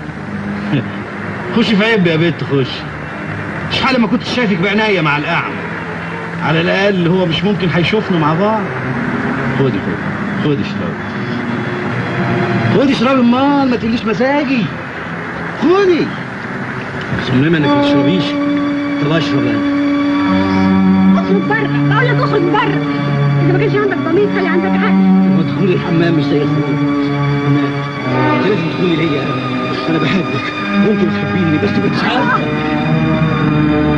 خش في عيب يا بنت خش مش حالة ما كنت شايفك بعناية مع الأعمى على الأقل هو مش ممكن هيشوفنا مع بعض خدي خدي خدي اشربي خدي اشربي امال ما تقوليش مزاجي خدي صممي انك ما تشربيش طب اشرب انا اخرج بره بقول لك اخرج بره اذا ما كانش عندك ضمير خلي عندك عقل ما تدخلي الحمام مش زي اخوك انا انت لازم تدخلي ليا انا انا بحبك ممكن تحبيني بس ما انتش عارفه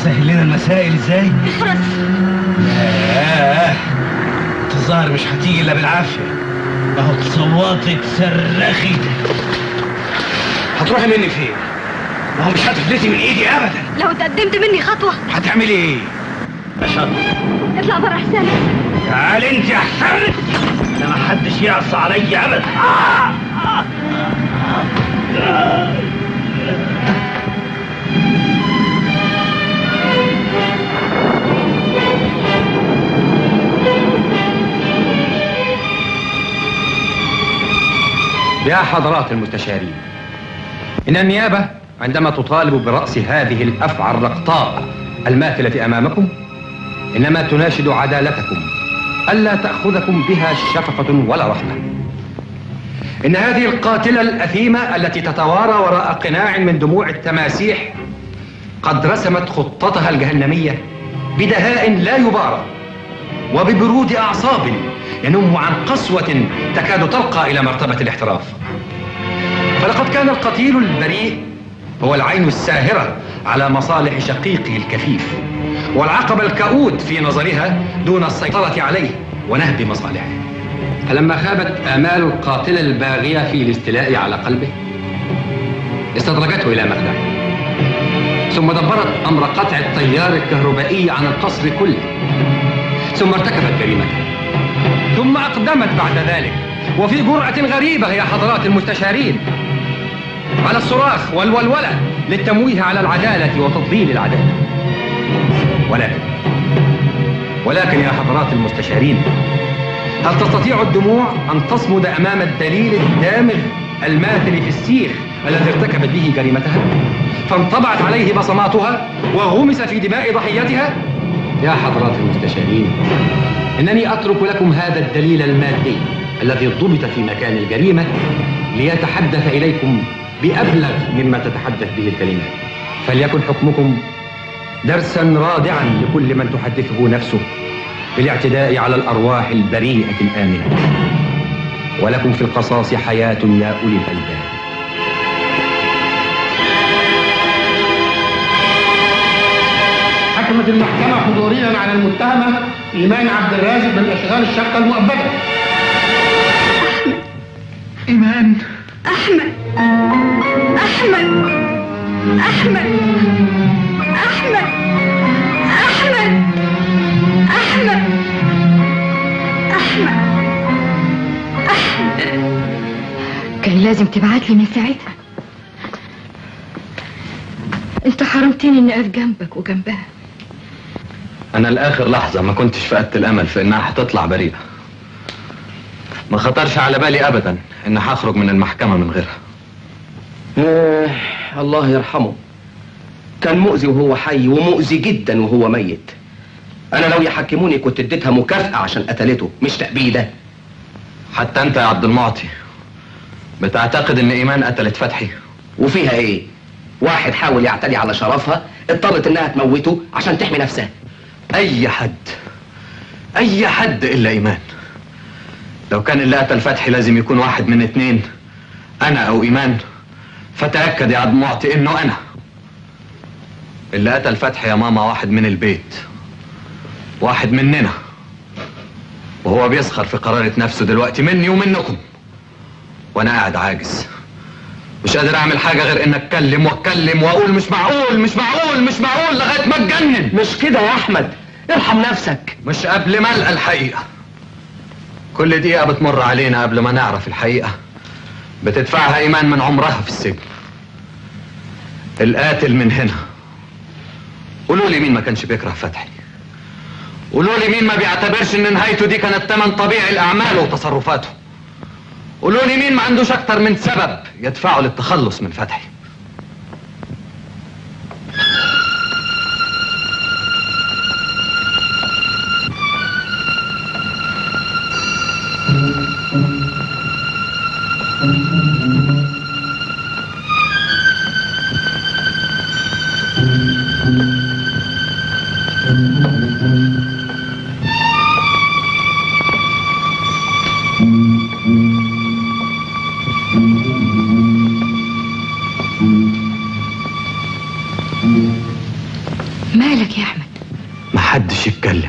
بتسهل لنا المسائل ازاي؟ اخرس آه انت الظاهر مش هتيجي الا بالعافيه اهو تصوتي تصرخي هتروحي مني فين؟ ما هو مش هتفلتي من ايدي ابدا لو تقدمت مني خطوة هتعملي ايه؟ اشر اطلع بره حسين تعالي انت احسن لك ده ما حدش يعصى عليا ابدا آه! آه! آه! يا حضرات المستشارين إن النيابة عندما تطالب برأس هذه الأفعى الرقطاء الماثلة أمامكم إنما تناشد عدالتكم ألا تأخذكم بها شفقة ولا رحمة إن هذه القاتلة الأثيمة التي تتوارى وراء قناع من دموع التماسيح قد رسمت خطتها الجهنمية بدهاء لا يبارى وببرود أعصاب ينم عن قسوة تكاد ترقى إلى مرتبة الاحتراف فلقد كان القتيل البريء هو العين الساهرة على مصالح شقيقه الكفيف والعقب الكؤود في نظرها دون السيطرة عليه ونهب مصالحه فلما خابت آمال القاتلة الباغية في الاستيلاء على قلبه استدرجته إلى مخدعه ثم دبرت أمر قطع التيار الكهربائي عن القصر كله ثم ارتكبت جريمته ثم أقدمت بعد ذلك وفي جرأة غريبة يا حضرات المستشارين على الصراخ والولولة للتمويه على العدالة وتضليل العدالة ولكن ولكن يا حضرات المستشارين هل تستطيع الدموع أن تصمد أمام الدليل الدامغ الماثل في السيخ الذي ارتكبت به جريمتها فانطبعت عليه بصماتها وغمس في دماء ضحيتها يا حضرات المستشارين إنني أترك لكم هذا الدليل المادي الذي ضبط في مكان الجريمة ليتحدث إليكم بأبلغ مما تتحدث به الكلمات فليكن حكمكم درسا رادعا لكل من تحدثه نفسه بالاعتداء على الأرواح البريئة الآمنة ولكم في القصاص حياة يا أولي الألباب حكمت المحكمة حضوريا على المتهمة إيمان عبد الرازق بالإشغال الشقة المؤبدة إيمان أحمد أحمد أحمد أحمد أحمد أحمد أحمد كان لازم تبعت لي من ساعتها انت حرمتني اني اقف جنبك وجنبها أنا لآخر لحظة ما كنتش فقدت الأمل في إنها هتطلع بريئة ما خطرش على بالي أبدا إن هخرج من المحكمة من غيرها آه الله يرحمه كان مؤذي وهو حي ومؤذي جدا وهو ميت انا لو يحكموني كنت اديتها مكافأة عشان قتلته مش تأبيدة حتى أنت يا عبد المعطي بتعتقد إن إيمان قتلت فتحي وفيها ايه واحد حاول يعتدي على شرفها اضطرت انها تموته عشان تحمي نفسها أي حد أي حد إلا إيمان لو كان اللي قتل فتحي لازم يكون واحد من اتنين أنا أو إيمان فتأكد يا عبد المعطي إنه أنا اللي قتل فتحي يا ماما واحد من البيت واحد مننا وهو بيسخر في قرارة نفسه دلوقتي مني ومنكم وأنا قاعد عاجز مش قادر أعمل حاجة غير إن أتكلم وأتكلم وأقول مش معقول مش معقول مش معقول لغاية ما أتجنن مش كده يا أحمد ارحم نفسك مش قبل ما ألقى الحقيقة كل دقيقة بتمر علينا قبل ما نعرف الحقيقة بتدفعها إيمان من عمرها في السجن القاتل من هنا قولوا لي مين ما كانش بيكره فتحي قولوا لي مين ما بيعتبرش ان نهايته دي كانت تمن طبيعي لاعماله وتصرفاته قولوا لي مين ما عندوش اكتر من سبب يدفعه للتخلص من فتحي مالك يا احمد محدش يتكلم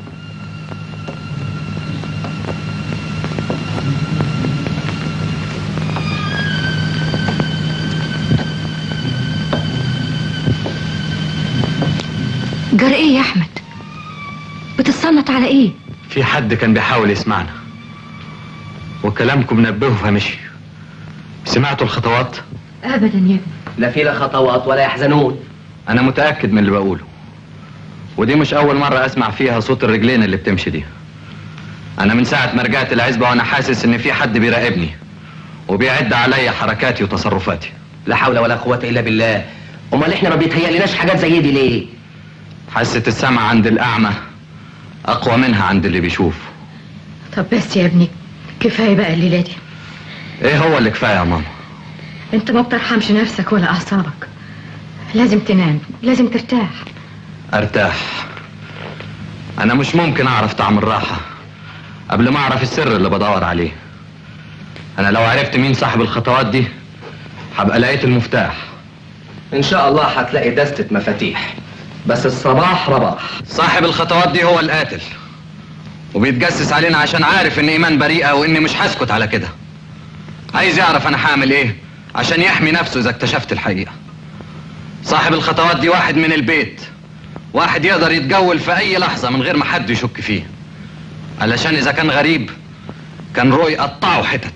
جرى ايه يا احمد بتتصنت على ايه في حد كان بيحاول يسمعنا وكلامكم نبهه فمشي سمعتوا الخطوات ابدا يا ابني لا في لا خطوات ولا يحزنون انا متاكد من اللي بقوله ودي مش اول مره اسمع فيها صوت الرجلين اللي بتمشي دي انا من ساعه ما رجعت العزبه وانا حاسس ان في حد بيراقبني وبيعد عليا حركاتي وتصرفاتي لا حول ولا قوة إلا بالله أمال إحنا ما بيتهيألناش حاجات زي دي ليه؟ حاسه السمع عند الاعمى اقوى منها عند اللي بيشوف طب بس يا ابني كفايه بقى الليله دي ايه هو اللي كفايه يا ماما انت ما بترحمش نفسك ولا اعصابك لازم تنام لازم ترتاح ارتاح انا مش ممكن اعرف طعم الراحه قبل ما اعرف السر اللي بدور عليه انا لو عرفت مين صاحب الخطوات دي هبقى لقيت المفتاح إن شاء الله هتلاقي دستة مفاتيح بس الصباح رباح صاحب الخطوات دي هو القاتل وبيتجسس علينا عشان عارف ان ايمان بريئه واني مش هسكت على كده عايز يعرف انا هعمل ايه عشان يحمي نفسه اذا اكتشفت الحقيقه صاحب الخطوات دي واحد من البيت واحد يقدر يتجول في اي لحظه من غير ما حد يشك فيه علشان اذا كان غريب كان روي يقطعه حتت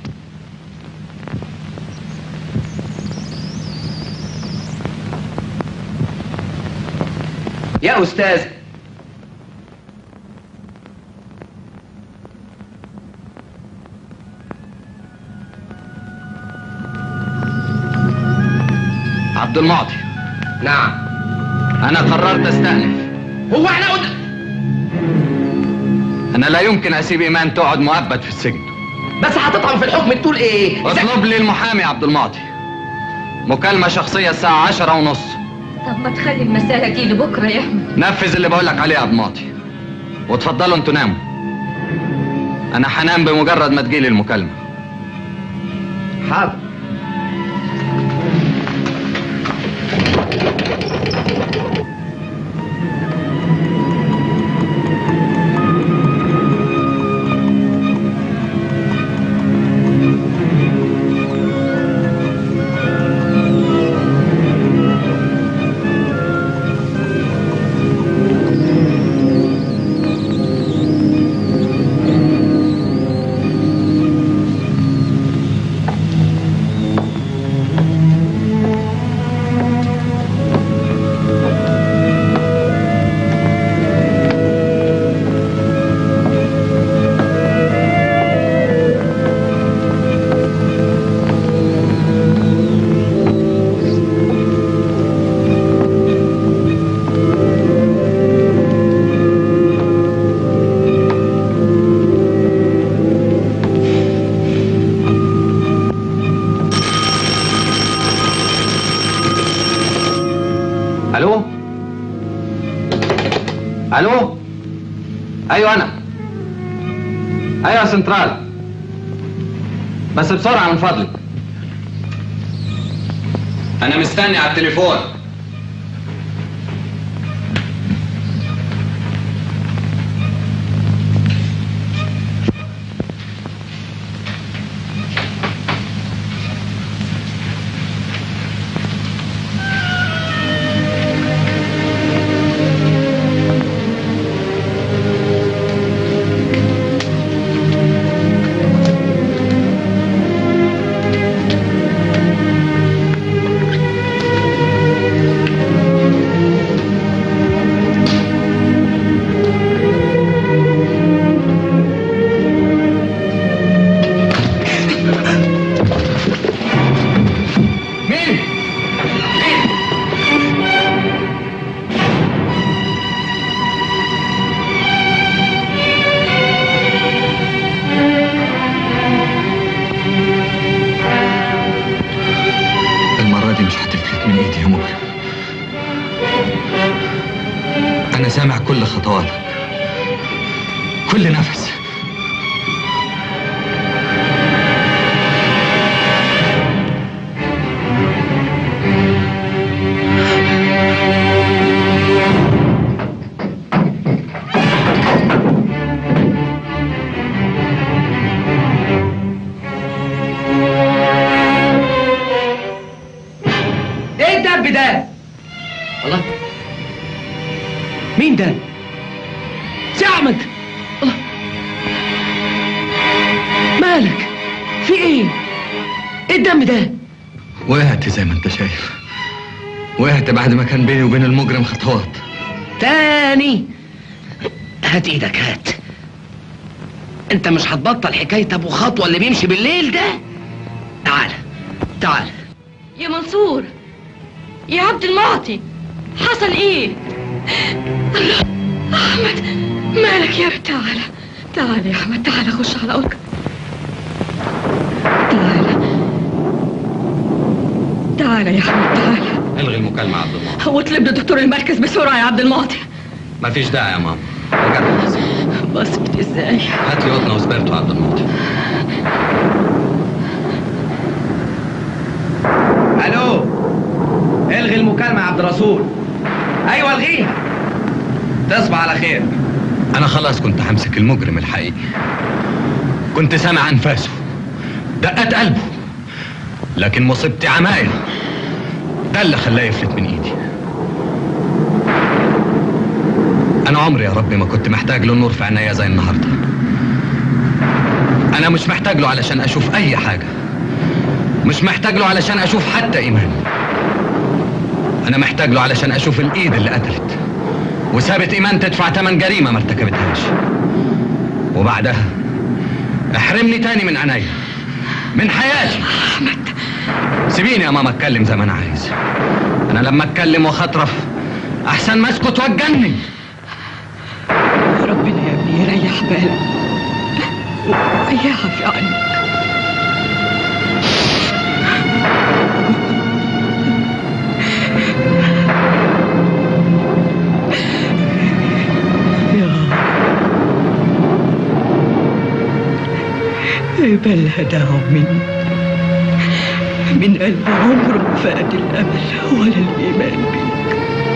يا أستاذ عبد المعطي نعم انا قررت استأنف هو احنا قلنا انا لا يمكن اسيب ايمان تقعد مؤبد في السجن بس هتطعن في الحكم تقول ايه؟ اطلب لي المحامي عبد المعطي مكالمة شخصية الساعة عشرة ونص طب ما تخلي المساله دي لبكره يا احمد نفذ اللي بقولك عليه يا عبد المعطي وتفضلوا انتوا ناموا انا هنام بمجرد ما تجيلي المكالمة حاضر الو الو ايوه انا ايوه سنترال بس بسرعه من فضلك انا مستني على التليفون مين المرة دي مش هتفلت من ايدي يا مؤمن انا سامع كل خطواتك كل نفس الله مين ده؟ سي احمد الله مالك؟ في ايه؟ ايه الدم ده؟ وقعت زي ما انت شايف وقعت بعد ما كان بيني وبين المجرم خطوات تاني هات ايدك هات انت مش هتبطل حكايه ابو خطوه اللي بيمشي بالليل ده تعال تعال يا منصور يا عبد المعطي حصل ايه احمد مالك يا ابني تعال تعال يا احمد تعال خش على اوضتك تعال تعال يا احمد تعال الغي المكالمة يا عبد الله واطلب لي دكتور المركز بسرعه يا عبد المعطي مفيش داعي يا ماما رجعت الحصة بصمت ازاي هات لي قطنة وسبرتو يا عبد المعطي الو الغي المكالمه يا عبد الرسول ايوه الغيها تصبح على خير انا خلاص كنت همسك المجرم الحقيقي كنت سامع انفاسه دقات قلبه لكن مصيبتي عماية ده اللي خلاه يفلت من ايدي انا عمري يا ربي ما كنت محتاج له نور في عينيا زي النهارده انا مش محتاج له علشان اشوف اي حاجه مش محتاج له علشان اشوف حتى ايمان انا محتاج له علشان اشوف الايد اللي قتلت وسابت ايمان تدفع تمن جريمه ما ارتكبتهاش وبعدها احرمني تاني من عينيا من حياتي سيبيني يا ماما اتكلم زي ما انا عايز انا لما اتكلم واخطرف احسن ما اسكت واتجنن ربنا يا ابني يريح بالك ويعفي عنك بل هداهم مني من قلب عمره ما فقد الأمل ولا الإيمان بيك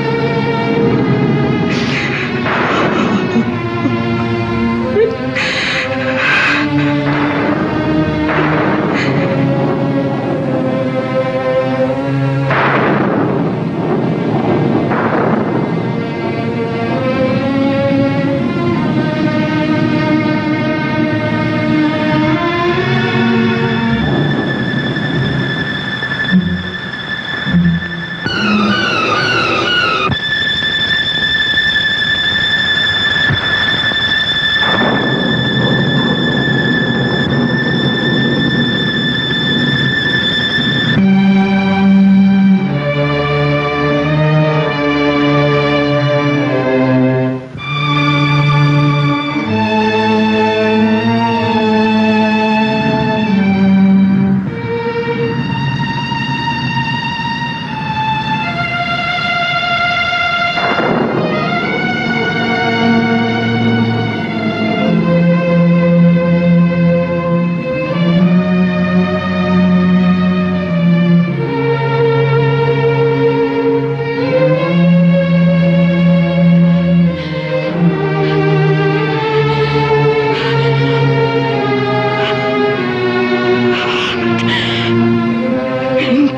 انت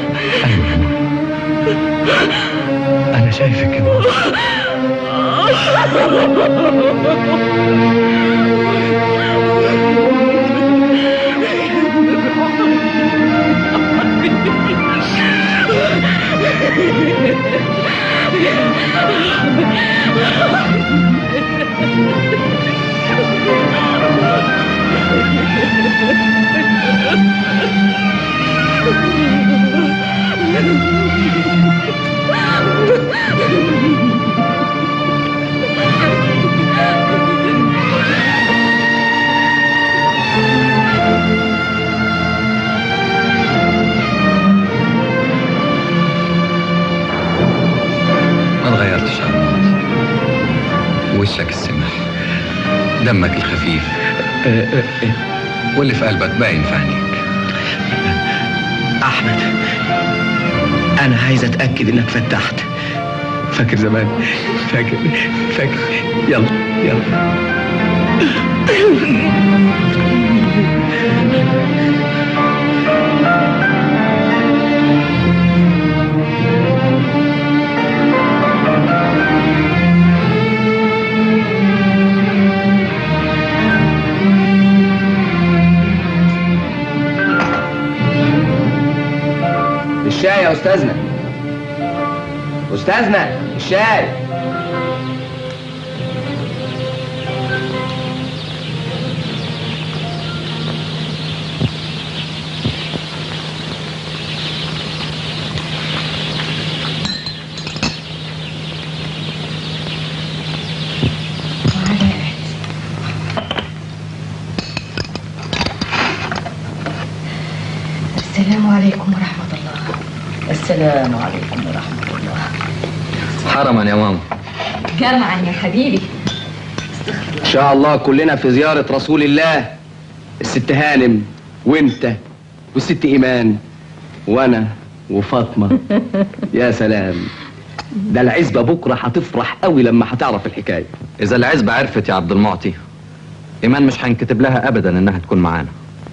انا شايفك يا ماما ما اتغيرتش يا عمار وشك السمح دمك الخفيف واللي في قلبك باين في عينيك احمد انا عايز اتاكد انك فتحت فاكر زمان فاكر فاكر يلا يلا استاذنا استاذنا الشاي السلام عليكم ورحمة الله السلام عليكم ورحمة الله حرما يا ماما جمعا يا حبيبي ان شاء الله كلنا في زيارة رسول الله الست هانم وانت والست ايمان وانا وفاطمة يا سلام ده العزبة بكرة هتفرح قوي لما هتعرف الحكاية اذا العزبة عرفت يا عبد المعطي ايمان مش هينكتب لها ابدا انها تكون معانا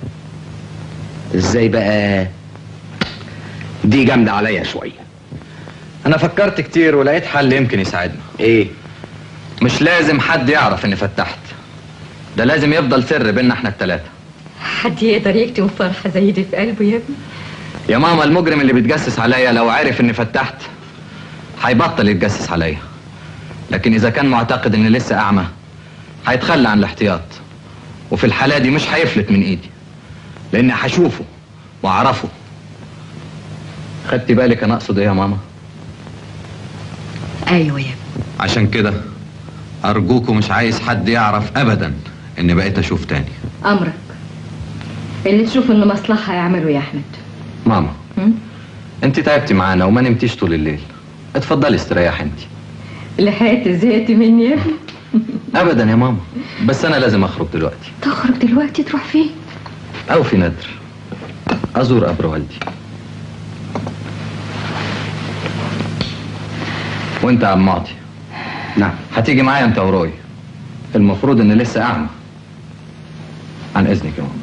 ازاي بقى دي جامدة عليا شوية انا فكرت كتير ولقيت حل يمكن يساعدنا ايه مش لازم حد يعرف اني فتحت ده لازم يفضل سر بيننا احنا التلاتة حد يقدر يكتم فرحة زي دي في قلبه يا ابني يا ماما المجرم اللي بيتجسس عليا لو عرف اني فتحت هيبطل يتجسس عليا لكن اذا كان معتقد اني لسه اعمى هيتخلى عن الاحتياط وفي الحالة دي مش هيفلت من ايدي لاني هشوفه واعرفه خدتي بالك انا اقصد ايه يا ماما ايوه يا ابني عشان كده ارجوكوا مش عايز حد يعرف ابدا اني بقيت اشوف تاني امرك اللي تشوف انه مصلحة يعمله يا احمد ماما هم؟ انت تعبتي معانا وما نمتيش طول الليل اتفضلي استريحي انت لحقت زهقت مني يا ابني ابدا يا ماما بس انا لازم اخرج دلوقتي تخرج دلوقتي تروح فين او في ندر ازور قبر والدي وانت يا عم معطي نعم هتيجي معايا انت وروي المفروض اني لسه اعمى عن اذنك يا ماما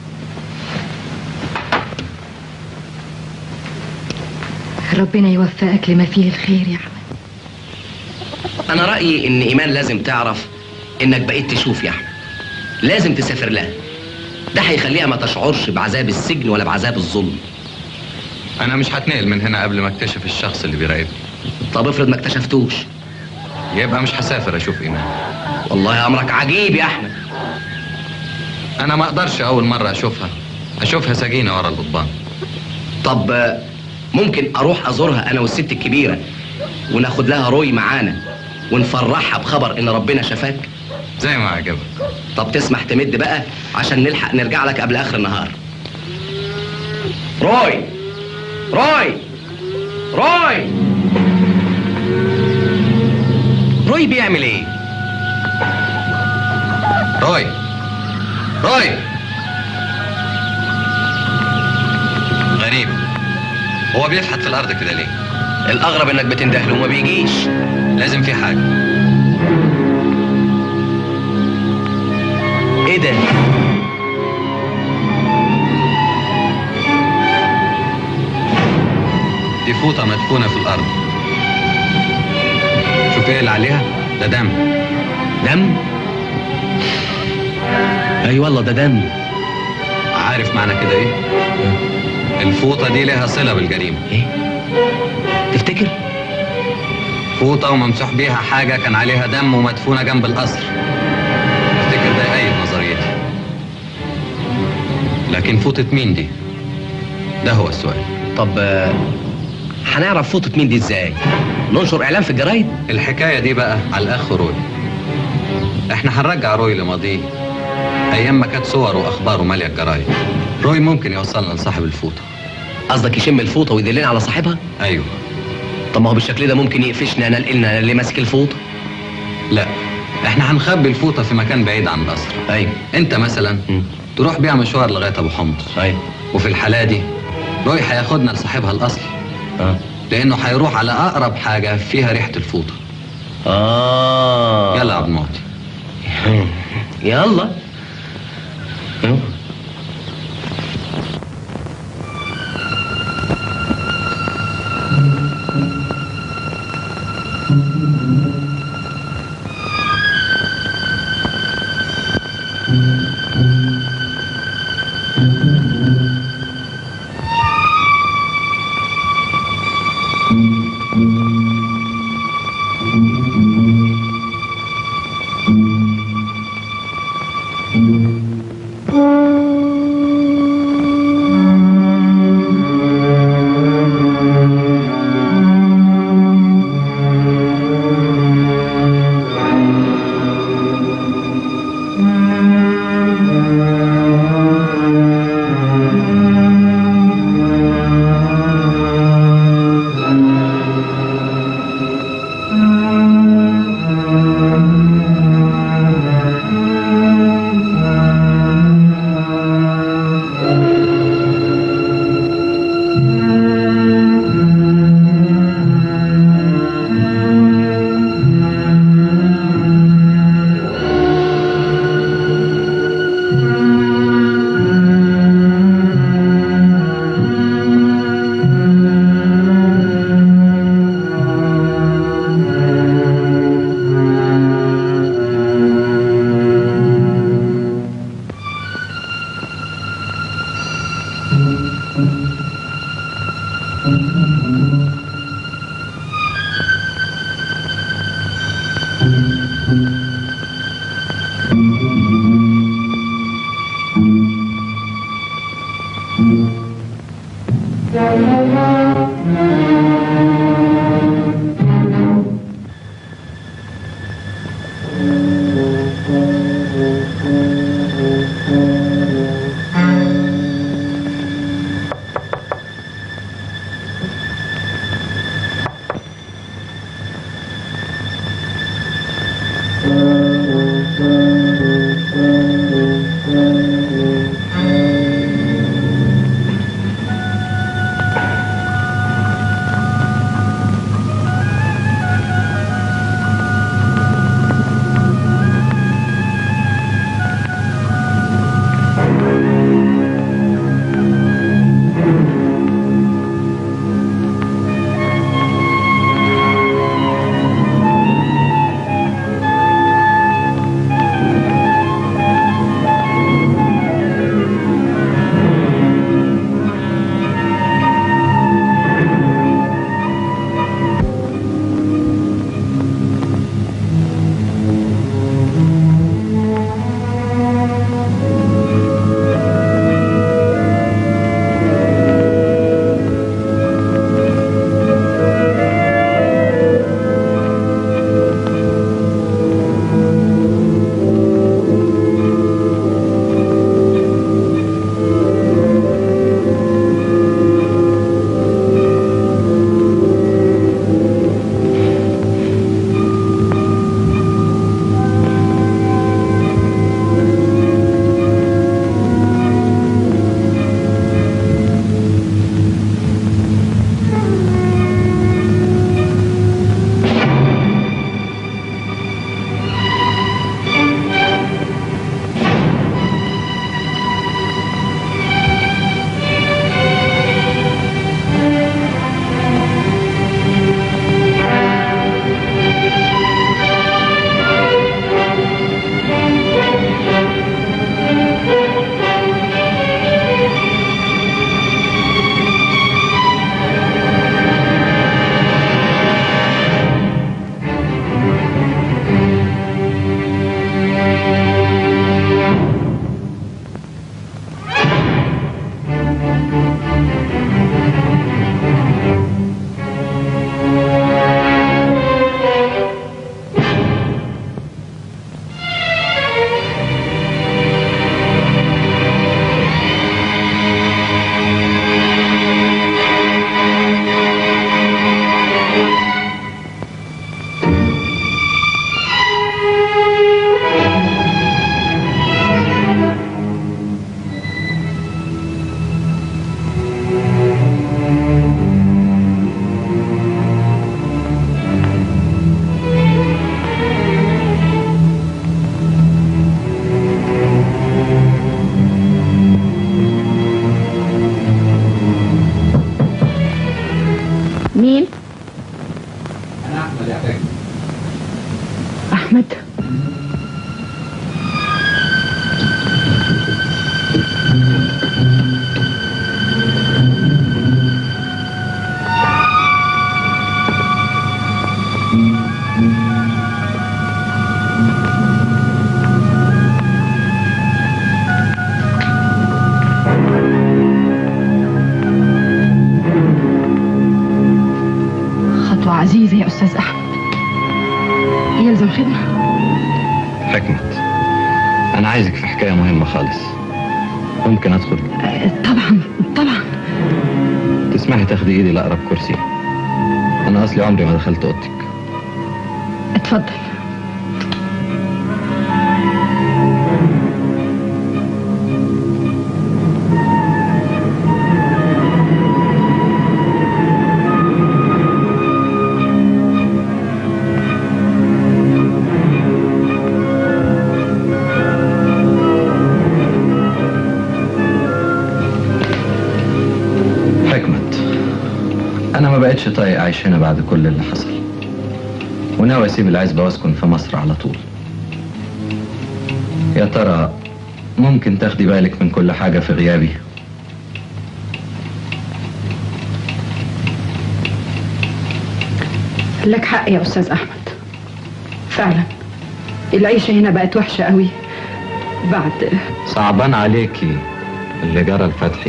ربنا يوفقك لما فيه الخير يا احمد انا رايي ان ايمان لازم تعرف انك بقيت تشوف يا احمد لازم تسافر لها ده هيخليها ما تشعرش بعذاب السجن ولا بعذاب الظلم انا مش هتنقل من هنا قبل ما اكتشف الشخص اللي بيراقبني طب افرض ما اكتشفتوش يبقى مش هسافر اشوف ايمان والله امرك عجيب يا احمد انا ما اقدرش اول مره اشوفها اشوفها سجينه ورا القضبان طب آه، ممكن اروح ازورها انا والست الكبيره وناخد لها روي معانا ونفرحها بخبر ان ربنا شفاك زي ما عجبك طب تسمح تمد بقى عشان نلحق نرجع لك قبل اخر النهار روي روي روي روي بيعمل ايه روي روي غريب هو بيفحت في الارض كده ليه الاغرب انك بتنده له وما بيجيش لازم في حاجه ايه ده دي فوطه مدفونه في الارض شوف ايه اللي عليها ده دم دم اي والله ده دم عارف معنى كده ايه الفوطه دي لها صله بالجريمه ايه تفتكر فوطه وممسوح بيها حاجه كان عليها دم ومدفونه جنب القصر افتكر ده يأيد نظريتي لكن فوطه مين دي ده هو السؤال طب آه، هنعرف فوطة مين دي ازاي ننشر اعلان في الجرايد الحكايه دي بقى على الاخ روي احنا هنرجع روي لماضيه ايام ما كانت صور واخباره ماليه الجرايد روي ممكن يوصلنا لصاحب الفوطه قصدك يشم الفوطه ويدلنا على صاحبها ايوه طب ما هو بالشكل ده ممكن يقفشنا انا لنا اللي ماسك الفوطه لا احنا هنخبي الفوطه في مكان بعيد عن القصر ايوه انت مثلا تروح بيها مشوار لغايه ابو حمص ايوه وفي الحاله دي روي هياخدنا لصاحبها الاصلي اه لانه هيروح على اقرب حاجه فيها ريحه الفوطه اه يلا يا عبد المعطي يلا احمد يا حاج احمد خطوة عزيزة يا أستاذ أحمد يلزم خدمة حكمة انا عايزك في حكاية مهمة خالص ممكن ادخل طبعا طبعا تسمحي تاخدي ايدي لاقرب كرسي انا اصلي عمري ما دخلت اوضتك اتفضل حكمة انا ما بقتش طايق اعيش هنا بعد كل اللي حصل وناوي اسيب العزبة واسكن في مصر على طول يا ترى ممكن تاخدي بالك من كل حاجة في غيابي لك حق يا أستاذ أحمد فعلا العيشة هنا بقت وحشة قوي بعد صعبان عليكي اللي جرى الفتحي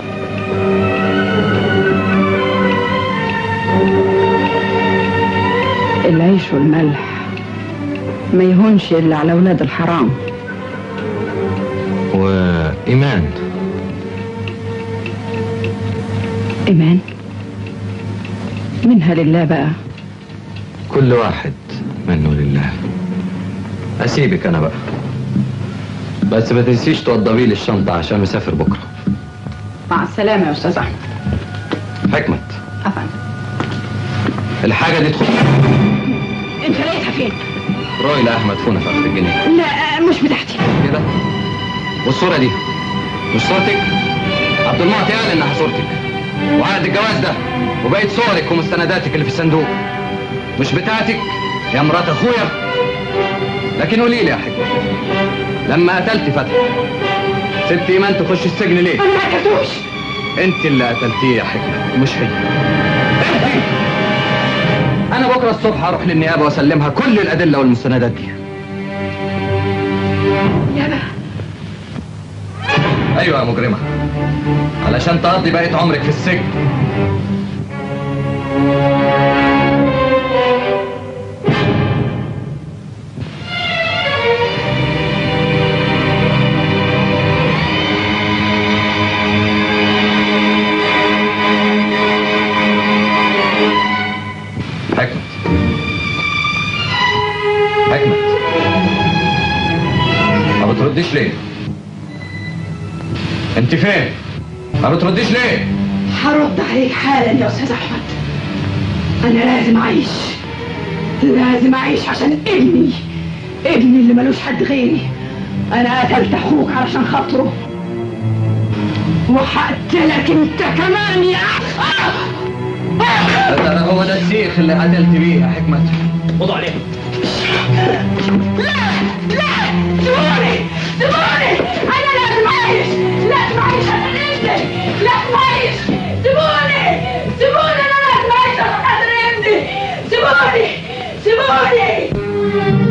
العيش والملح ما يهونش إلا على أولاد الحرام وإيمان إيمان منها لله بقى كل واحد منه لله أسيبك أنا بقى بس ما تنسيش توضبي لي الشنطة عشان مسافر بكرة مع السلامة يا أستاذ أحمد حكمة أفهم الحاجة دي تخص أنت لقيتها فين؟ روي لأحمد فونا في آخر الجنيه لا مش بتاعتي كده والصورة دي مش صورتك عبد المعطي قال إنها صورتك وعقد الجواز ده وبقية صورك ومستنداتك اللي في الصندوق مش بتاعتك يا مرات أخويا لكن قولي لي يا حكمة لما قتلت فتحي سبت إيمان تخش السجن ليه؟ أنا ما قتلتوش أنت اللي قتلتيه يا حكمة مش هي أنت أنا بكرة الصبح هروح للنيابة وأسلمها كل الأدلة والمستندات دي يابا أيوة يا مجرمة علشان تقضي بقية عمرك في السجن حكمة حكمة ما بترديش ليه؟ انت فين؟ ما بترديش ليه؟ هرد عليك حالا يا أستاذ أحمد أنا لازم أعيش لازم أعيش عشان ابني ابني اللي ملوش حد غيري أنا قتلت أخوك علشان خاطره وهقتلك أنت كمان يا ده هو ده السيخ اللي قتلت بيه يا حكمة خدوا عليه لا لا سيبوني سيبوني أنا لازم أعيش لازم أعيش عشان ابني لازم أعيش سيبوني سيبوني أنا لازم أعيش عشان خاطر ابني سيبوني سيبوني